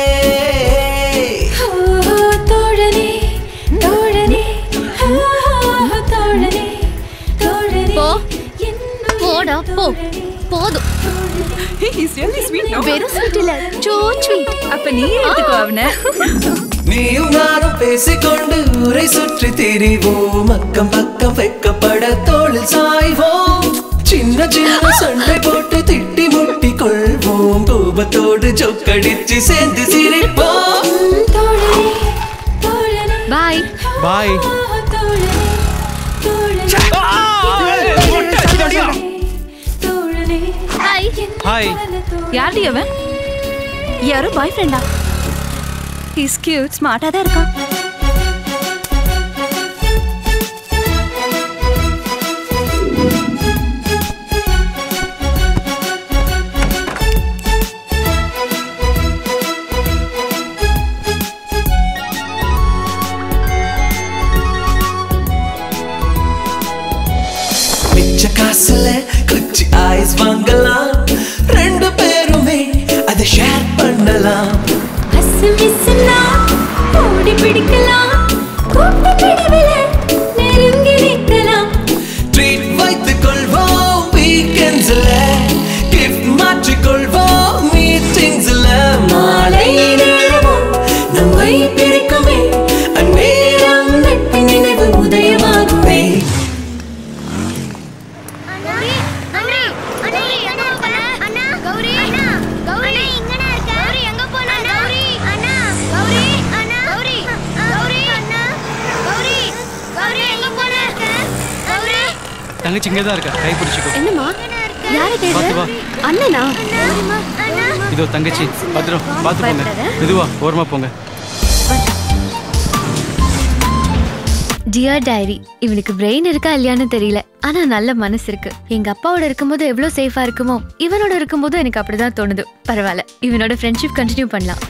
[SPEAKER 15] தோழனே தோழனே தோழனே
[SPEAKER 18] போ போடா போ போதும் வெறும் ஸ்வீட் இல்ல சோ ஸ்வீட்
[SPEAKER 14] அப்ப நீ எடுத்துக்கோ அவனை
[SPEAKER 13] நீயும் நானும் பேசிக்கொண்டு ஊரை சுற்றி திரிவோம் அக்கம் பக்கம் வைக்கப்பட தோளில் சாய்வோம் சின்ன சின்ன சண்டை போட்டு திட்டி முட்டி கொள்வோம் கோபத்தோடு ஜொக்கடிச்சு சேர்ந்து சிரிப்போம்
[SPEAKER 18] பாய்
[SPEAKER 1] பாய்
[SPEAKER 18] ஹாய்
[SPEAKER 1] ஹாய்
[SPEAKER 14] யார்டி அவன் யாரோ பாய் ஃப்ரெண்டா ஹிஸ் கியூட் ஸ்மார்ட்டா தான் இருக்கான்
[SPEAKER 13] மிச்ச காசுல குச்சி ஐஸ் வாங்கலாம் ரெண்டு பேருமே அதை ஷேர் பண்ணலாம்
[SPEAKER 15] அசு மிசுனா ஓடி பிடிக்கலாம் கூட்டு பிடிவில நெருங்கி நிற்கலாம்
[SPEAKER 13] ட்ரீட் வைத்துக் கொள்வோம் வீக்கெண்ட்ஸ்ல கிஃப்ட் மாற்றிக் கொள்வோம் மீட்டிங்ஸ்ல மாலை நேரமும் நம்மை பிரிக்குமே அந்நேரம் நட்பு நினைவு உதயமாகுமே
[SPEAKER 4] அண்ணே அண்ணே அண்ணே என்ன
[SPEAKER 1] தங்கச்சி இங்கே தான் இருக்கா கை பிடிச்சிக்கோ
[SPEAKER 18] என்னம்மா யாரை
[SPEAKER 1] பார்த்து வா.
[SPEAKER 18] தேடுற அண்ணனா
[SPEAKER 1] இதோ தங்கச்சி பத்திரம் பார்த்து போங்க
[SPEAKER 18] பயப்படாத.
[SPEAKER 1] மெதுவா ஓரமா போங்க
[SPEAKER 18] டியர் டைரி இவனுக்கு பிரெயின் இருக்கா இல்லையான்னு தெரியல ஆனா நல்ல மனசு இருக்கு எங்க அப்பாவோட இருக்கும்போது எவ்வளவு சேஃபா இருக்குமோ இவனோட இருக்கும்போது எனக்கு அப்படிதான் தோணுது பரவாயில்ல இவனோட ஃப்ரெண்ட்ஷிப் கண்டினியூ பண்ணலாம்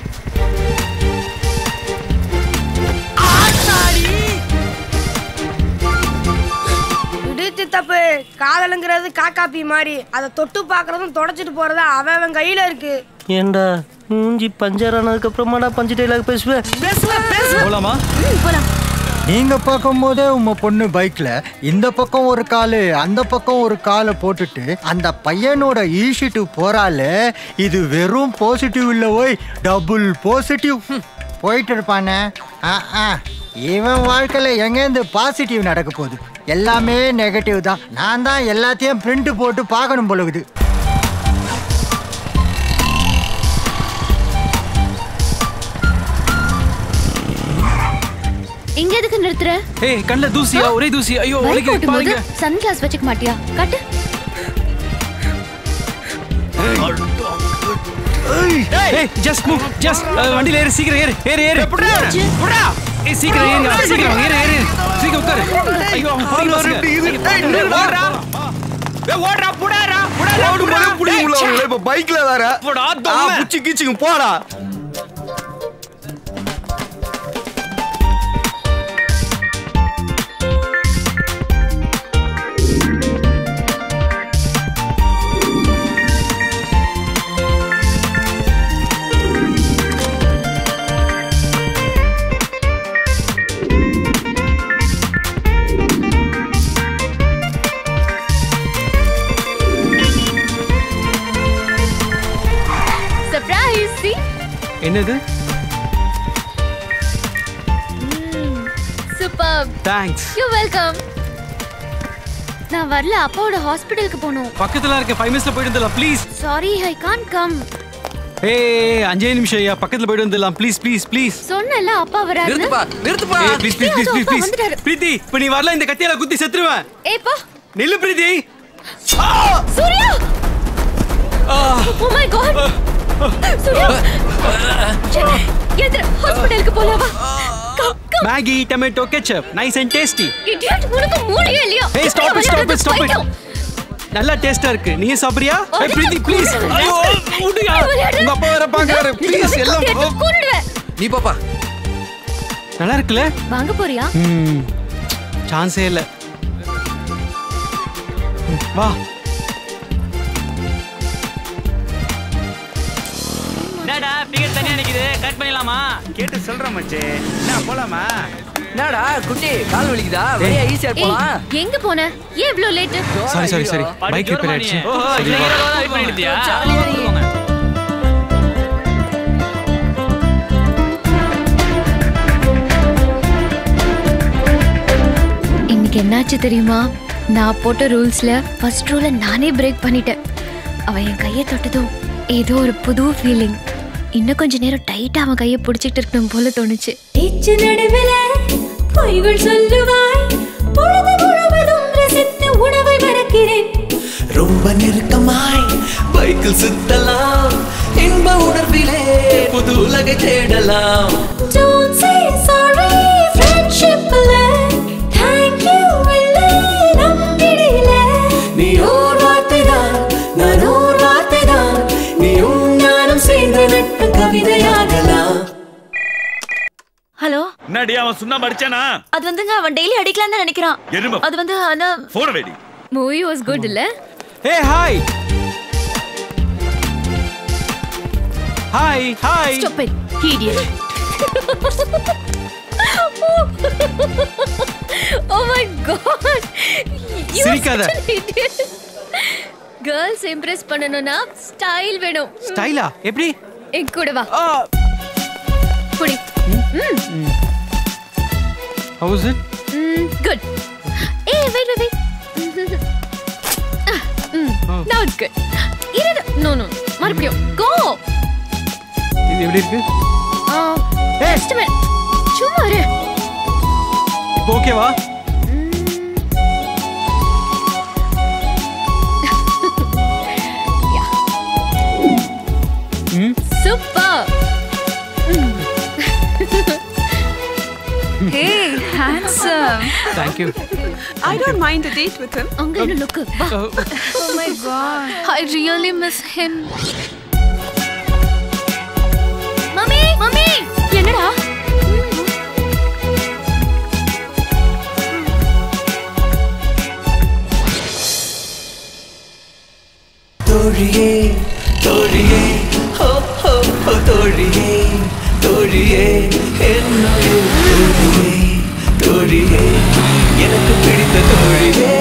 [SPEAKER 7] விடுத்து தப்பு காதலுங்கிறது காக்காப்பி மாதிரி அதை தொட்டு பார்க்கறதும் தொடச்சிட்டு போறதா அவன் அவன் கையில இருக்கு
[SPEAKER 17] ஏண்டா மூஞ்சி பஞ்சர் ஆனதுக்கு அப்புறமாடா பஞ்சு டைலாக் பேசுவேன்
[SPEAKER 1] போலாமா
[SPEAKER 18] போலாம்
[SPEAKER 19] நீங்க பார்க்கும்போதே உங்க பொண்ணு பைக்ல இந்த பக்கம் ஒரு காலு அந்த பக்கம் ஒரு காலை போட்டுட்டு அந்த பையனோட ஈஷிட்டு போறாலே இது வெறும் பாசிட்டிவ் இல்ல ஓய் டபுள் பாசிட்டிவ் போயிட்டு இருப்பானே ஆ, ஆ. இவன் வாழ்க்கையில எங்கேருந்து பாசிட்டிவ் நடக்க போகுது எல்லாமே நெகட்டிவ் தான் நான் தான் எல்லாத்தையும் பிரிண்ட் போட்டு பார்க்கணும் பொழுது
[SPEAKER 18] இங்க எதுக்கு நிறுத்துற
[SPEAKER 1] ஏய் கண்ணில் தூசியா ஒரே தூசி ஐயோ
[SPEAKER 18] பைக்
[SPEAKER 1] உனக்கு
[SPEAKER 18] ஓட்டும்போது
[SPEAKER 1] பாருங்க
[SPEAKER 18] சன் கிளாஸ் வச்சுக்க மாட்டியா காட்டு
[SPEAKER 1] ஏய் ஜஸ்ட் மூவ் ஜஸ்ட் வண்டியில ஏறு சீக்கிரம் ஏறு ஏறு ஏறு
[SPEAKER 18] என்னாச்சு?
[SPEAKER 1] புடா ஏய் சீக்கிரம் ஏறுங்க சீக்கிரம் ஏறு ஏறு சீக்கிரம் உட்காரு ஐயோ அவன் போய்
[SPEAKER 22] ஓடுறா ஓடுறா புடாரா புடாரா புடா புடி உள்ள இப்ப பைக்ல வேற
[SPEAKER 8] போடா,
[SPEAKER 22] ஆ,
[SPEAKER 8] தொம்மை.
[SPEAKER 22] புச்சி கீச்சுங்க போடா
[SPEAKER 18] சர்ப்ரைஸ் சி
[SPEAKER 1] என்னது
[SPEAKER 18] சூப்பர்
[SPEAKER 1] தேங்க்ஸ்
[SPEAKER 18] யூ வெல்கம் நான் வரல அப்பாவோட ஹாஸ்பிடலுக்கு போகணும்
[SPEAKER 1] பக்கத்துல இருக்க ஃபைவ் மினிட்ஸ்ல போயிட்டு வந்துடலாம் please
[SPEAKER 18] sorry I can't come
[SPEAKER 1] ஏய் அஞ்சே நிமிஷம் ஐயா பக்கத்துல போயிட்டு வந்துடலாம் ப்ளீஸ் ப்ளீஸ் ப்ளீஸ்
[SPEAKER 18] சொன்னல அப்பா வராரு
[SPEAKER 16] நிறுத்துப்பா நிறுத்துப்பா
[SPEAKER 1] ஏய் please please please please please
[SPEAKER 18] வந்துட்டாரு.
[SPEAKER 1] பிரீத்தி இப்போ நீ வரல இந்த கத்தியால குத்தி செத்துருவேன்
[SPEAKER 18] ஏய் பா
[SPEAKER 1] நில்லு Preethi
[SPEAKER 18] Surya oh my god Surya எதிர ஹாஸ்பிடலுக்கு போலாம் வா
[SPEAKER 1] Maggi tomato ketchup nice and tasty
[SPEAKER 18] idiot உனக்கு மூளையே இல்லையா
[SPEAKER 1] ஏய் stop it stop it stop it
[SPEAKER 18] பைத்தியம்.
[SPEAKER 1] நல்லா டேஸ்டா இருக்கு நீங்க சாப்பிடுறியா ஏய் பிரீத்தி ப்ளீஸ் ஐயோ விடுங்க உங்க அப்பா வேற பாக்குறாரு ப்ளீஸ் எல்லாம்
[SPEAKER 18] எடுத்து கொன்னுடுவேன்.
[SPEAKER 16] நீ பாப்பா
[SPEAKER 1] நல்லா இருக்குல்ல
[SPEAKER 18] வாங்க போறியா
[SPEAKER 1] ம் சான்ஸே இல்ல ம், வா
[SPEAKER 11] என்னடா பிகர் தனியா நிக்குது கட் பண்ணிடலாமா
[SPEAKER 12] கேட்டு சொல்றேன் மச்சே என்ன போலாமா
[SPEAKER 14] என்னடா குட்டி கால் வலிக்குதா வெளியே ஈஸியா
[SPEAKER 18] ஏய்,
[SPEAKER 14] போலாம்
[SPEAKER 18] எங்க போன ஏன் இவ்ளோ late
[SPEAKER 1] sorry sorry sorry bike repair ஆயிடுச்சு சரி வா
[SPEAKER 18] இன்னைக்கு என்னாச்சு தெரியுமா நான் போட்ட ரூல்ஸ்ல ஃபர்ஸ்ட் ரூலை நானே பிரேக் பண்ணிட்டேன் அவ என் கையை தொட்டதும் ஏதோ ஒரு புது ஃபீலிங் இன்னும் கொஞ்ச நேரம் டைட்டா அவன் கையை பிடிச்சிட்டு இருக்கணும் போல தோணுச்சு
[SPEAKER 15] பேச்சு நடுவில் பொய்கள் சொல்லுவாய் பொழுது முழுவதும் ரசித்து உணவை மறக்கிறேன்
[SPEAKER 13] ரொம்ப நெருக்கமாய் பைக்கில் சுத்தலாம் இன்ப உணர்விலே புது உலகை தேடலாம்
[SPEAKER 15] Don't say sorry friendshipல thank you இல்லை நம்பிடில
[SPEAKER 13] நீ ஓர் வார்த்தைதான் நான் ஓர் வார்த்தைதான் நீயும் நானும் சேர்ந்த நட்பு கவிதையாகலாம்
[SPEAKER 2] ஹலோ
[SPEAKER 3] என்னடி அவன் சுண்ணாம்பு அடிச்சானா
[SPEAKER 2] அது வந்துங்க அவன் டெய்லி அடிக்கலாம்னு தான் நினைக்கிறான்
[SPEAKER 3] எருமை
[SPEAKER 2] அது வந்து ஆனா
[SPEAKER 3] போன வேடி
[SPEAKER 18] மூவி வாஸ் குட் இல்ல
[SPEAKER 1] hey hi hi hi
[SPEAKER 2] stop it idiot
[SPEAKER 18] oh my god
[SPEAKER 1] சிரிக்காத.
[SPEAKER 18] கேர்ள்ஸ் இம்ப்ரெஸ் பண்ணனும்னா ஸ்டைல் வேணும்
[SPEAKER 1] ஸ்டைலா எப்படி
[SPEAKER 18] என் கூட வா புடி ம்
[SPEAKER 1] ஹவுஸ் இட்
[SPEAKER 18] குட் ஏய் வெயிட் வெயிட் ம் நவ இட்ஸ் குட் இரு நோ நோ மறுபடியும் கோ
[SPEAKER 1] இது எப்படி இருக்கு
[SPEAKER 18] ஜஸ்ட் மினிட் சும்மா இரு
[SPEAKER 1] இப்போ ஓகேவா thank you
[SPEAKER 9] I don't mind a date with him.
[SPEAKER 2] அங்க என்ன look
[SPEAKER 9] Oh my god. I really miss him.
[SPEAKER 2] Mummy mummy என்னடா
[SPEAKER 13] தோழியே தோழியே ஹோ ஹோ ஹோ தோழியே தோழியே என்னுடைய தோழியே தோழியே எனக்கு பிடித்த தோழியே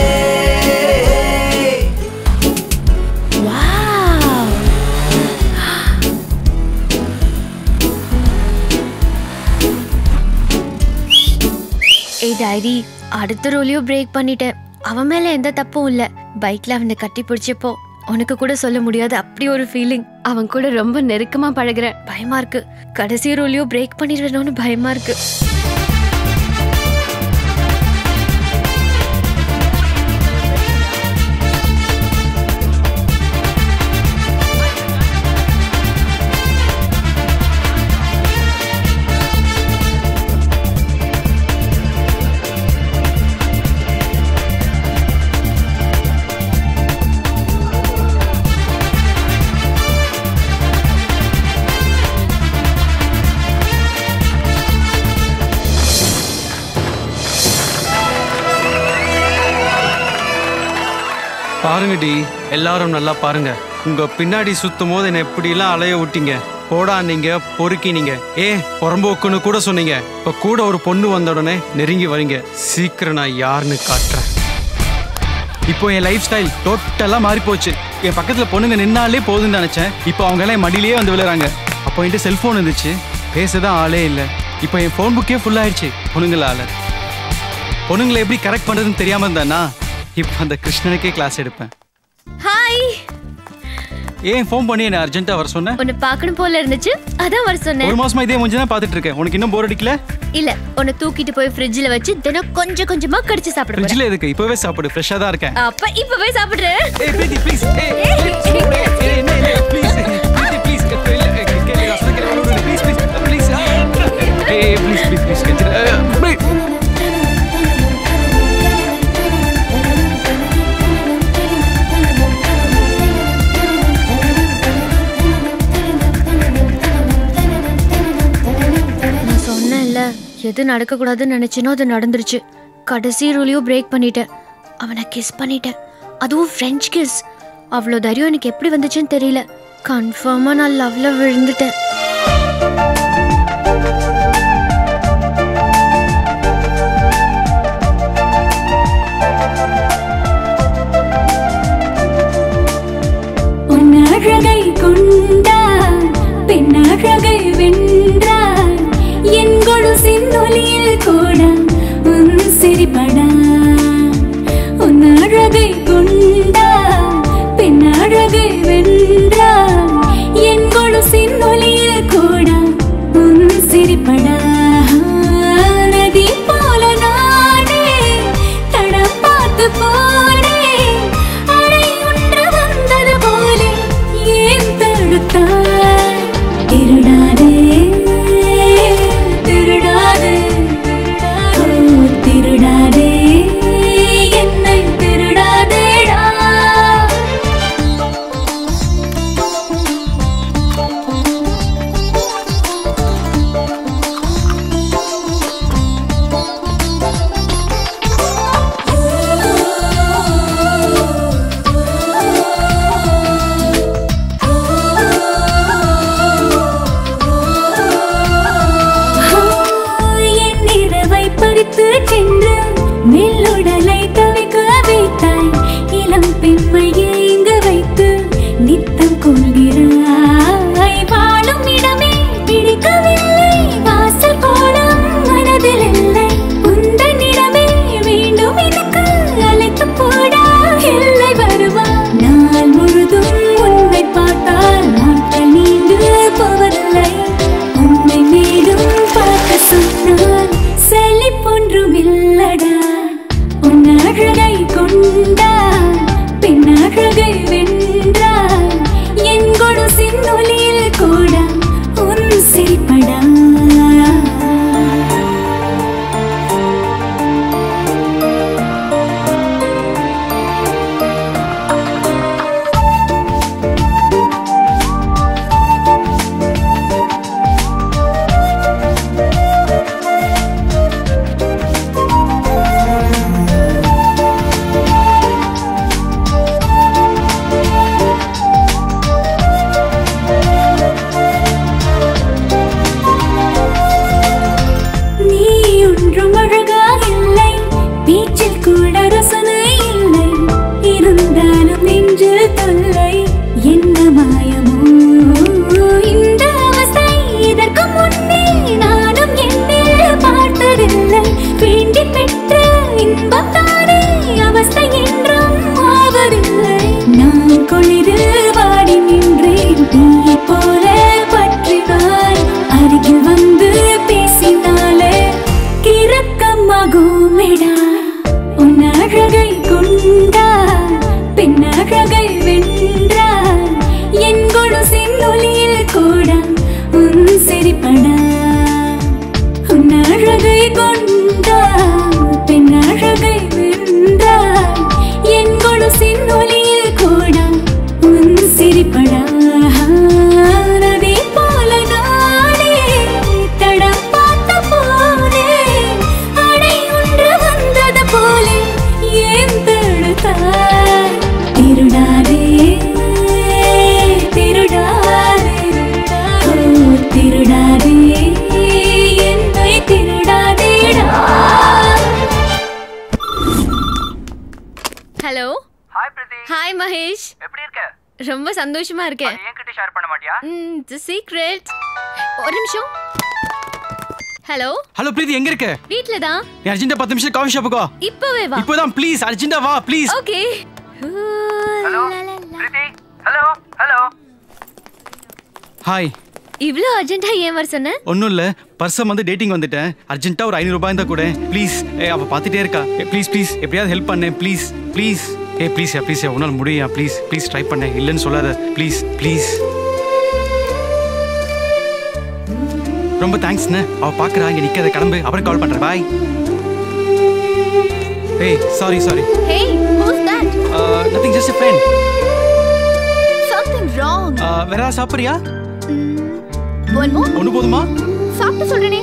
[SPEAKER 18] ஏய் டைரி அடுத்த ரோலையும் பிரேக் பண்ணிட்டேன் அவன் மேல எந்த தப்பும் இல்ல பைக்ல அவனை கட்டி பிடிச்சப்போ உனக்கு கூட சொல்ல முடியாது அப்படி ஒரு ஃபீலிங் அவன் கூட ரொம்ப நெருக்கமா பழகுறேன் பயமா இருக்கு கடைசி ரோலையும் பிரேக் பண்ணிடுவேணும்னு பயமா இருக்கு
[SPEAKER 1] பாருங்க டி எல்லாரும் நல்லா பாருங்க உங்க பின்னாடி சுத்தும் போது என்னை எப்படிலாம் அலைய விட்டீங்க போடா நீங்க பொறுக்கினீங்க ஏ புறம்போக்குன்னு கூட சொன்னீங்க இப்ப கூட ஒரு பொண்ணு வந்த உடனே நெருங்கி வரீங்க சீக்கிரம் நான் யாருன்னு காட்டுறேன் இப்போ என் லைஃப் ஸ்டைல் டோட்டலா மாறி போச்சு என் பக்கத்துல பொண்ணுங்க நின்னாலே போதும்னு நினைச்சேன் இப்போ அவங்க எல்லாம் என் மடியிலேயே வந்து விழுறாங்க அப்போ என்கிட்ட செல்போன் இருந்துச்சு பேசதான் ஆளே இல்லை இப்போ என் ஃபோன் புக்கே ஃபுல் ஆயிடுச்சு பொண்ணுங்களால பொண்ணுங்களை எப்படி கரெக்ட் பண்றதுன்னு தெரியாம இருந்தானா இப்போ அந்த கிருஷ்ணனுக்கே கிளாஸ் எடுப்பேன்
[SPEAKER 18] ஹாய்
[SPEAKER 1] ஏன் ஃபோன் பண்ணி என்ன அர்ஜென்ட்டா வர சொன்ன
[SPEAKER 18] உன்னை பார்க்கணும் போல இருந்துச்சு அதான் வர
[SPEAKER 1] ஒரு
[SPEAKER 18] சொன்னேன்
[SPEAKER 1] மாசமா இதே மூஞ்சி தான் பாத்துட்டு இருக்கேன் உனக்கு இன்னும் போர் அடிக்கல
[SPEAKER 18] இல்ல உன்னை தூக்கிட்டு போய் ஃப்ரிட்ஜ்ல வச்சு தினம் கொஞ்சம் கொஞ்சமா கடிச்சு சாப்பிட போறேன்
[SPEAKER 1] ஃப்ரிட்ஜ்ல எதுக்கு இப்பவே சாப்பிடு ஃப்ரெஷ்ஷா தான் இருக்கேன்
[SPEAKER 18] அப்ப இப்ப போய் சாப்பிடுறேன்
[SPEAKER 1] ஏய் பிரீத்தி ப்ளீஸ் ஏய் என்ன இல்ல ப்ளீஸ் பிரீத்தி ப்ளீஸ் இல்ல கேளு நான் சொல்ல கேளு ப்ளீஸ் ப்ளீஸ் ப்ளீஸ் ஏய் ப்ளீஸ் ப்ளீஸ் ப்ளீஸ் ப்ளீஸ்
[SPEAKER 18] நான் சொன்னேன்ல எது நடக்க கூடாதுன்னு நினைச்சேனோ அது நடந்துருச்சு கடைசி ரூலையும் பிரேக் பண்ணிட்டேன் அவனை கிஸ் பண்ணிட்டேன் அதுவும் ஃப்ரெஞ்ச் கிஸ் அவ்வளோ தைரியம் எனக்கு எப்படி வந்துச்சுன்னு தெரியல கன்ஃபார்மா நான் லவ்ல விழுந்துட்டேன்
[SPEAKER 15] உன்னழகை கொண்டார் பெண்ணழகை வென்றார் என் கொலுசின் ஒலியில் கூட உன் சிரிப்படா உன்னழகை கொண்டார் பெண்ணழகை வென்றார் என் கொலுசின் ஒலியில் கொடுத்தாய் திருடாதே திருடாதே ஓ திருடாதே என்னை திருடாதேடா
[SPEAKER 18] hello
[SPEAKER 20] hi Prathi
[SPEAKER 18] hi Mahesh
[SPEAKER 20] எப்படி இருக்க
[SPEAKER 18] ரொம்ப சந்தோஷமா இருக்கேன்
[SPEAKER 20] என்கிட்ட ஷேர் பண்ண மாட்டியா
[SPEAKER 18] ம் தி சீக்ரெட் ஒரு நிமிஷம் ஹலோ
[SPEAKER 1] ஹலோ பிரீத்தி எங்க இருக்க
[SPEAKER 18] வீட்ல தான்
[SPEAKER 1] நீ அர்ஜென்ட்டா பத்து நிமிஷம் காஃபி ஷாப்புக்கோ
[SPEAKER 18] இப்பவே வா
[SPEAKER 1] இப்போதான் ப்ளீஸ் அர்ஜென்ட்டா வா please
[SPEAKER 18] okay
[SPEAKER 20] hello Preethi hello hello
[SPEAKER 1] hi
[SPEAKER 18] இவ்ளோ அர்ஜென்ட்டா ஏன் வர சொன்ன
[SPEAKER 1] ஒன்றும் இல்லை பர்சம் வந்து டேட்டிங் வந்துட்டேன் அர்ஜென்ட்டாக ஒரு ஐநூறு ரூபாய் இருந்தால் கூட ப்ளீஸ் ஏ அவள் பார்த்துட்டே இருக்கா ஏ ப்ளீஸ் ப்ளீஸ் எப்படியாவது ஹெல்ப் பண்ணேன் ப்ளீஸ் ப்ளீஸ் ஏ ப்ளீஸ் ப்ளீஸ் உன்னால் முடியா ப்ளீஸ் ப்ளீஸ் ட்ரை பண்ணேன் இல்லைன்னு சொல்லாத ப்ளீஸ் ப்ளீஸ் ரொம்ப தேங்க்ஸ்ண்ணே அவள் பார்க்குறா இங்கே நிற்காத கிளம்பு அப்புறம் கால் பண்ணுறேன் பாய் ஏய் sorry sorry
[SPEAKER 18] Hey, who's that?
[SPEAKER 1] Nothing just friend
[SPEAKER 18] Something wrong.
[SPEAKER 1] வேற ஏதாவது சாப்பிட்றியா
[SPEAKER 18] One more.
[SPEAKER 1] ஒன்று போதுமா
[SPEAKER 18] சாப்பிட்டு சொல்றேனே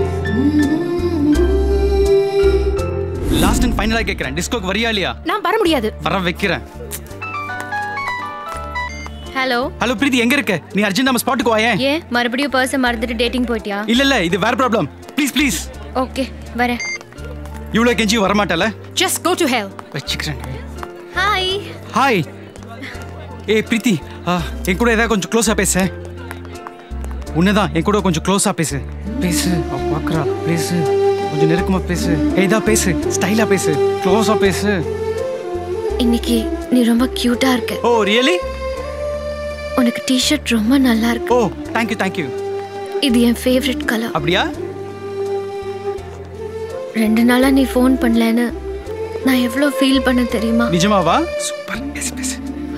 [SPEAKER 1] லாஸ்ட் அண்ட் ஃபைனலாக கேட்குறேன் டிஸ்கோக்கு வரியா இல்லையா
[SPEAKER 6] நான் வர முடியாது
[SPEAKER 1] வர வைக்கிறேன்
[SPEAKER 18] ஹலோ
[SPEAKER 1] ஹலோ பிரீத்தி எங்க இருக்க நீ அர்ஜென்ட் நம்ம ஸ்பாட்டுக்கு வாயேன்
[SPEAKER 18] ஏன் மறுபடியும் பர்ஸை மறந்துட்டு டேட்டிங் போயிட்டியா
[SPEAKER 1] இல்ல இல்ல இது வேற ப்ராப்ளம் ப்ளீஸ் ப்ளீஸ்
[SPEAKER 18] ஓகே வரேன்
[SPEAKER 1] இவ்வளோ கெஞ்சி வர மாட்டல
[SPEAKER 6] ஜஸ்ட் கோ டு ஹெல்
[SPEAKER 1] வச்சுக்கிறேன்
[SPEAKER 18] ஹாய்
[SPEAKER 1] ஹாய் ஏய் பிரீத்தி ஆ, என் கூட ஏதாவது கொஞ்சம் க்ளோஸாக பேச உன்னதான் என் கூட கொஞ்சம் க்ளோஸாக பேசு பேசு அவ பார்க்குறா பேசு கொஞ்சம் நெருக்கமா பேசு ஏதா பேசு ஸ்டைலா பேசு க்ளோஸா பேசு
[SPEAKER 18] இன்னைக்கு நீ ரொம்ப கியூட்டா இருக்க
[SPEAKER 1] ஓ ரியலி
[SPEAKER 18] உனக்கு டிஷர்ட் ரொம்ப நல்லா இருக்கு
[SPEAKER 1] ஓ தேங்க்யூ தேங்க்யூ
[SPEAKER 18] இது என் ஃபேவரட் கலர்
[SPEAKER 1] அப்படியா
[SPEAKER 18] ரெண்டு நாளா நீ ஃபோன் பண்ணலன்னு நான் எவ்வளோ ஃபீல் பண்ண தெரியுமா
[SPEAKER 1] நிஜமாவா சூப்பர் பேசு பேசு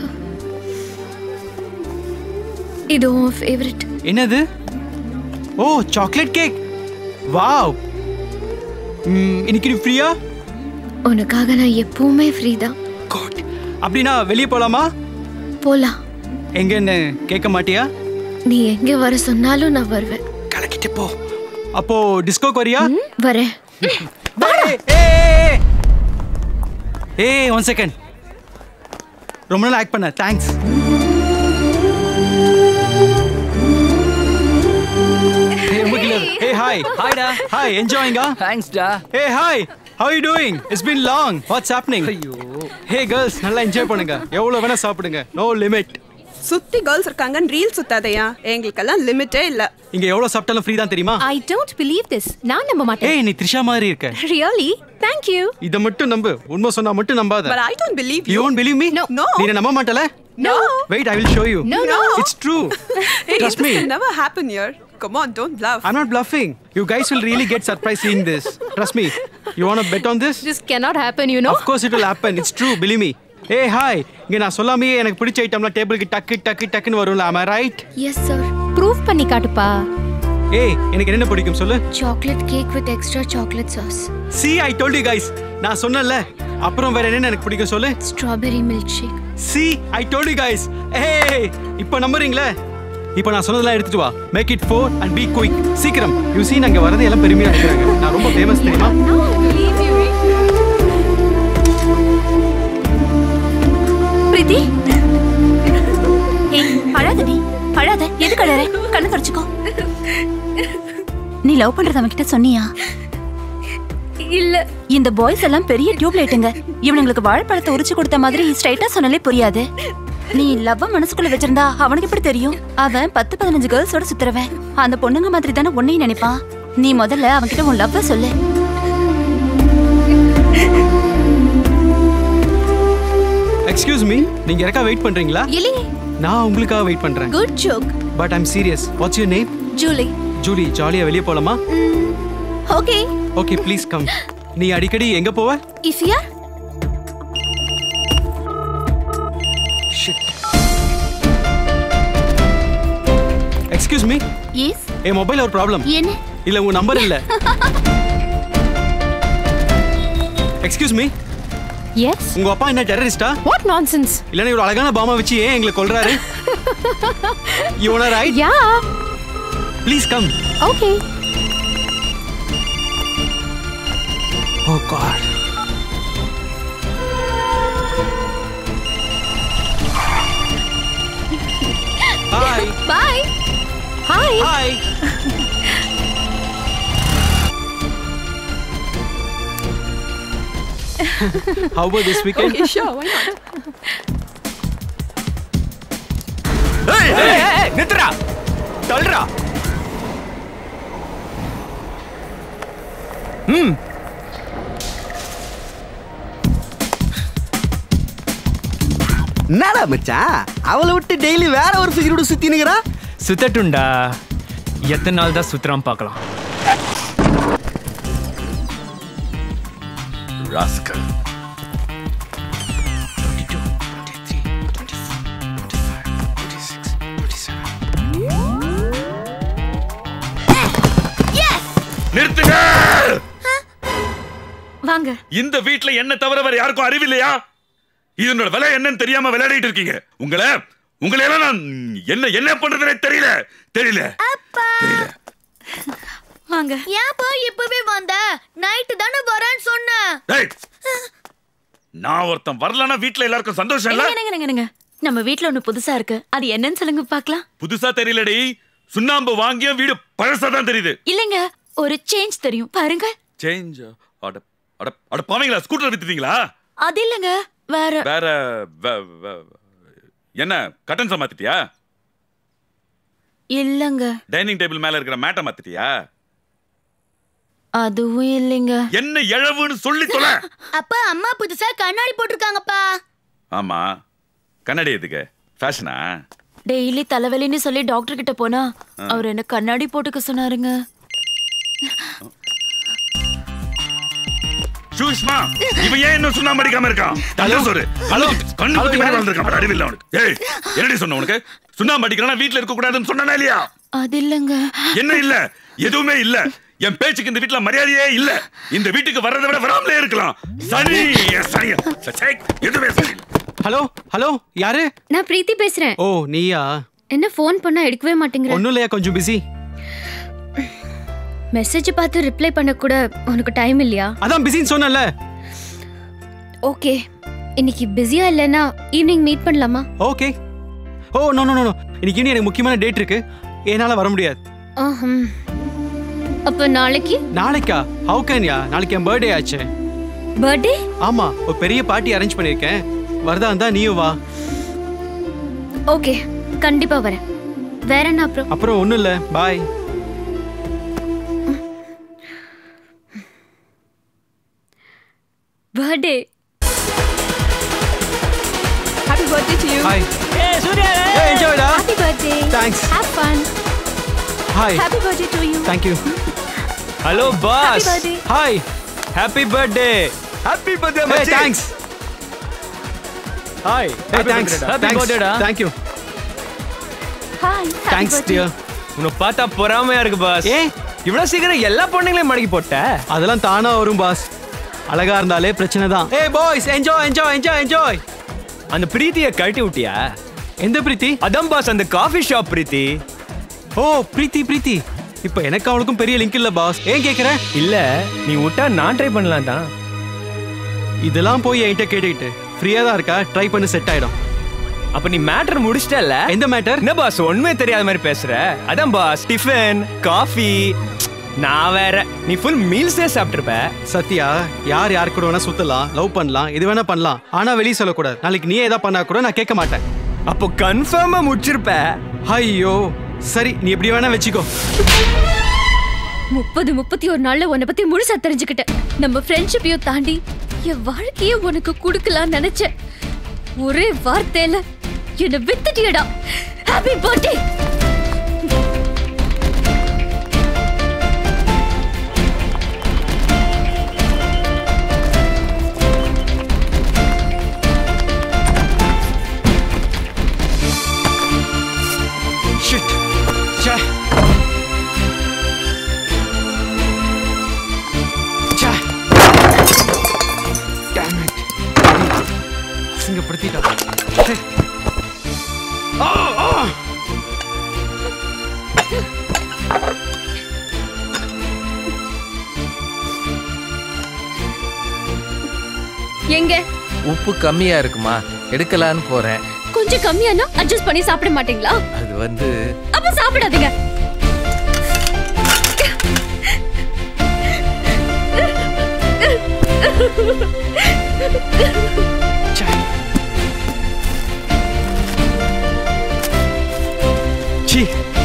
[SPEAKER 18] இது உன் ஃபேவரட்
[SPEAKER 1] என்னது ஓ சாக்லேட் கேக் வாவ் ம், இன்னைக்கு நீ ஃப்ரீயா
[SPEAKER 18] உனக்காக நான் எப்பவுமே ஃப்ரீ தான்
[SPEAKER 1] அப்படின்னா வெளியே போலாமா
[SPEAKER 18] போலாம்
[SPEAKER 1] எங்கன்னு கேட்க மாட்டியா
[SPEAKER 18] நீ எங்க வர சொன்னாலும் நான் வருவேன்
[SPEAKER 1] கலக்கிட்டு போ அப்போ டிஸ்கோக்கு வரியா
[SPEAKER 18] வரேன்
[SPEAKER 1] ஏய் ஒன் செகண்ட் ரொம்ப நாள் ஆக்ட் பண்ண thanks Hey, hi.
[SPEAKER 10] Hi, da.
[SPEAKER 1] Hi, enjoying, huh?
[SPEAKER 10] Thanks, da.
[SPEAKER 1] Hey, hi. How are you doing? It's been long. What's happening? Hey, girls, நல்லா என்ஜாய் பண்ணுங்க எவ்வளவு வேணா சாப்பிடுங்க நோ லிமிட்
[SPEAKER 21] சுத்தி கேர்ள்ஸ் இருக்காங்கன்னு ரீல் சுத்தாதையா எங்களுக்கெல்லாம் லிமிட்டே இல்ல
[SPEAKER 1] இங்க எவ்வளவு சாப்பிட்டாலும் ஃப்ரீ தான் தெரியுமா
[SPEAKER 6] ஐ டோன்ட் பிலீவ் திஸ் நான் நம்ப மாட்டேன்
[SPEAKER 1] ஏய் நீ த்ரிஷா மாதிரி இருக்க
[SPEAKER 6] ரியலி தேங்க் யூ
[SPEAKER 1] இத மட்டும் நம்பு உண்மை சொன்னா மட்டும் நம்பாத
[SPEAKER 21] But I don't believe
[SPEAKER 1] you
[SPEAKER 21] you.
[SPEAKER 1] won't believe me
[SPEAKER 21] No. No.
[SPEAKER 1] நீ என்ன நம்ப மாட்டல
[SPEAKER 21] No.
[SPEAKER 1] wait i will show you
[SPEAKER 21] No, no.
[SPEAKER 1] it's true
[SPEAKER 21] Hey,
[SPEAKER 1] trust
[SPEAKER 21] this
[SPEAKER 1] me
[SPEAKER 21] will never happen here. Come on, don't bluff.
[SPEAKER 1] i'm not bluffing you guys will really get surprised seeing this trust me you want to bet on this
[SPEAKER 6] This cannot happen, you know.
[SPEAKER 1] of course it will happen it's true believe me ஏய் hi இங்க நான் சொல்லாமையே எனக்கு பிடிச்ச ஐட்டம்லாம் டேபிளுக்கு டக்கு டக்கு டக்குன்னு வரும்ல am i right
[SPEAKER 18] yes sir
[SPEAKER 6] proof பண்ணி காட்டுப்பா
[SPEAKER 1] ஏய் எனக்கு என்ன பிடிக்கும் சொல்லு
[SPEAKER 18] chocolate cake with extra chocolate sauce
[SPEAKER 1] see i told you guys நான் சொன்னேன்ல அப்புறம் வேற என்ன எனக்கு பிடிக்கும் சொல்லு
[SPEAKER 18] strawberry milk shake
[SPEAKER 1] see i told you guys ஏய் இப்போ நம்புறீங்களா இப்போ நான் சொன்னதெல்லாம் எடுத்துட்டு வா make it four and be quick சீக்கிரம் யூ see நாங்க வரது எல்லாம் பெருமையா இருக்கிறாங்க நான் ரொம்ப ஃபேமஸ் தெரியுமா
[SPEAKER 23] பிரீத்தி ஏய் அழாதடி அழாத எதுக்கு அழற கண்ணு தொடச்சுக்கோ நீ லவ் பண்றது அவன் கிட்ட சொன்னியா
[SPEAKER 18] இல்ல
[SPEAKER 23] இந்த பாய்ஸ் எல்லாம் பெரிய டியூப் லைட்டுங்க இவனுங்களுக்கு வாழைப்பழத்தை உரிச்சு கொடுத்த மாதிரி ஸ்ட்ரைட்டா சொன்னாலே புரியாது நீ லவ் மனசுக்குள்ள வச்சிருந்தா அவனுக்கு எப்படி தெரியும் அவன் பத்து பதினஞ்சு கேர்ள்ஸோட சுத்துறவன் அந்த பொண்ணுங்க மாதிரி தானே உன்னையும் நினைப்பான் நீ முதல்ல அவன்கிட்ட உன் லவ்வ சொல்லு
[SPEAKER 1] எக்ஸ்கியூஸ் மீ நீங்க யாருக்கா வெயிட் பண்றீங்களா
[SPEAKER 18] இல்லையே
[SPEAKER 1] நான் உங்களுக்காக வெயிட் பண்றேன்
[SPEAKER 18] good joke
[SPEAKER 1] but I'm serious what's your name
[SPEAKER 18] Julie
[SPEAKER 1] Julie ஜாலியா வெளியே போலாமா
[SPEAKER 18] ஓகே
[SPEAKER 1] ஓகே ப்ளீஸ் கம் நீ அடிக்கடி எங்க போவ
[SPEAKER 18] if ya
[SPEAKER 1] excuse me
[SPEAKER 18] yes
[SPEAKER 1] என் மொபைல் ஒரு ப்ராப்ளம்
[SPEAKER 18] என்ன
[SPEAKER 1] இல்ல உங்க நம்பர் இல்ல எக்ஸ்கியூஸ் மீ
[SPEAKER 6] எஸ்
[SPEAKER 1] உங்க அப்பா என்ன டெரரிஸ்டா
[SPEAKER 6] வாட் நான்சென்ஸ்
[SPEAKER 1] இல்லனா இவ்வளவு அழகான பாமா வச்சு ஏன் எங்களை கொல்றாரு you want right
[SPEAKER 6] yeah
[SPEAKER 1] please come
[SPEAKER 6] okay
[SPEAKER 1] oh God
[SPEAKER 23] hi
[SPEAKER 17] hi
[SPEAKER 1] How about this weekend?
[SPEAKER 21] Okay, sure, why not?
[SPEAKER 17] ஏய் ஏய், ஏய் நித்ரா தள்ளுடா ம்
[SPEAKER 22] என்னடா மச்சான் அவளை விட்டு டெய்லி வேற ஒரு ஃபிகரோட சுத்தி நிக்கிறா
[SPEAKER 17] சுத்தட்டுண்டா எத்தனை நாள் தான் சுத்துறான் பார்க்கலாம்
[SPEAKER 3] ராஸ்கல் நிறுத்துங்க
[SPEAKER 2] வாங்க
[SPEAKER 3] இந்த வீட்ல என்ன தவிர வேற யாருக்கும் அறிவில்லையா இதனோட விலை என்னன்னு தெரியாம விளையாடிட்டு இருக்கீங்க உங்களை உங்களை எல்லாம் நான் என்ன என்ன பண்றதுனே தெரியல தெரியல
[SPEAKER 2] வாங்க
[SPEAKER 18] ஏன்பா இப்பவே வந்த நைட்டு தானே வரேன்னு சொன்னேன்
[SPEAKER 3] டேய், நான் ஒருத்தன் வரலன்னா வீட்ல எல்லாருக்கும் சந்தோஷம் இல்ல
[SPEAKER 2] என்னங்க என்னங்க என்னங்க நம்ம வீட்ல ஒண்ணு புதுசா இருக்கு அது என்னன்னு சொல்லுங்க பார்க்கலாம்
[SPEAKER 3] புதுசா தெரியலடி சுண்ணாம்பு வாங்கிய வீடு பழசா தான் தெரியுது
[SPEAKER 2] இல்லைங்க ஒரு சேஞ்ச் தெரியும் பாருங்க
[SPEAKER 3] சேஞ்ச் அட அட அட பாவீங்களா ஸ்கூட்டர் வித்துட்டீங்களா
[SPEAKER 2] அது இல்லைங்க வேற
[SPEAKER 3] வேற வே- வே- என்ன கட்டன்ஸை மாத்திட்டியா
[SPEAKER 2] இல்லங்க
[SPEAKER 3] டைனிங் டேபிள் மேல இருக்கிற மேட்டை மாத்திட்டியா
[SPEAKER 2] அதுவும் இல்லைங்க
[SPEAKER 3] என்ன இழவுன்னு சொல்லி தொலை
[SPEAKER 18] அப்பா அம்மா புதுசா கண்ணாடி போட்டிருக்காங்கப்பா
[SPEAKER 3] ஆமா கண்ணாடி எதுக்கு ஃபேஷனா
[SPEAKER 2] டெய்லி தலைவலின்னு சொல்லி டாக்டர் கிட்ட போனா
[SPEAKER 3] ஆ.
[SPEAKER 2] அவர் என்ன கண்ணாடி போட்டுக்க சொன்னாருங்க
[SPEAKER 3] சுஷ்மா இவன் ஏன் இன்னும் சுண்ணாம்பு அடிக்காம இருக்கான் ஹலோ சொல்லு ஹலோ கண்ணு குத்தி மாதிரி வந்திருக்கான் அறிவில்லை அவனுக்கு ஏய் என்னடி சொன்ன உனக்கு சுண்ணாம்பு அடிக்கிறானா வீட்ல இருக்க கூடாதுன்னு சொன்னானா இல்லையா
[SPEAKER 2] அது இல்லைங்க
[SPEAKER 3] என்ன இல்ல எதுவுமே இல்ல என் பேச்சுக்கு இந்த வீட்ல மரியாதையே இல்ல இந்த வீட்டுக்கு வர்றதை விட வராமலே இருக்கலாம் சனி என் சனி சே, எதுவுமே சரி
[SPEAKER 1] ஹலோ ஹலோ யாரு
[SPEAKER 18] நான் பிரீத்தி பேசுறேன்
[SPEAKER 1] ஓ நீயா
[SPEAKER 18] என்ன ஃபோன் பண்ணா எடுக்கவே மாட்டேங்கிற
[SPEAKER 1] ஒன்றும் இல்லையா கொஞ்சம் பிஸி
[SPEAKER 18] மெசேஜ் பார்த்து ரிப்ளை பண்ண கூட உனக்கு டைம் இல்லையா
[SPEAKER 1] அதான் பிஸின்னு சொன்னல
[SPEAKER 18] ஓகே இன்னைக்கு பிஸியா இல்லைன்னா ஈவினிங் மீட் பண்ணலாமா
[SPEAKER 1] okay oh no no no இன்னைக்கு இன்னும் எனக்கு முக்கியமான டேட் இருக்கு என்னால வர முடியாது
[SPEAKER 18] ஆஹம். அப்ப நாளைக்கு
[SPEAKER 1] நாளைக்கா ஹவு கேன் யா நாளைக்கு என் பர்த்டே ஆச்சு
[SPEAKER 18] பர்த்டே
[SPEAKER 1] ஆமா ஒரு பெரிய பார்ட்டி அரேஞ்ச் பண்ணிருக்கேன் வரதா இருந்தா நீயும் வா
[SPEAKER 18] ஓகே கண்டிப்பா வரேன் வேற என்ன அப்புறம்
[SPEAKER 1] அப்புறம் ஒண்ணும் இல்ல bye
[SPEAKER 18] birthday
[SPEAKER 21] Happy birthday to you.
[SPEAKER 1] Hi.
[SPEAKER 18] Hey, Surya.
[SPEAKER 1] Hey, enjoy da.
[SPEAKER 18] Happy birthday.
[SPEAKER 1] Thanks.
[SPEAKER 18] Have fun.
[SPEAKER 1] Hi
[SPEAKER 18] Happy birthday to you.
[SPEAKER 1] Thank you
[SPEAKER 17] hello boss
[SPEAKER 18] birthday.
[SPEAKER 1] Hi
[SPEAKER 17] happy birthday happy birthday
[SPEAKER 1] Hey, thanks.
[SPEAKER 17] Hi
[SPEAKER 1] Hey, thanks.
[SPEAKER 17] Happy
[SPEAKER 1] Thanks.
[SPEAKER 17] பர்த்டேடா
[SPEAKER 1] Thank you.
[SPEAKER 23] Hi
[SPEAKER 1] thanks dear
[SPEAKER 17] உன்னை பார்த்தா பொறாமையா இருக்கு pass ஏ இவ்வளவு சீக்கிரம் எல்லா பொண்ணுங்களையும் மடக்கி போட்ட
[SPEAKER 1] அதெல்லாம் தானா வரும் பாஸ் அழகா இருந்தாலே பிரச்சனை தான் ஏய் boys enjoy enjoy enjoy enjoy
[SPEAKER 17] அந்த பிரீத்தியை கழட்டி விட்டியா
[SPEAKER 1] எந்த பிரீத்தி
[SPEAKER 17] அதான் பாஸ் அந்த காஃபி ஷாப் பிரீத்தி
[SPEAKER 1] ஓ பிரீத்தி பிரீத்தி இப்போ எனக்கு அவளுக்கும் பெரிய லிங்க் இல்ல பாஸ் ஏன் கேக்குற
[SPEAKER 17] இல்ல நீ விட்டா நான் ட்ரை பண்ணலாம் தான்
[SPEAKER 1] இதெல்லாம் போய் என்கிட்ட கேட்டுக்கிட்டு ஃப்ரீயா தான் இருக்கா ட்ரை பண்ணி செட் ஆயிடும்
[SPEAKER 17] அப்ப நீ மேட்டர் முடிச்சிட்டல
[SPEAKER 1] எந்த மேட்டர்
[SPEAKER 17] என்ன பாஸ் ஒண்ணுமே தெரியாத மாதிரி பேசுற அதான் பாஸ் டிஃபன் காஃபி நான் வேற நீ ஃபுல் மீல்ஸே சாப்பிட்டிருப்ப
[SPEAKER 1] சத்யா யார் யார் கூட வேணா சுத்தலாம் லவ் பண்ணலாம் எது வேணா பண்ணலாம் ஆனா வெளியே சொல்லக்கூடாது நாளைக்கு நீ ஏதா பண்ணா கூட நான் கேட்க மாட்டேன்
[SPEAKER 17] அப்போ கன்ஃபார்மா முடிச்சிருப்ப
[SPEAKER 1] ஐயோ சரி நீ எப்படி வேணா வச்சுக்கோ
[SPEAKER 18] முப்பது முப்பத்தி ஒரு நாள்ல உன்னை பத்தி முழுசா தெரிஞ்சுக்கிட்டேன் நம்ம ஃப்ரெண்ட்ஷிப்பையும் தாண்டி என் வாழ்க்கைய உனக்கு கொடுக்கலாம்னு நினைச்சேன் ஒரே வார்த்தையில என்னை வித்துட்டியடா ஹாப்பி பர்த்டே
[SPEAKER 1] ஷிட் ச்சே ச்சே Damn it. அசிங்கப்படுத்திட்டா ச்சே. ஆ, ஆ.
[SPEAKER 18] எங்க
[SPEAKER 16] உப்பு கம்மியா இருக்குமா எடுக்கலான்னு போறேன்
[SPEAKER 18] கொஞ்சம் கம்மியானா அட்ஜஸ்ட் பண்ணி சாப்பிட மாட்டீங்களா
[SPEAKER 16] அது வந்து
[SPEAKER 18] அப்ப சாப்பிடாதீங்க
[SPEAKER 1] ச்சீ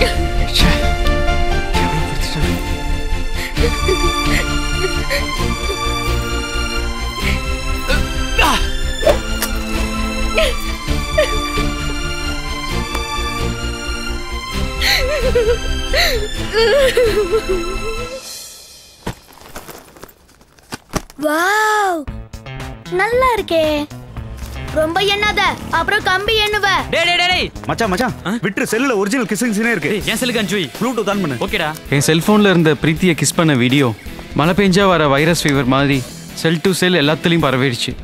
[SPEAKER 4] வாவ் நல்லா இருக்கே ரொம்ப எண்ணாத அப்புறம் கம்பி எண்ணுவ
[SPEAKER 12] டேய் டேய் டேய் மச்சான் மச்சான் விட்டு செல்லுல ஒரிஜினல் கிசிங் சீனே இருக்கு
[SPEAKER 11] என் செல்லுக்கு அனுப்பி
[SPEAKER 12] ப்ளூடூத் ஆன் பண்ணு
[SPEAKER 11] ஓகேடா
[SPEAKER 1] என் செல்போன்ல இருந்த பிரீத்தியை கிஸ் பண்ண வீடியோ மழை பெஞ்சா வர வைரஸ் ஃபீவர் மாதிரி செல் டு செல் எல்லாத்துலேயும் பரவிடுச்சு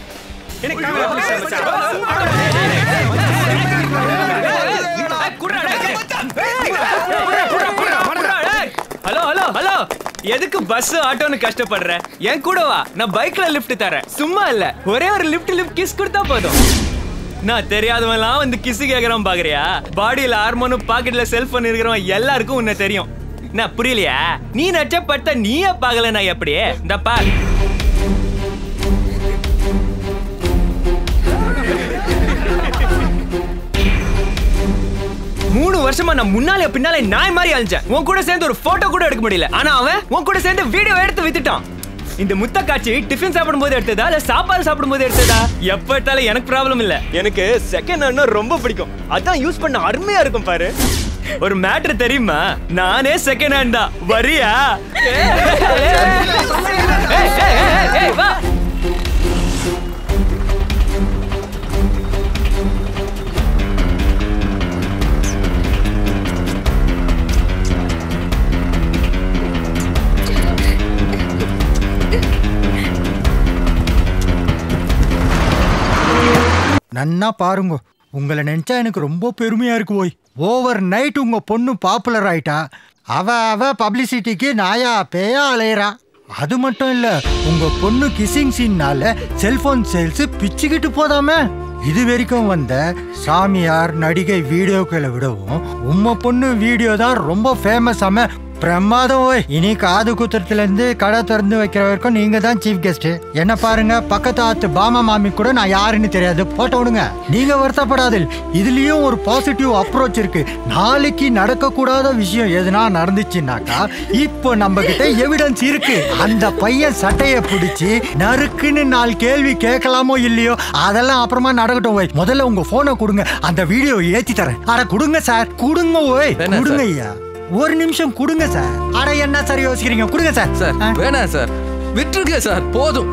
[SPEAKER 5] ஹலோ ஹலோ ஹலோ எதுக்கு பஸ் ஆட்டோன்னு கஷ்டப்படுற என் கூட வா நான் பைக்ல லிஃப்ட் தரேன் சும்மா இல்ல ஒரே ஒரு லிஃப்ட் லிஃப்ட் கிஸ் கொடுத்தா போதும் நான் தெரியாதவன்லாம் வந்து கிஸ் கேக்குறான் பாக்குறியா பாடியில ஹார்மோனும் பாக்கெட்ல செல்போன் இருக்கிறவன் எல்லாருக்கும் உன்னை தெரியும் நான் புரியலையா நீ நச்சப்பட்ட நீயே பார்க்கல நான் எப்படியே இந்த பார் மூணு வருஷமா நான் முன்னாலே பின்னாலே நாய் மாதிரி அழிஞ்சேன் உன் கூட சேர்ந்து ஒரு போட்டோ கூட எடுக்க முடியல ஆனா அவன் உன் கூட சேர்ந்து வீடியோ எடுத்து வித்துட்டான் இந்த முத்த காட்சி டிஃபன் சாப்பிடும் போது எடுத்ததா இல்ல சாப்பாடு சாப்பிடும் போது எடுத்ததா எப்ப எடுத்தாலும் எனக்கு ப்ராப்ளம் இல்ல எனக்கு செகண்ட் ஹேண்ட் ரொம்ப பிடிக்கும் அதான் யூஸ் பண்ண அருமையா இருக்கும் பாரு ஒரு மேட்ரு தெரியுமா நானே செகண்ட் ஹேண்ட் தான் வரியா ஏய், ஏய், ஏய், ஏய், வா
[SPEAKER 19] நன்னா பாருங்க உங்களை நினைச்சா எனக்கு ரொம்ப பெருமையா இருக்கு போய் ஓவர் நைட் உங்க பொண்ணு பாப்புலர் ஆயிட்டா அவ அவ பப்ளிசிட்டிக்கு நாயா பேயா அலையறா அது மட்டும் இல்ல உங்க பொண்ணு கிசிங் சீன்னால செல்போன் சேல்ஸ் பிச்சுக்கிட்டு போதாமே இது வரைக்கும் வந்த சாமியார் நடிகை வீடியோக்களை விடவும் உம்ம பொண்ணு வீடியோ தான் ரொம்ப ஃபேமஸ் ஆம பிரமாதம் ஓய் இனி காது குத்துறதுல இருந்து கடை திறந்து வைக்கிற வரைக்கும் நீங்க தான் சீஃப் கெஸ்ட் என்ன பாருங்க பக்கத்து ஆத்து பாமா மாமி கூட நான் யாருன்னு தெரியாது போட்ட விடுங்க நீங்க வருத்தப்படாது இதுலயும் ஒரு பாசிட்டிவ் அப்ரோச் இருக்கு நாளைக்கு நடக்க கூடாத விஷயம் எதுனா நடந்துச்சுன்னாக்கா இப்போ நம்ம கிட்ட எவிடன்ஸ் இருக்கு அந்த பையன் சட்டைய பிடிச்சி நறுக்குன்னு நாலு கேள்வி கேட்கலாமோ இல்லையோ அதெல்லாம் அப்புறமா நடக்கட்டும் ஓய் முதல்ல உங்க போனை கொடுங்க அந்த வீடியோ ஏத்தி தரேன் அட கொடுங்க சார் கொடுங்க ஓய்
[SPEAKER 16] வேணாம்
[SPEAKER 19] கொடுங்க
[SPEAKER 16] சார்.
[SPEAKER 19] ஐயா ஒரு நிமிஷம் கொடுங்க சார் அட என்ன சார் யோசிக்கிறீங்க கொடுங்க சார்
[SPEAKER 16] சார் வேணாம் சார் விட்டுருங்க சார் போதும்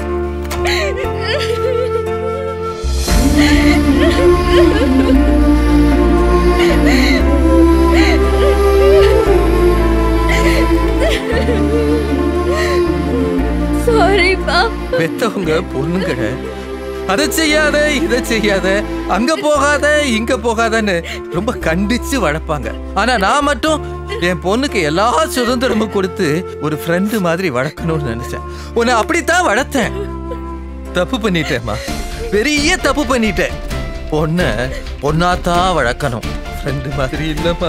[SPEAKER 4] சாரிப்பா
[SPEAKER 16] பெத்தவங்க பொண்ணுங்கட அதை செய்யாத இதை செய்யாத அங்க போகாத இங்க போகாதன்னு ரொம்ப கண்டிச்சு வளர்ப்பாங்க ஆனா நான் மட்டும் என் பொண்ணுக்கு எல்லா சுதந்திரமும் கொடுத்து ஒரு ஃப்ரெண்டு மாதிரி வளர்க்கணும்னு நினைச்சேன் உன்னை அப்படித்தான் வளர்த்தேன் தப்பு பண்ணிட்டேம்மா பெரிய தப்பு பண்ணிட்டேன் பொண்ண பொண்ணாத்தான் வளர்க்கணும் ஃப்ரெண்டு மாதிரி இல்லம்மா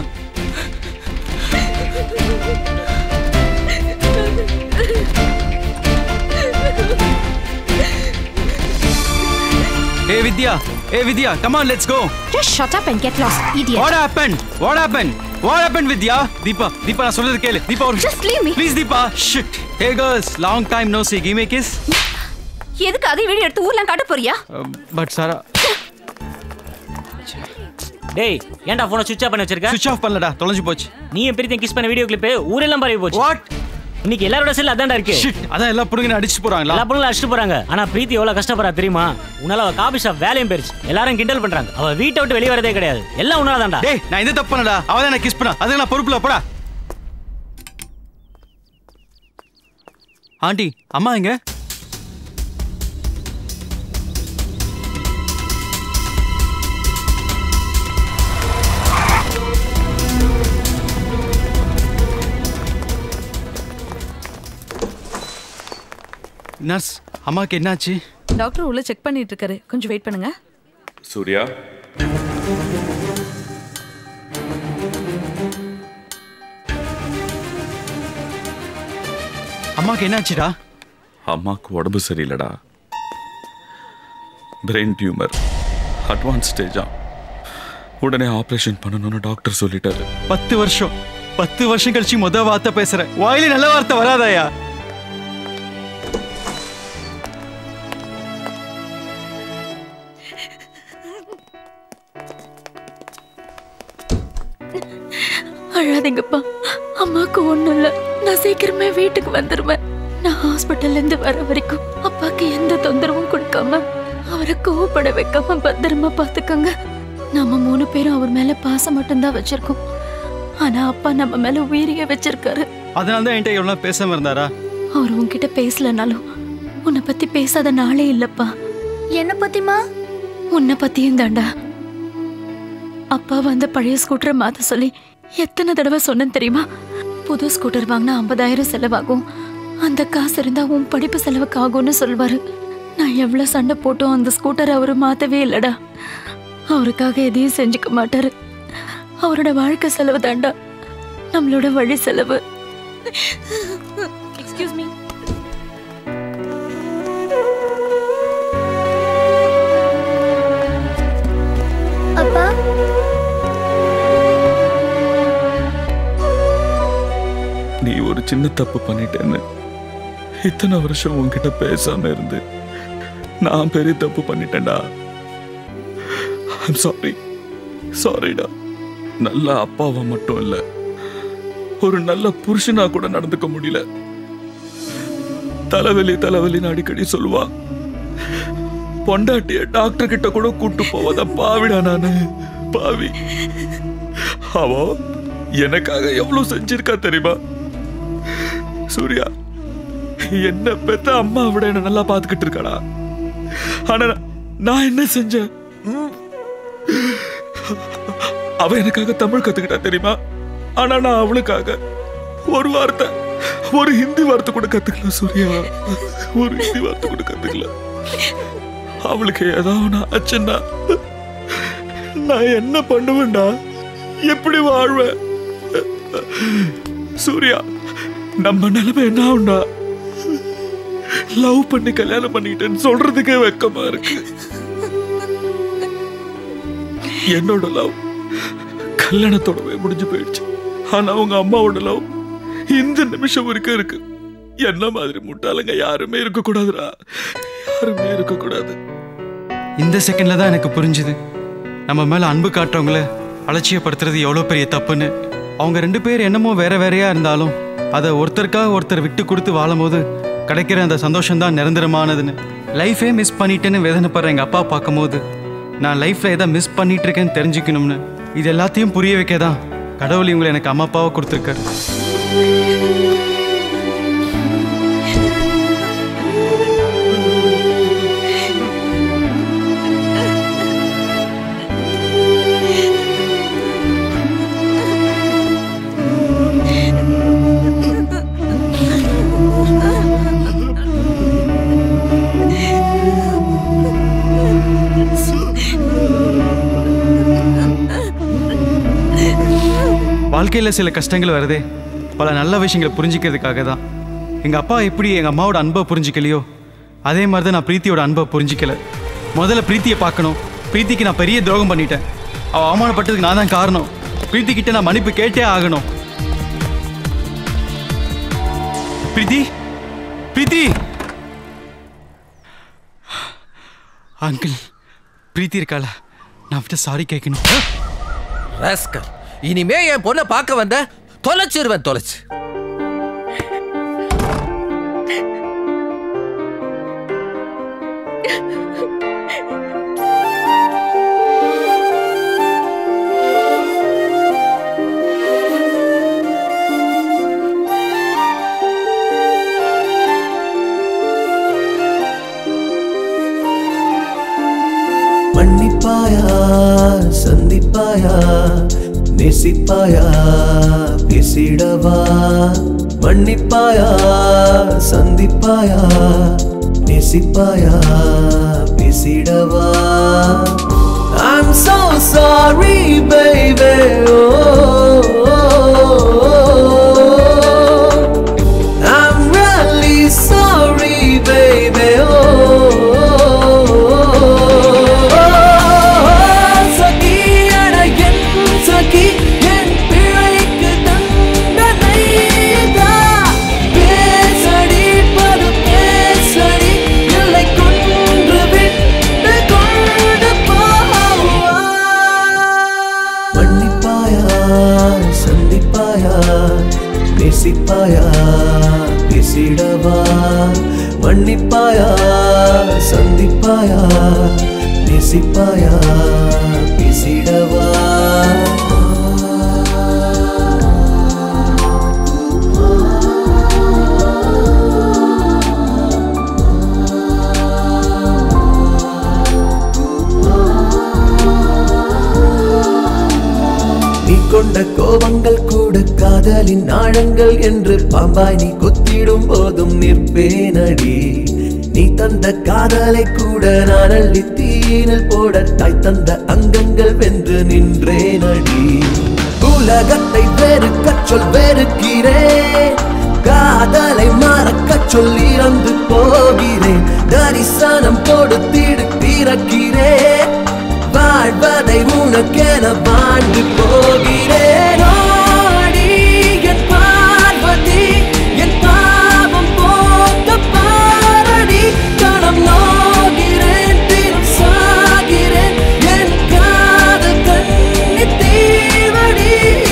[SPEAKER 1] Hey Vidya, hey Vidya, come on, let's go.
[SPEAKER 6] Just shut up and get lost, idiot.
[SPEAKER 1] What happened? What happened? What happened Vidya? Deepa, Deepa நான் சொல்றது கேளு. Deepa ஒரு
[SPEAKER 23] Just leave me.
[SPEAKER 1] Please Deepa. Shit. Hey girls, long time no see. Give me a kiss.
[SPEAKER 23] எதுக்கு அதை video எடுத்து ஊர்லாம் காட்ட போறியா
[SPEAKER 1] பட் சாரா
[SPEAKER 11] டேய் ஏன்டா போனை சுவிட்ச் ஆஃப் பண்ணி வச்சிருக்க
[SPEAKER 1] சுவிட்ச் ஆஃப் பண்ணலடா தொலைஞ்சு போச்சு
[SPEAKER 11] நீ என் பிரீத்தி கிஸ் பண்ண வீடியோ கிளிப் ஊரெல்லாம் பரவி போச்சு வாட் இன்னைக்கு எல்லாரோட செல் அதான்டா இருக்கு
[SPEAKER 1] Shit, அதான் எல்லா பொண்ணுங்க அடிச்சு போறாங்களா
[SPEAKER 11] எல்லா பொண்ணுங்களும் அடிச்சுட்டு போறாங்க ஆனா பிரீத்தி எவ்வளவு கஷ்டப்படுறா தெரியுமா உன்னால அவ காபி ஷாப் வேலையும் போயிருச்சு எல்லாரும் கிண்டல் பண்றாங்க அவ வீட்டை விட்டு வெளிய வரதே கிடையாது எல்லாம் உன்னால தான்டா
[SPEAKER 1] டேய் நான் எந்த தப்பு பண்ணடா அவ தான் கிஸ் பண்ணா அதுக்கு நான் பொறுப்புல போடா ஆண்டி அம்மா எங்க நர்ஸ் அம்மாக்கு என்னாச்சு
[SPEAKER 14] டாக்டர் உள்ள செக் பண்ணிட்டு இருக்காரு கொஞ்சம் வெயிட் பண்ணுங்க
[SPEAKER 3] சூர்யா
[SPEAKER 1] அம்மாக்கு என்னாச்சுடா
[SPEAKER 3] அம்மாக்கு உடம்பு சரியில்லடா பிரெயின் டியூமர் அட்வான்ஸ் ஸ்டேஜா உடனே ஆபரேஷன் பண்ணணும்னு டாக்டர் சொல்லிட்டாரு
[SPEAKER 1] பத்து வருஷம் பத்து வருஷம் கழிச்சு முத வார்த்தை பேசுறேன் வாயில நல்ல வார்த்தை வராதாயா
[SPEAKER 2] அழாதீங்கப்பா அம்மாக்கு ஒண்ணும் இல்ல நான் சீக்கிரமே வீட்டுக்கு வந்துருவேன் நான் ஹாஸ்பிட்டல்ல இருந்து வர வரைக்கும் அப்பாக்கு எந்த தொந்தரவும் கொடுக்காம அவரை கோவப்பட வைக்காம பத்திரமா பாத்துக்கோங்க நம்ம மூணு பேரும் அவர் மேல பாசம் மட்டும்தான் வச்சிருக்கோம் ஆனா அப்பா நம்ம மேல உயிரிய வச்சிருக்காரு
[SPEAKER 1] அதனால தான் என்கிட்ட எவ்வளோ பேசாம இருந்தாரா
[SPEAKER 2] அவர் உன்கிட்ட பேசலனாலும் உன்னை பத்தி பேசாத நாளே இல்லப்பா
[SPEAKER 4] என்ன பத்திமா
[SPEAKER 2] உன்னை பத்தியும் தாண்டா அப்பா வந்து பழைய ஸ்கூட்டரை மாத்த சொல்லி எத்தனை தடவை சொன்னேன் தெரியுமா புது ஸ்கூட்டர் வாங்கினா ஐம்பதாயிரம் செலவாகும் அந்த காசு இருந்தா உன் படிப்பு செலவுக்கு ஆகும்னு சொல்வாரு நான் எவ்வளவு சண்டை போட்டும் அந்த ஸ்கூட்டர் அவரு மாத்தவே இல்லடா அவருக்காக எதையும் செஞ்சுக்க மாட்டாரு அவரோட வாழ்க்கை செலவு தாண்டா நம்மளோட வழி செலவு எக்ஸ்கியூஸ் மீ
[SPEAKER 4] அப்பா
[SPEAKER 3] நீ ஒரு சின்ன தப்பு பண்ணிட்டேன்னு இத்தனை வருஷம் உன்கிட்ட பேசாம இருந்து நான் பெரிய தப்பு பண்ணிட்டேன்டா ஐம் சாரி சாரிடா நல்ல அப்பாவா மட்டும் இல்ல ஒரு நல்ல புருஷனா கூட நடந்துக்க முடியல தலைவலி தலைவலின்னு அடிக்கடி சொல்லுவா பொண்டாட்டிய டாக்டர் கிட்ட கூட கூட்டு போவத பாவிடா நானு பாவி அவ எனக்காக எவ்வளவு செஞ்சிருக்கா தெரியுமா சூர்யா என்ன பெத்த அம்மா விட என்ன நல்லா பாத்துக்கிட்டு இருக்காடா ஆனா நான்- நான் என்ன செஞ்சேன் ம். அவ எனக்காக தமிழ் கத்துக்கிட்டா தெரியுமா ஆனா நான் அவளுக்காக ஒரு வார்த்தை ஒரு ஹிந்தி வார்த்தை கூட கத்துக்கல சூர்யா ஒரு ஹிந்தி வார்த்தை கூட கத்துக்கல அவளுக்கு ஏதாவது ஆச்சுன்னா நான் என்ன பண்ணுவேன்டா எப்படி வாழ்வேன் சூர்யா நம்ம நிலைமை என்ன ஆகும்டா லவ் பண்ணி கல்யாணம் பண்ணிக்கிட்டேன்னு சொல்றதுக்கே வெக்கமா இருக்கு என்னோட லவ் கல்யாணத்தோடவே முடிஞ்சு போயிடுச்சு ஆனா அவங்க அம்மாவோட லவ் இந்த நிமிஷம் வரைக்கும் இருக்கு என்ன மாதிரி முட்டாளுங்க யாருமே இருக்க கூடாதுடா யாருமே இருக்க கூடாது
[SPEAKER 1] இந்த செகண்ட்ல தான் எனக்கு புரிஞ்சுது நம்ம மேல அன்பு காட்டுறவங்கள அலட்சியப்படுத்துறது எவ்வளோ பெரிய தப்புன்னு அவங்க ரெண்டு பேர் என்னமோ வேற வேறையா இருந்தாலும் அதை ஒருத்தருக்காக ஒருத்தர் விட்டு கொடுத்து வாழும்போது கிடைக்கிற அந்த சந்தோஷம் தான் நிரந்தரமானதுன்னு லைஃபே மிஸ் பண்ணிட்டேன்னு வேதனைப்படுற எங்கள் அப்பா பார்க்கும்போது நான் லைஃப்ல எதை மிஸ் பண்ணிட்டு இருக்கேன்னு தெரிஞ்சுக்கணும்னு இது எல்லாத்தையும் புரிய வைக்க தான் கடவுள் இவங்களை எனக்கு அம்மா அப்பாவை கொடுத்துருக்காரு வாழ்க்கையில் சில கஷ்டங்கள் வருதே பல நல்ல விஷயங்களை புரிஞ்சிக்கிறதுக்காக தான் எங்கள் அப்பா எப்படி எங்கள் அம்மாவோட அன்பை புரிஞ்சிக்கலையோ அதே மாதிரி தான் நான் பிரீத்தியோட அன்பை புரிஞ்சிக்கல முதல்ல பிரீத்தியை பார்க்கணும் பிரீத்திக்கு நான் பெரிய துரோகம் பண்ணிட்டேன் அவள் அவமானப்பட்டதுக்கு நான் தான் காரணம் பிரீத்தி கிட்ட நான் மன்னிப்பு கேட்டே ஆகணும் பிரீத்தி பிரீத்தி அங்கிள் பிரீத்தி இருக்காளா நான் அவட்ட சாரி கேட்கணும்
[SPEAKER 16] ராஸ்கல் இனிமே என் பொண்ணை பார்க்க வந்த தொலைச்சிருவேன் தொலைச்சு
[SPEAKER 13] மன்னிப்பாயா சந்திப்பாயா நேசிப்பாயா பேசிடவா மன்னிப்பாயா சந்திப்பாயா நேசிப்பாயா பேசிடவா I'm so sorry baby oh, I'm really sorry நேசிப்பாயா பேசிடவா மன்னிப்பாயா சந்திப்பாயா நேசிப்பாயா பேசிடவா நீ கொண்ட கோபங்கள் கூட காதலின் ஆழங்கள் என்று பாம்பாய் நீ கொத்திடும் போதும் நிற்பேனடி நீ தந்த காதலை கூட நான் அள்ளி தீனில் போட தாய் தந்த அங்கங்கள் வென்று நின்றேனடி உலகத்தை வெறுக்கச் சொல் வெறுக்கிறேன் காதலை மறக்கச் சொல் இறந்து போகிறேன் தரிசனம் கொடுத்திடு பிறக்கிறேன் வாழ்வதை உனக்கென வாழ்ந்து போகிறேன் ஓடி என் பார்வதி என் பாவம் போக்க பாரடி கணம் நோகிறேன் தினம் சாகிறேன் என் காதல் கண்ணி தீவடி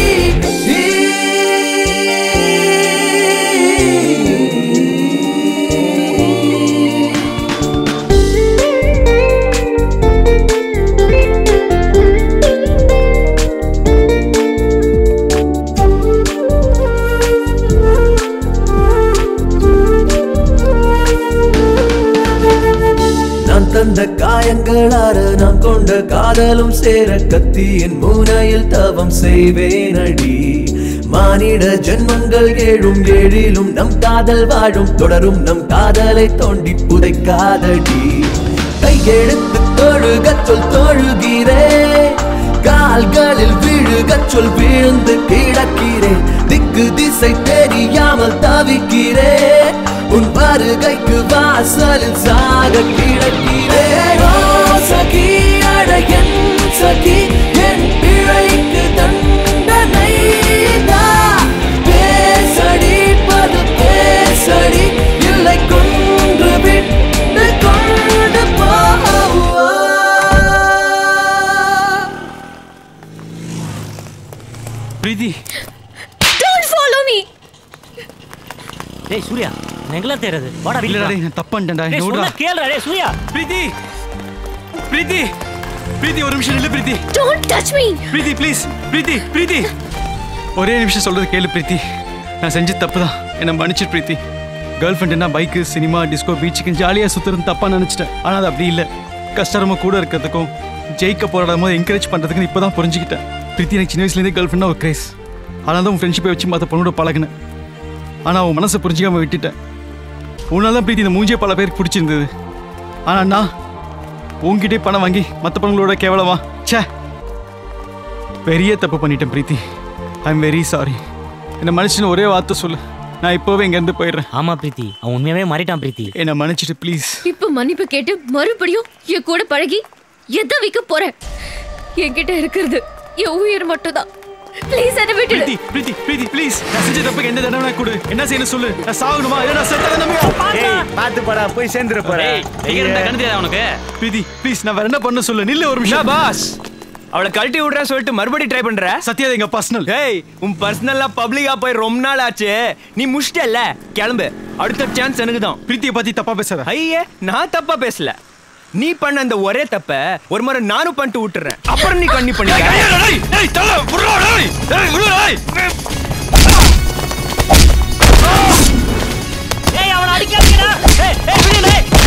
[SPEAKER 13] நான் தந்த காயங்களார நான் கொண்ட காதலும் சேர கத்தியின் மூனையில் தவம் செய்வேனடி மானிட ஜென்மங்கள் ஏழும் ஏழிலும் நம் காதல் வாழும் தொடரும் நம் காதலை தோண்டி புதைக்காதடி கையெழுத்து தொழுகச் சொல் தொழுகிறேன் கால்களில் விழுகச் சொல் விழுந்து கிடக்கிறேன் திக்கு திசை தெரியாமல் தவிக்கிறேன் உன் வருகைக்கு வாசலில் சாக கிடக்கிறேன் ஓ சகி அழகன் சகி என் பிழைக்கு தண்டனை தா. பேசடி பது பேசடி இல்லை கொன்று விட்டு கொண்டு போ
[SPEAKER 1] பிரீத்தி
[SPEAKER 18] டோன்ட் ஃபாலோ மீ
[SPEAKER 11] டேய் சூர்யா எங்கெல்லாம் தேறது வாடா
[SPEAKER 1] இல்லடா
[SPEAKER 11] வீட்டுக்கு
[SPEAKER 1] டேய் நான் தப்பு பண்ணிட்டேன்டா
[SPEAKER 11] டேய்,
[SPEAKER 1] என்னை
[SPEAKER 11] சொன்னா
[SPEAKER 1] விடுடா.
[SPEAKER 11] கேளுடா டேய் சூர்யா
[SPEAKER 1] பிரீத்தி பிரீத்தி பிரீத்தி ஒரு நிமிஷம் இல்ல Preethi
[SPEAKER 18] don't touch me
[SPEAKER 1] Preethi please Preethi Preethi ஒரே நிமிஷம் சொல்றது கேளு பிரீத்தி நான் செஞ்ச தப்பு தான் என்னை மன்னிச்சு பிரீத்தி கேர்ள் ஃப்ரெண்டுனா பைக்கு சினிமா டிஸ்கோ பீச்சுக்கு ஜாலியாக சுற்றுறது தப்பாக நினச்சிட்டேன் ஆனால் அது அப்படி இல்லை கஷ்டமா கூட இருக்கிறதுக்கும் ஜெயிக்க போராடும் போது என்கரேஜ் பண்ணுறதுக்குன்னு இப்போ தான் புரிஞ்சுக்கிட்டேன் பிரீத்தி எனக்கு சின்ன வயசுலேருந்தே கேர்ள் ஃப்ரெண்டாக ஒரு கிரேஸ் ஆனால் தான் உன் ஃப்ரெண்ட்ஷிப்பை வச்சு மற்ற பொண்ணோட பழகினேன் ஆனால் உன் மனசை புரிஞ்சிக்காம விட்டுட்டேன் உன்னால தான் பிரீத்தி இந்த மூஞ்சியே பல பேருக்கு பிடிச்சிருந்தது ஆனால் நான் உன்கிட்டே பணம் வாங்கி மற்ற பொண்களோட கேவலமா ச்சே பெரிய தப்பு பண்ணிட்டேன் Preethi I am very sorry என்னை மனுஷன் ஒரே வார்த்தை சொல்லு நான் இப்போவே இங்கேருந்து போயிடுறேன்
[SPEAKER 11] ஆமா பிரீத்தி அவன் உண்மையாவே மாறிட்டான் பிரீத்தி
[SPEAKER 1] என்னை மன்னிச்சிட்டு ப்ளீஸ்
[SPEAKER 18] இப்ப மன்னிப்பு கேட்டு மறுபடியும் என் கூட பழகி எதை வைக்க போறேன் என்கிட்ட இருக்கிறது என் உயிர் மட்டும்தான் ப்ளீஸ் என்ன விட்டுடு
[SPEAKER 1] பிரீத்தி பிரீத்தி பிரீத்தி ப்ளீஸ் நான் செஞ்ச தப்புக்கு என்ன தண்டனை கொடு என்ன செய்யணும் சொல்லு நான் சாகணுமா இல்லை நான் செத்த நம்பிக்கை
[SPEAKER 5] பாத்து போடா போய் சேர்ந்துட போற
[SPEAKER 1] உனக்கு பிரீத்தி ப்ளீஸ் நான் வேற என்ன பண்ண சொல்லு நில்லு ஒரு நிமிஷம்
[SPEAKER 5] பாஸ் அவளை கழட்டி விடுறேன் சொல்லிட்டு மறுபடியும் ட்ரை பண்ற
[SPEAKER 1] சத்யா எங்க பர்சனல்
[SPEAKER 5] ஏய் உன் பர்சனலா பப்ளிக்கா போய் ரொம்ப நாள் ஆச்சு நீ முடிச்சிட்டல்ல கிளம்பு அடுத்த சான்ஸ் எனக்கு தான்
[SPEAKER 1] பிரீத்தியை பத்தி தப்பா பேசுற
[SPEAKER 5] ஐயே நான் தப்பா பேசல நீ பண்ண அந்த ஒரே தப்ப ஒரு முறை நானும் பண்ணிட்டு விட்டுறேன் அப்புறம் நீ கண்ணி பண்ணிக்க
[SPEAKER 11] ஏய் அவனை அடிக்காதீங்கடா ஏய் ஏய் விடுல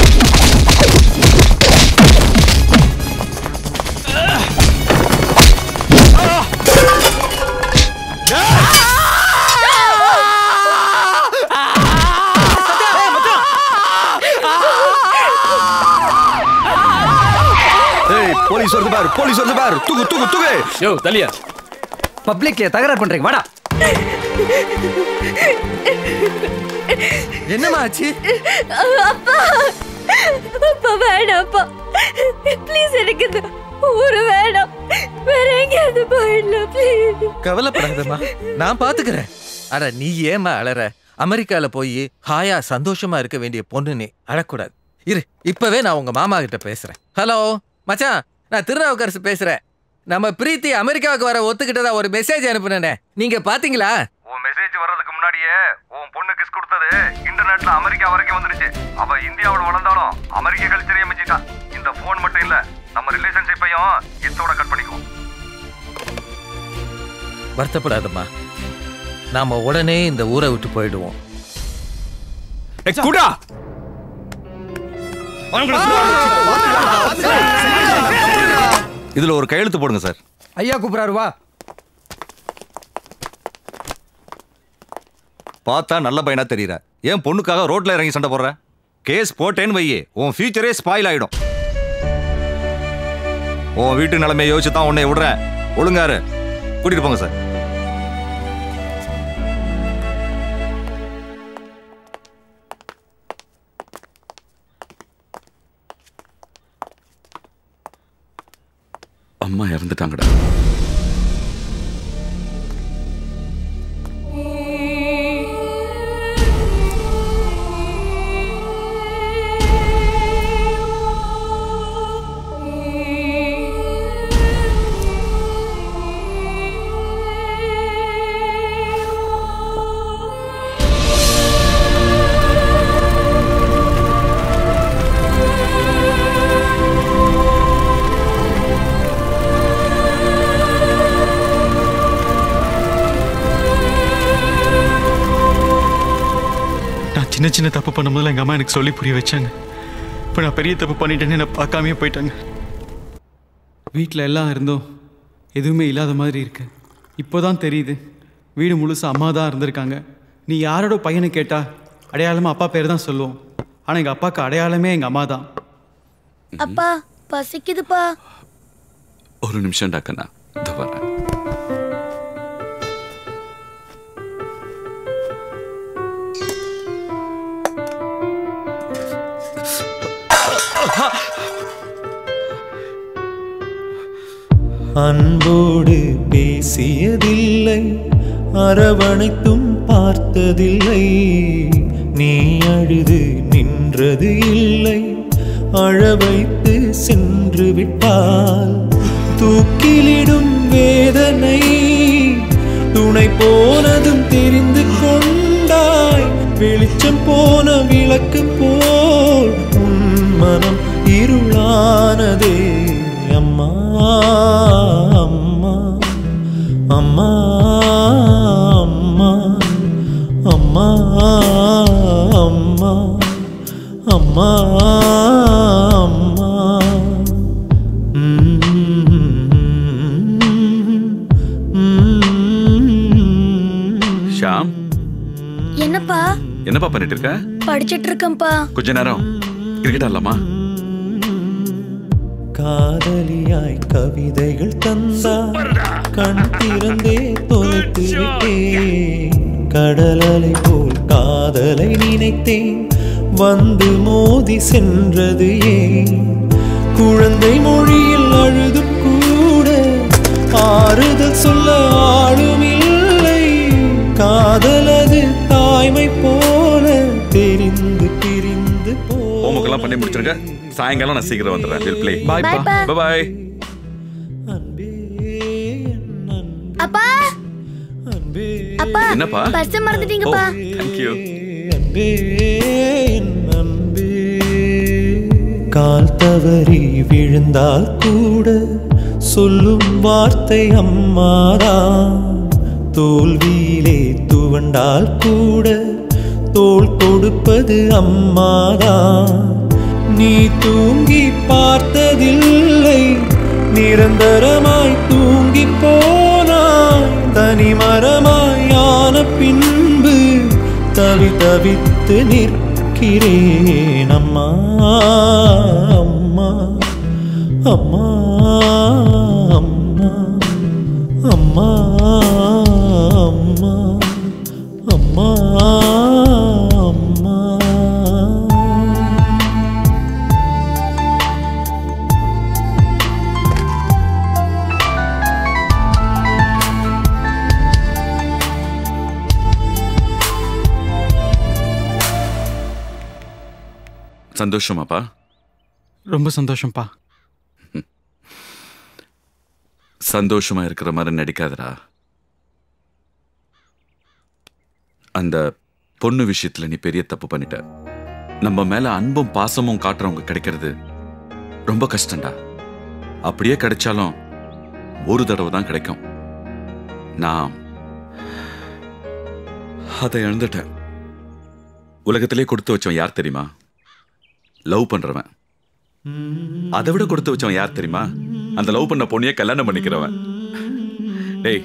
[SPEAKER 16] ஏய் போலீஸ் வருது பாரு போலீஸ் வருது பாரு தூக்கு தூக்கு தூக்கு யோ தலியா
[SPEAKER 10] பப்ளிக்ல தகராறு பண்றீங்க வாடா
[SPEAKER 16] என்னம்மா ஆச்சு
[SPEAKER 18] அப்பா அப்பா வேணாம்ப்பா ப்ளீஸ் எனக்கு இந்த ஊரு வேணாம் வேற எங்கேயாவது போயிடலாம் ப்ளீஸ்
[SPEAKER 16] கவலைப்படாதம்மா நான் பாத்துக்கிறேன் அட நீ ஏம்மா அழற அமெரிக்கால போய் ஹாயா சந்தோஷமா இருக்க வேண்டிய பொண்ணு நீ அழக்கூடாது இரு இப்பவே நான் உங்க மாமா கிட்ட பேசுறேன் ஹலோ மச்சான் நான் திருநாவுக்கரசு பேசுறேன் நம்ம பிரீத்தி அமெரிக்காவுக்கு வர ஒத்துக்கிட்டதா ஒரு மெசேஜ் அனுப்புனேனே நீங்க பாத்தீங்களா
[SPEAKER 20] உன் மெசேஜ் வர்றதுக்கு முன்னாடி
[SPEAKER 7] சொன்னபடியே உன் பொண்ணு கிஸ் கொடுத்தது இன்டர்நெட்ல அமெரிக்கா வரைக்கும் வந்துடுச்சு அவ இந்தியாவோட வளர்ந்தாலும் அமெரிக்க கல்ச்சரையே மிஞ்சிட்டா இந்த போன் மட்டும் இல்ல நம்ம ரிலேஷன்ஷிப்பையும் இத்தோட கட் பண்ணிக்குவோம்
[SPEAKER 16] வருத்தப்படாதம்மா நாம உடனே இந்த ஊரை விட்டு போயிடுவோம்
[SPEAKER 12] குடா
[SPEAKER 7] இதுல ஒரு கையெழுத்து போடுங்க சார்
[SPEAKER 10] ஐயா கூப்பிடாரு வா
[SPEAKER 7] பார்த்தா நல்ல பையனா தெரியற ஏன் பொண்ணுக்காக ரோட்ல இறங்கி சண்டை போடுற கேஸ் போட்டேன்னு வையே உன் ஃபியூச்சரே ஸ்பாயில் ஆயிடும் உன் வீட்டு நிலைமையை யோசிச்சு தான் உன்னை விடுறேன் ஒழுங்காரு கூட்டிட்டு போங்க சார்
[SPEAKER 3] அம்மா இறந்துட்டாங்கடா
[SPEAKER 1] நான் சின்ன சின்ன தப்பு பண்ணும்போது எங்கள் அம்மா எனக்கு சொல்லி புரிய வச்சாங்க இப்போ நான் பெரிய தப்பு பண்ணிட்டேன்னு என்னை பார்க்காமயே போயிட்டாங்க வீட்டில் எல்லாம் இருந்தோம் எதுவுமே இல்லாத மாதிரி இருக்கு இப்போ தான் தெரியுது வீடு முழுசு அம்மா தான் இருந்திருக்காங்க நீ யாரோட பையனை கேட்டா அடையாளமாக அப்பா பேர் தான் சொல்லுவோம் ஆனால் எங்கள் அப்பாவுக்கு அடையாளமே எங்கள் அம்மா தான்
[SPEAKER 4] அப்பா பசிக்குதுப்பா
[SPEAKER 3] ஒரு நிமிஷம் டாக்கண்ணா இதோ வரேன்
[SPEAKER 13] அன்போடு பேசியதில்லை அரவணைத்தும் பார்த்ததில்லை நீ அழுது நின்றது இல்லை அழ வைத்து சென்று விட்டால் தூக்கிலிடும் வேதனை துணை போனதும் தெரிந்து கொண்டாய் வெளிச்சம் போன விளக்கு போல் உன் மனம் இருளானதே அம்மா அம்மா அம்மா அம்மா அம்மா அம்மா அம்மா அம்மா
[SPEAKER 3] ஷாம்
[SPEAKER 4] என்னப்பா
[SPEAKER 3] என்னப்பா பண்ணிட்டு இருக்க
[SPEAKER 4] படிச்சிட்டு இருக்கேன்ப்பா
[SPEAKER 3] கொஞ்ச நேரம் கிரிக்கெட் ஆடலாமா
[SPEAKER 13] காதலியாய் கவிதைகள் தந்தார் கண் திறந்தே தொலைத்து விட்டேன் கடலலை போல் காதலை நினைத்தேன் வந்து மோதி சென்றது ஏன் குழந்தை மொழியில் அழுதும் கூட ஆறுதல் சொல்ல ஆளும் இல்லை காதலது தாய்மை போல தெரிந்து பிரிந்து போ
[SPEAKER 3] ஹோம்ஒர்க் பண்ணி முடிச்சிருங்க சாயங்காலம் நான் சீக்கிரம் வந்துடுறேன் வில் ப்ளே
[SPEAKER 4] Bye, பா.
[SPEAKER 3] பாய்
[SPEAKER 4] அப்பா அப்பா
[SPEAKER 3] என்னப்பா?
[SPEAKER 4] பர்ஸ் மறந்துட்டீங்கப்பா
[SPEAKER 3] தேங்க்யூ
[SPEAKER 13] அன்பே என் அன்பே கால் தவறி விழுந்தால் கூட சொல்லும் வார்த்தை அம்மாதான் தோல்வியிலே துவண்டால் கூட தோள் கொடுப்பது அம்மாதான் நீ தூங்கி பார்த்ததில்லை நிரந்தரமாய் தூங்கி போனாய் தனி மரமாயான பின்பு தவி தவித்து நிற்கிறேன் அம்மா அம்மா அம்மா அம்மா அம்மா அம்மா அம்மா அம்மா
[SPEAKER 3] சந்தோஷமாப்பா
[SPEAKER 1] ரொம்ப சந்தோஷம்ப்பா
[SPEAKER 3] சந்தோஷமா இருக்கிற மாதிரி நடிக்காதடா அந்த பொண்ணு விஷயத்துல நீ பெரிய தப்பு பண்ணிட்ட நம்ம மேல அன்பும் பாசமும் காட்டுறவங்க கிடைக்கிறது ரொம்ப கஷ்டம்டா அப்படியே கிடைச்சாலும் ஒரு தடவை தான் கிடைக்கும் நான் அதை இழந்துட்டேன் உலகத்திலே கொடுத்து வச்சவன் யார் தெரியுமா லவ் பண்றவன் அதை விட கொடுத்து வச்சவன் யார் தெரியுமா அந்த லவ் பண்ண பொண்ணையே கல்யாணம் பண்ணிக்கிறவன் டேய்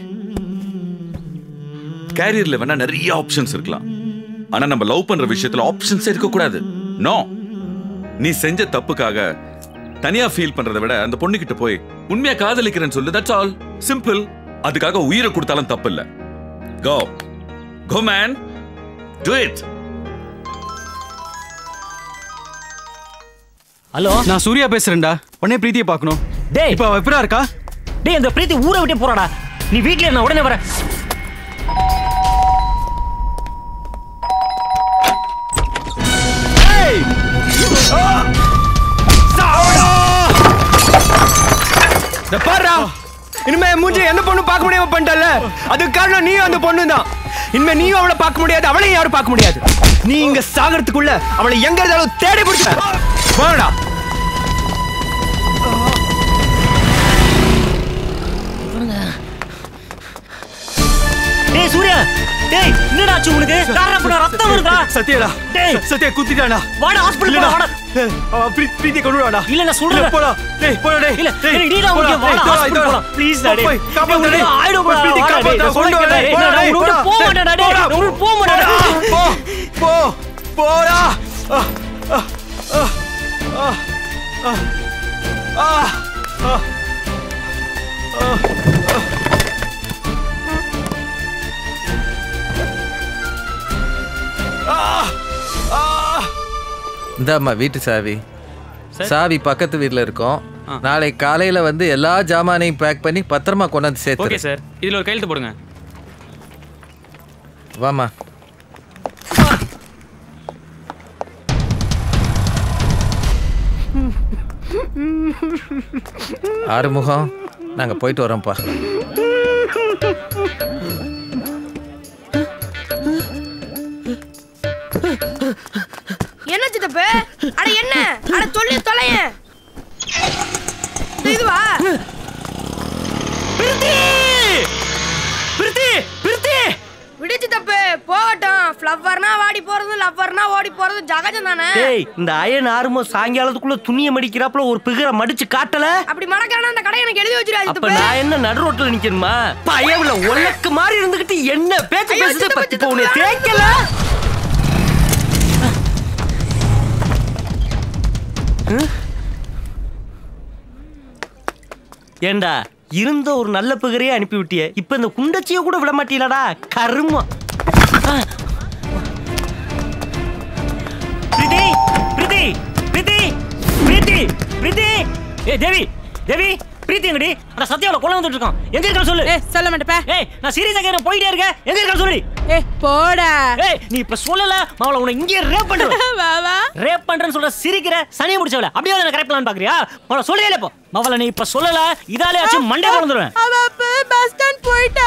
[SPEAKER 3] கேரியர்ல வேணா நிறைய ஆப்ஷன்ஸ் இருக்கலாம் ஆனா நம்ம லவ் பண்ற விஷயத்துல ஆப்ஷன்ஸ் இருக்க கூடாது நோ நீ செஞ்ச தப்புக்காக தனியா ஃபீல் பண்றதை விட அந்த பொண்ணுகிட்ட போய் உண்மையா காதலிக்கிறேன்னு சொல்லு தட்ஸ் ஆல் சிம்பிள் அதுக்காக உயிரை கொடுத்தாலும் தப்பு இல்ல go go man do it
[SPEAKER 11] hello
[SPEAKER 1] நான் சூர்யா பேசுறேன்டா உடனே பிரீத்தியை பார்க்கணும்
[SPEAKER 11] டேய்
[SPEAKER 1] இப்போ அவ எப்படா இருக்கா
[SPEAKER 11] டேய் அந்த பிரீத்தி ஊரை விட்டே போறாடா நீ வீட்ல இரு, நான் உடனே வரேன்
[SPEAKER 5] இந்த பாருடா இனிமே என் மூஞ்சி எந்த பொண்ணு பார்க்க முடியாம பண்ணிட்டல அதுக்கு காரணம் நீயும் அந்த பொண்ணு தான் இனிமே நீயும் அவளை பார்க்க முடியாது அவளையும் யாரும் பார்க்க முடியாது நீ இங்க சாகறதுக்குள்ள அவளை எங்க இருந்தாலும் தேடி பிடிச்ச போடா
[SPEAKER 11] டேய் சூர்யா டேய் என்னடா ஆச்சு உனக்கு காரணம் ரத்தம் வருதா
[SPEAKER 5] சத்யடா
[SPEAKER 11] டேய்
[SPEAKER 5] சத்யா குத்திட்டானா
[SPEAKER 11] வாடா ஹாஸ்பிடல்
[SPEAKER 5] இல்லடா.
[SPEAKER 11] வாடா
[SPEAKER 5] ஏய், அவ பிரீ- பிரீத்தியை கொண்டு வாடா
[SPEAKER 11] இல்ல நான் சொல்றேன்
[SPEAKER 5] போடா டேய் போடா டேய்
[SPEAKER 11] இல்ல
[SPEAKER 5] டேய்,
[SPEAKER 11] டேய் நீடா
[SPEAKER 5] போடா,
[SPEAKER 11] உனக்கு வாடா
[SPEAKER 5] டேய்,
[SPEAKER 11] ஹாஸ்பிடல்
[SPEAKER 5] போடா,
[SPEAKER 11] போலாம் ப்ளீஸ் டா டேய்
[SPEAKER 5] போய், காப்பாத்து,
[SPEAKER 11] டேய்,
[SPEAKER 5] டேய்.
[SPEAKER 11] ஆயிடும்
[SPEAKER 5] போய், பிரீத்தி,
[SPEAKER 11] வாடா,
[SPEAKER 5] காப்பாத்து,
[SPEAKER 11] டேய்,
[SPEAKER 5] கொண்டு வா,
[SPEAKER 11] சொல்றேன்,
[SPEAKER 5] டேய்,
[SPEAKER 11] டேய்,
[SPEAKER 5] போடா,
[SPEAKER 11] நான்
[SPEAKER 5] டேய்,
[SPEAKER 11] உன்னை விட்டு
[SPEAKER 5] போடா,
[SPEAKER 11] போக
[SPEAKER 5] டேய்,
[SPEAKER 11] மாட்டேன்டா, டேய்,
[SPEAKER 5] போடா,
[SPEAKER 11] நான் உன்னை விட்டு போக மாட்டேன்டா.
[SPEAKER 5] போ போ போடா ஆ, ஆ, ஆ, ஆ, ஆ, ஆ, ஆ, ஆ. இந்தாம்மா வீட்டு சாவி சாவி பக்கத்து வீட்ல இருக்கோம் நாளை காலையில வந்து எல்லா ஜாமானையும் பேக் பண்ணி பத்திரமா கொண்டாந்து
[SPEAKER 8] ஓகே
[SPEAKER 5] சேர்த்து
[SPEAKER 8] சார் இதுல ஒரு கையெழுத்து போடுங்க
[SPEAKER 5] வாமா ஆறுமுகம் நாங்க போயிட்டு வரோம்ப்பா
[SPEAKER 4] என்ன சித்தப்பு அட என்ன அட சொல்லி தொலையேன் இதுவா
[SPEAKER 17] பிரித்தி பிரித்தி
[SPEAKER 4] விடு சித்தப்பு போகட்டும் ஃப்ளவர்னா வாடி போறது லவ்வர்னா ஓடி போறது ஜகஜம் தானே
[SPEAKER 17] டேய் இந்த அயன் ஆறுமோ சாயங்காலத்துக்குள்ள துணியை மடிக்கிறாப்புல ஒரு பிகரை மடிச்சு காட்டல
[SPEAKER 4] அப்படி மறக்கான அந்த கடை எனக்கு எழுதி வச்சிரு
[SPEAKER 17] அப்ப
[SPEAKER 4] சித்தப்பு
[SPEAKER 17] நான் என்ன நடு ரோட்ல நிக்கணுமா பயவுல உனக்கு மாதிரி இருந்துகிட்டு என்ன பேச்சு
[SPEAKER 4] ஐயோ,
[SPEAKER 17] பேசுது
[SPEAKER 4] சித்தப்பு,
[SPEAKER 17] இப்ப உன்னை
[SPEAKER 4] சித்தப்பு,
[SPEAKER 17] தேய்க்கல ஹம்? ஏண்டா இருந்த ஒரு நல்ல பிகரையே அனுப்பி விட்டிய இப்ப இந்த குண்டச்சிய கூட விட மாட்டீலடா கருமம் ஆ. பிரீத்தி பிரீத்தி பிரீத்தி பிரீத்தி பிரீத்தி ஏ தேவி தேவி பிரீத்தி எங்கடி அந்த சத்யாவில கொலை வந்துட்டு இருக்கான் எங்க இருக்கான்னு சொல்லு
[SPEAKER 14] ஏய் சொல்ல மாட்டேப்பா
[SPEAKER 17] ஏய் நான் சீரியஸா கேக்குறேன் போயிட்டே இருக்கேன் எங்க இருக்கான்னு சொல்லு
[SPEAKER 14] ஏய் போடா
[SPEAKER 17] ஏய் நீ இப்ப சொல்லல மாவள உன்னை இங்கே ரேப் பண்றேன்
[SPEAKER 14] வா வா
[SPEAKER 17] ரேப் பண்றேன்னு சொல்ற சிரிக்கிற சனியை முடிச்சவள அப்படியே என்ன கரெக்ட் பண்ணலாம்னு பாக்குறியா மாவள சொல்லவே இல்ல இப்போ மாவள நீ இப்ப சொல்லல இதாலே ஆச்சு மண்டே வளர்ந்துருவேன்
[SPEAKER 14] அவ அப்ப பஸ் ஸ்டாண்ட் போயிட்டா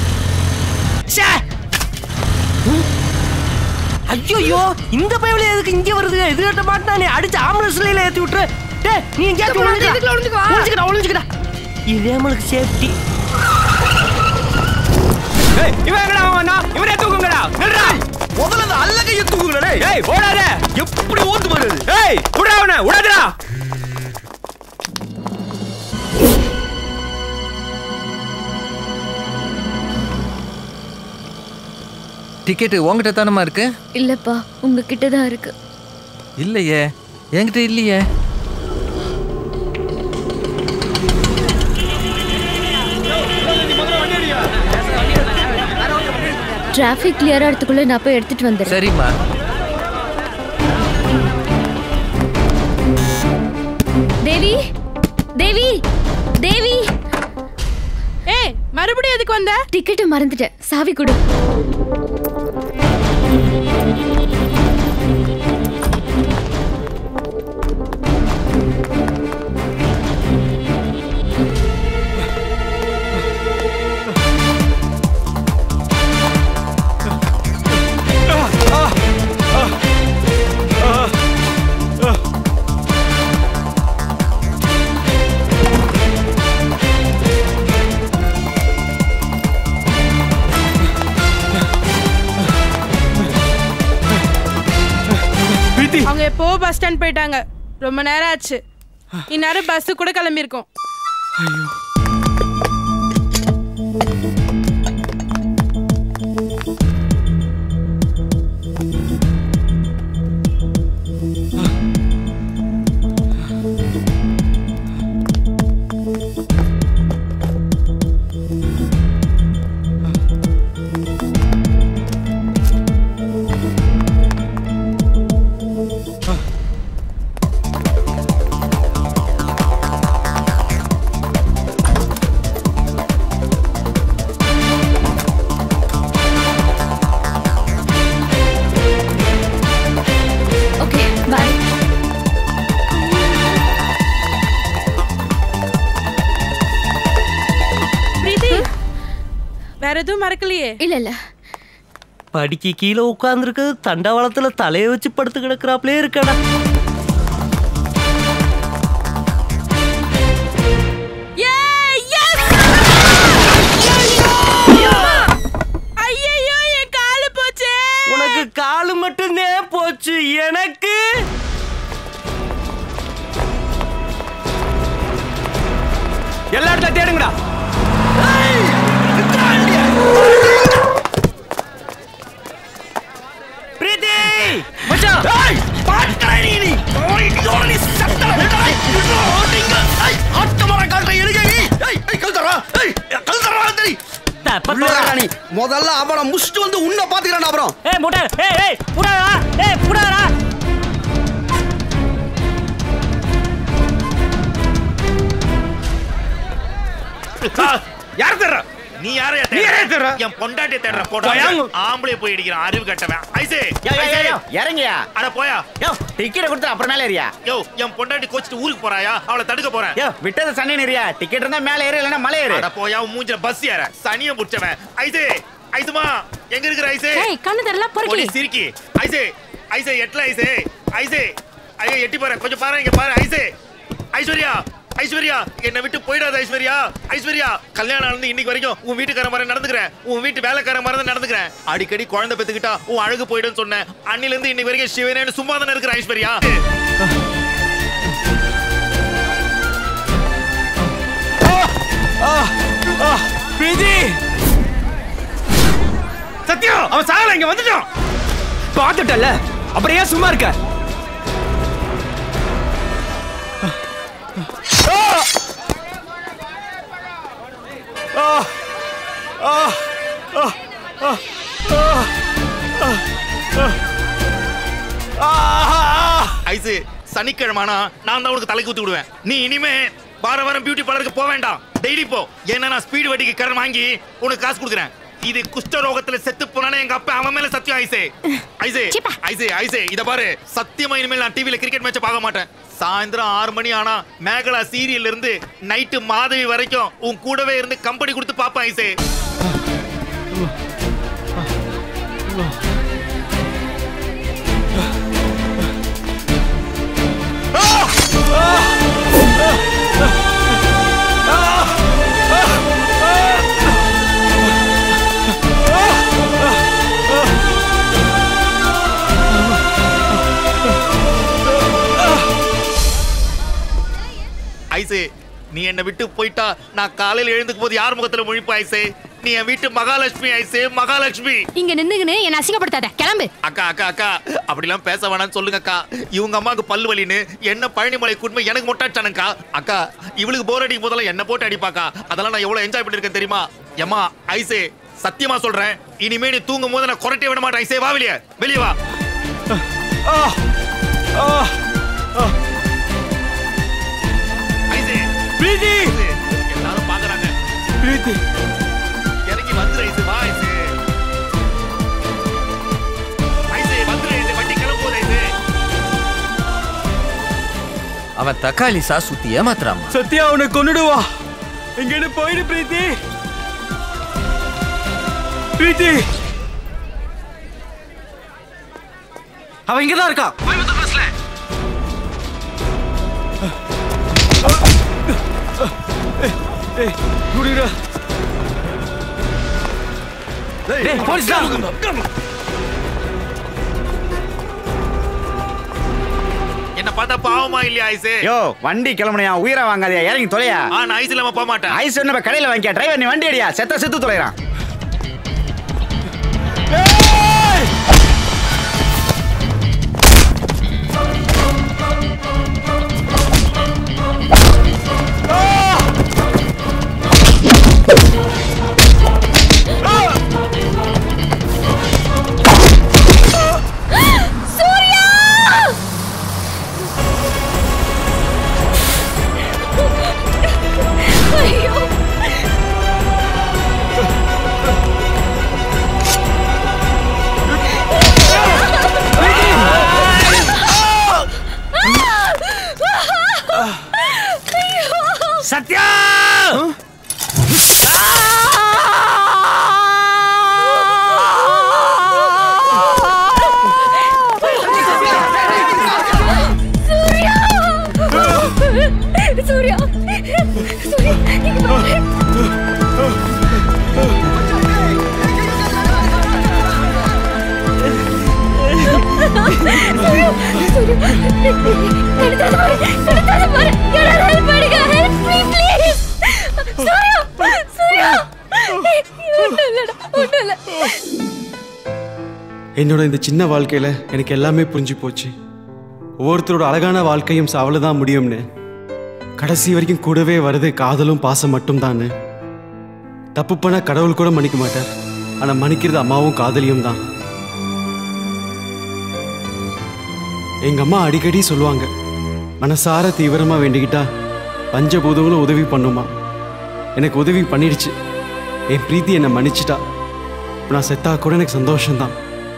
[SPEAKER 17] ஐயோ இந்த பயவுல எதுக்கு இங்க வருது எதிர்கிட்ட மாட்டானே அடிச்சு ஆம்புலன்ஸ்ல ஏத்தி விட்டுரு டேய் நீ எங்க
[SPEAKER 4] இதுக்குள்ள ஒளிஞ்சு- இதுக்குள்ள ஒளிஞ்சுக்க வா.
[SPEAKER 17] ஒளிஞ்சுக்கடா ஒளிஞ்சுக்கடா இதே நம்மளுக்கு சேஃப்டி
[SPEAKER 5] ஏய், இவன் எங்கடா அவன் வந்தான்? இவனே தூக்குங்கடா நில்றா
[SPEAKER 22] முதல்ல அந்த அல்ல கையை தூக்குங்கடா டேய்
[SPEAKER 5] ஏய் ஓடாத
[SPEAKER 22] எப்படி ஓட்டு வருது
[SPEAKER 5] ஏய் விடா அவனை விடாதடா டிக்கெட்டு உங்ககிட்ட தானம்மா இருக்கு
[SPEAKER 18] இல்லப்பா உங்ககிட்ட தான் இருக்கு
[SPEAKER 16] இல்லையே என்கிட்ட இல்லையே
[SPEAKER 18] டிராஃபிக் கிளியர் ஆகிறதுக்குள்ள நான் போய் எடுத்துட்டு வந்துடுறேன்
[SPEAKER 16] சரிம்மா
[SPEAKER 18] தேவி தேவி தேவி
[SPEAKER 14] ஏய் மறுபடியும் எதுக்கு வந்த
[SPEAKER 18] டிக்கெட்டை மறந்துட்டேன் சாவி கொடு
[SPEAKER 8] எப்போ பஸ் ஸ்டாண்ட் போயிட்டாங்க ரொம்ப நேரம் ஆச்சு இந்நேரம் பஸ் கூட கிளம்பியிருக்கோம்
[SPEAKER 23] ஓகே பாய்
[SPEAKER 8] பிரீத்தி வேற எதுவும் மறக்கலையே
[SPEAKER 23] இல்ல இல்ல
[SPEAKER 17] படிக்கு கீழே உட்காந்துருக்கு தண்டவாளத்துல தலையை வச்சு படுத்து கிடக்குறாப்லே இருக்கடா
[SPEAKER 8] ஐயோ என் காலு போச்சே
[SPEAKER 17] உனக்கு காலு மட்டும்தே போச்சு எனக்கு
[SPEAKER 5] எல்லா இடத்துல தேடுங்கடா
[SPEAKER 17] பிரீத்தி
[SPEAKER 5] மச்சான்
[SPEAKER 17] ஏய் பாட்கரை நீ நீ ஓடி ஓடி நீ சத்தல ஓடிங்க ஏய் ஆட்டமர கால்ற எருகை ஏய் ஏய் கல்தரா ஏய் கல்தரா தெரி
[SPEAKER 22] நீ முதல்ல அவனை முடிச்சுட்டு வந்து உன்னை பாத்துக்கிறான் அப்புறம்
[SPEAKER 11] ஏய் முட்டை ஏய் ஏய் புடாடா ஏய் புடாடா
[SPEAKER 12] யார் தேடுற
[SPEAKER 9] நீ யாரையா
[SPEAKER 12] நீ யாரையா தேடுற?
[SPEAKER 9] என் பொண்டாட்டி தேடுற போடா
[SPEAKER 12] போயாங்க.
[SPEAKER 9] ஆம்பளை போய் இடிக்கிறான் அறிவு கட்டவன் ஐசே
[SPEAKER 15] யோ, யோ, யோ, யோ,
[SPEAKER 9] இறங்கியா அட போயா
[SPEAKER 15] யோ டிக்கெட் கொடுத்து அப்புறம் மேல ஏறியா
[SPEAKER 9] யோ என் பொண்டாட்டி கோச்சிட்டு ஊருக்கு போறாயா அவளை தடுக்க போறேன்
[SPEAKER 15] யோ விட்டது சனி நிறையா டிக்கெட் இருந்தா மேல ஏறு இல்லைன்னா மலை ஏறு
[SPEAKER 9] அட போயா உன் மூஞ்சில பஸ் ஏற சனிய முடிச்சவன் ஐசே ஐசுமா எங்க இருக்கிற ஐசே
[SPEAKER 23] ஏய், கண்ணு தெரியல, பொறுக்கி.
[SPEAKER 9] ஒடி சிரிக்கி ஐசே ஐசே எட்ல ஐசே ஐசே ஐயோ எட்டி பாரு கொஞ்சம் பாரு இங்க பாரு ஐசே ஐஸ்வர்யா ஐஸ்வர்யா என்னை விட்டு போயிடாத ஐஸ்வர்யா ஐஸ்வர்யா கல்யாணம் நடந்து இன்னைக்கு வரைக்கும் உன் வீட்டுக்கார மாதிரி நடந்துக்கிறேன் உன் வீட்டு வேலைக்கார மாதிரி தான் நடந்துக்கிறேன் அடிக்கடி குழந்தை பெத்துக்கிட்டா உன் அழகு போயிடுன்னு சொன்னேன் அன்னில இருந்து இன்னைக்கு வரைக்கும் சிவனேன்னு சும்மா தானே இருக்கிற ஐஸ்வர்யா
[SPEAKER 5] பிரீத்தி
[SPEAKER 12] சத்யம் அவன் சாகல இங்க வந்துட்டான்
[SPEAKER 5] பார்த்துட்டல அப்புறம் ஏன் சும்மா இருக்க ஆ! ஆ! ஆ! ஆ! ஆ! ஆ! ஆ!
[SPEAKER 9] ஐசு சனிக்கிழமானா நான் தான் உனக்கு தலைக்கு ஊத்தி விடுவேன் நீ இனிமே வார வாரம் பியூட்டி பார்லருக்கு போக வேண்டாம் டெய்லி போ ஏன்னா நான் ஸ்பீடு வட்டிக்கு கடன் வாங்கி உனக்கு காசு கொடுக்குறேன் இது குஷ்ட ரோகத்துல செத்து போனானே எங்க அப்பா அவன் மேல சத்தியம் ஐசே ஐசே ஐசே ஐசே இத பாரு சத்தியமா இனிமேல் நான் டிவில கிரிக்கெட் மேட்ச் பார்க்க மாட்டேன் சாயந்தரம் ஆறு மணி ஆனா மேகலா சீரியல்ல இருந்து நைட்டு மாதவி வரைக்கும் உன் கூடவே இருந்து கம்பெனி கொடுத்து பாப்பேன் ஐசே ஐசே நீ என்னை விட்டு போயிட்டா நான் காலையில எழுந்துக்கும் போது யார் முகத்துல முழிப்பு ஐசே நீ என் வீட்டு மகாலட்சுமி ஐசே மகாலட்சுமி
[SPEAKER 18] இங்க நின்னுகின்னு என்ன அசிங்கப்படுத்தாத கிளம்பு
[SPEAKER 9] அக்கா அக்கா அக்கா அப்படிலாம் பேச வேணாம்னு சொல்லுங்க அக்கா இவங்க அம்மாவுக்கு பல்லு வலின்னு என்ன பழனிமலை குடும்பம் எனக்கு முட்டாச்சானுக்கா அக்கா இவளுக்கு போர் அடிக்கும் போதெல்லாம் என்ன போட்டு அடிப்பாக்கா அதெல்லாம் நான் எவ்வளவு என்ஜாய் பண்ணிருக்கேன் தெரியுமா எம்மா ஐசே சத்தியமா சொல்றேன் இனிமே நீ தூங்கும் போது நான் குரட்டே விட மாட்டேன் ஐசே வா வெளியே வெளியே வா ஐசே
[SPEAKER 5] பிரீத்தி
[SPEAKER 9] எல்லாரும் பாக்குறாங்க
[SPEAKER 5] பிரீத்தி
[SPEAKER 9] இறங்கி வந்துரு ஐசே வா ஐசே ஐசே வந்துரு ஐசே வண்டி கிளம்புது ஐசே
[SPEAKER 16] அவன் தக்காளி சாஸ் ஊத்தி ஏமாத்துறாமா
[SPEAKER 5] சத்யா அவனை கொன்னுடுவா இங்கிட்டு போயிடு பிரீத்தி பிரீத்தி
[SPEAKER 10] அவன் இங்கதான் இருக்கா
[SPEAKER 5] ஏய் குடிடா
[SPEAKER 10] டேய் போலீஸ் தான்
[SPEAKER 9] பண்ண பாவமா இல்லையா ஐசு
[SPEAKER 15] யோ வண்டி கிளம்புனியா உயிரை வாங்காதயா இறங்கி தொலையா
[SPEAKER 9] ஆ நான் ஐஸ் இல்லாம போக மாட்டேன்
[SPEAKER 15] ஐஸ் என்ன கடையில வாங்கியா டிரைவர் நீ வண்டி அடியா செத்த செத்து தொலைறான்
[SPEAKER 4] சூர்யா ஐயோ
[SPEAKER 15] சத்யா
[SPEAKER 4] சூர்யா சூர்யா இங்க வா. சூர்யா, சூர்யா, எடுத்தாத பாரு, எடுத்தாத பாரு. யாராவது help பண்ணுங்க, help me, please. Surya, Surya. ஒண்ணும் இல்லடா, ஒண்ணும் இல்ல.
[SPEAKER 1] என்னோட இந்த சின்ன வாழ்க்கையில எனக்கு எல்லாமே புரிஞ்சு போச்சு ஒவ்வொருத்தரோட அழகான வாழ்க்கையும் சாவல தான் முடியும்னு கடைசி வரைக்கும் கூடவே வருது காதலும் பாசம் மட்டும்தான்னு தப்பு பண்ண கடவுள் கூட மன்னிக்க மாட்டார் ஆனா மன்னிக்கிறது அம்மாவும் காதலியும் தான் எங்க அம்மா அடிக்கடி சொல்லுவாங்க மனசார தீவிரமா வேண்டிக்கிட்டா பஞ்சபூதங்களும் உதவி பண்ணுமா எனக்கு உதவி பண்ணிடுச்சு என் பிரீத்தி என்னை மன்னிச்சிட்டா இப்ப நான் செத்தா கூட எனக்கு சந்தோஷம்தான்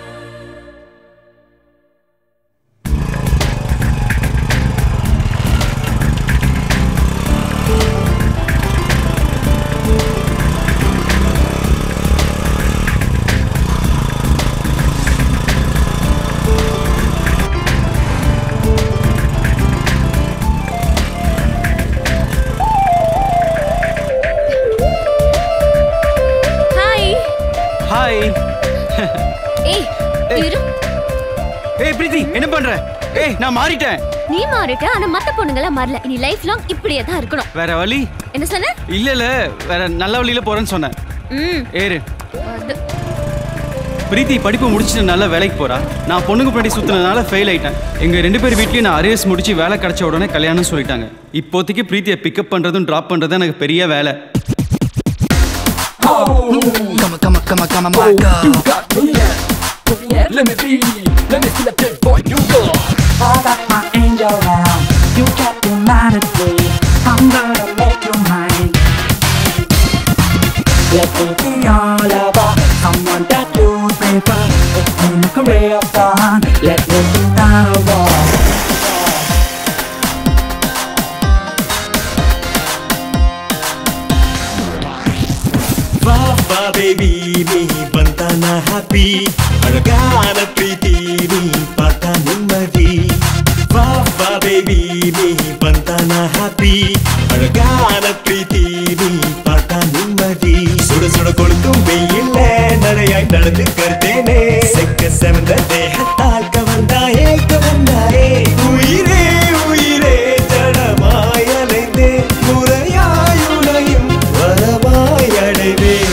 [SPEAKER 18] ஹாய்
[SPEAKER 1] ஹாய்
[SPEAKER 18] ஏய் இரு
[SPEAKER 1] ஏய் பிரீத்தி என்ன பண்ற ஏய் நான் மாறிட்டேன்
[SPEAKER 18] நீ மாறிட்ட ஆனா மத்த பொண்ணுங்கள மாறல இனி லைஃப் லாங் இப்படியே தான் இருக்கணும்
[SPEAKER 1] வேற வழி
[SPEAKER 18] என்ன சொன்ன
[SPEAKER 1] இல்ல இல்ல வேற நல்ல வழியில போறேன்னு சொன்னேன்
[SPEAKER 18] ம்
[SPEAKER 1] ஏறு
[SPEAKER 18] அது
[SPEAKER 1] பிரீத்தி படிப்பு முடிச்சுட்டு நல்ல வேலைக்கு போறா நான் பொண்ணுக்கு பின்னாடி சுத்தினதுனால ஃபெயில் ஆயிட்டேன் எங்க ரெண்டு பேர் வீட்லயும் நான் அரியர்ஸ் முடிச்சு வேலை கிடைச்ச உடனே கல்யாணம் சொல்லிட்டாங்க இப்போதைக்கு பிரீத்தியை பிக்கப் பண்றதும் டிராப் பண்றதும் எனக்கு பெரிய வேலை
[SPEAKER 6] Come on, come on, come on, come on, my girl. You got me, yeah. Let me be, let me see that good boy you go. I got my angel now. You got your mind at me. I'm gonna make you mine. Let me be all about someone that you prefer. It's been a career of fun. Let me be now.
[SPEAKER 13] வா வா baby நீ வந்தா நான் happy அழகான பிரீத்தி நீ பார்த்தா நிம்மதி வா வா பேபி நீ வந்தா நான் ஹாப்பி அழகான பிரீத்தி நீ பார்த்தா நிம்மதி சுட சுட கொளுத்தும் வெயில்ல நடையாய் நடந்து கருத்தேனே செக்க செவந்த தேகத்தால் கவர்ந்தாயே கவர்ந்தாயே உயிரே உயிரே ஜடமாய் அலைந்தே முறையாயுடையும் வரமாய் அடைவேன்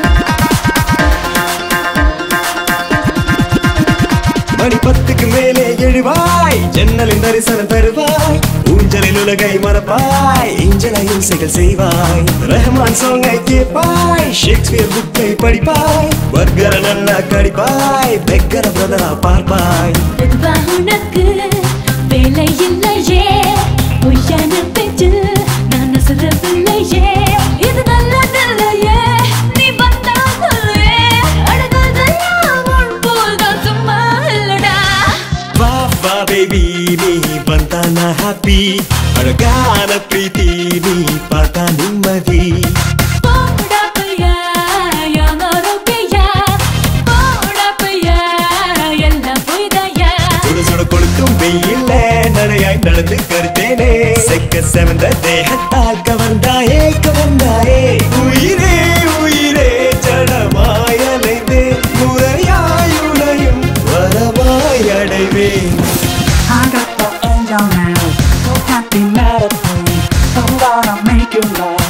[SPEAKER 13] மணி பத்துக்கு மேலே எழுவாய் ஜன்னலின் தரிசனம் தருவாய் ஊஞ்சலில் உலகை மறப்பாய் இஞ்சல இம்சைகள் செய்வாய் ரஹ்மான் சாங்கை கேட்பாய் ஷேக்ஸ்பியர் புக்கை படிப்பாய் பர்கர நல்லா கடிப்பாய் பெக்கர பிரதரா பார்ப்பாய்
[SPEAKER 4] பொதுவா உனக்கு வேலை இல்லையே பொய்யான பேச்சு நான் சொல்லவில்லையே இது நல்லதில்லையே நீ வந்தா சொல்லே அழகதெல்லாம் உன் போல்தான் சும்மா இல்லடா
[SPEAKER 13] வா வா பேபி நீ வந்தா நான் ஹாப்பி அழகான பிரீத்தி நீ பார்த்தா நிம்மதி
[SPEAKER 4] போடா பையா யாரோ பையா போடா பையா எல்லாம் பொய்தாயா
[SPEAKER 13] சுட சுட கொளுத்தும் வெயில்ல நடையாய் நடந்து கருத்தேனே செக்க செவந்த தேகத்தால் கவர்ந்தாயே கவர்ந்தாயே உயிரே உயிரே ஜடமாய் அலைந்து முறையாய் உனையும் வரமாய் அடைவேன்
[SPEAKER 6] I got the angel now. You can't be mad at me. I'm gonna make you laugh.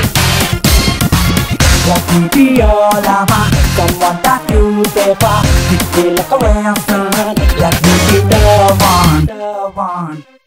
[SPEAKER 6] Let me be your lover. Someone that you favor. You feel like a real friend. Let me be the one. The one.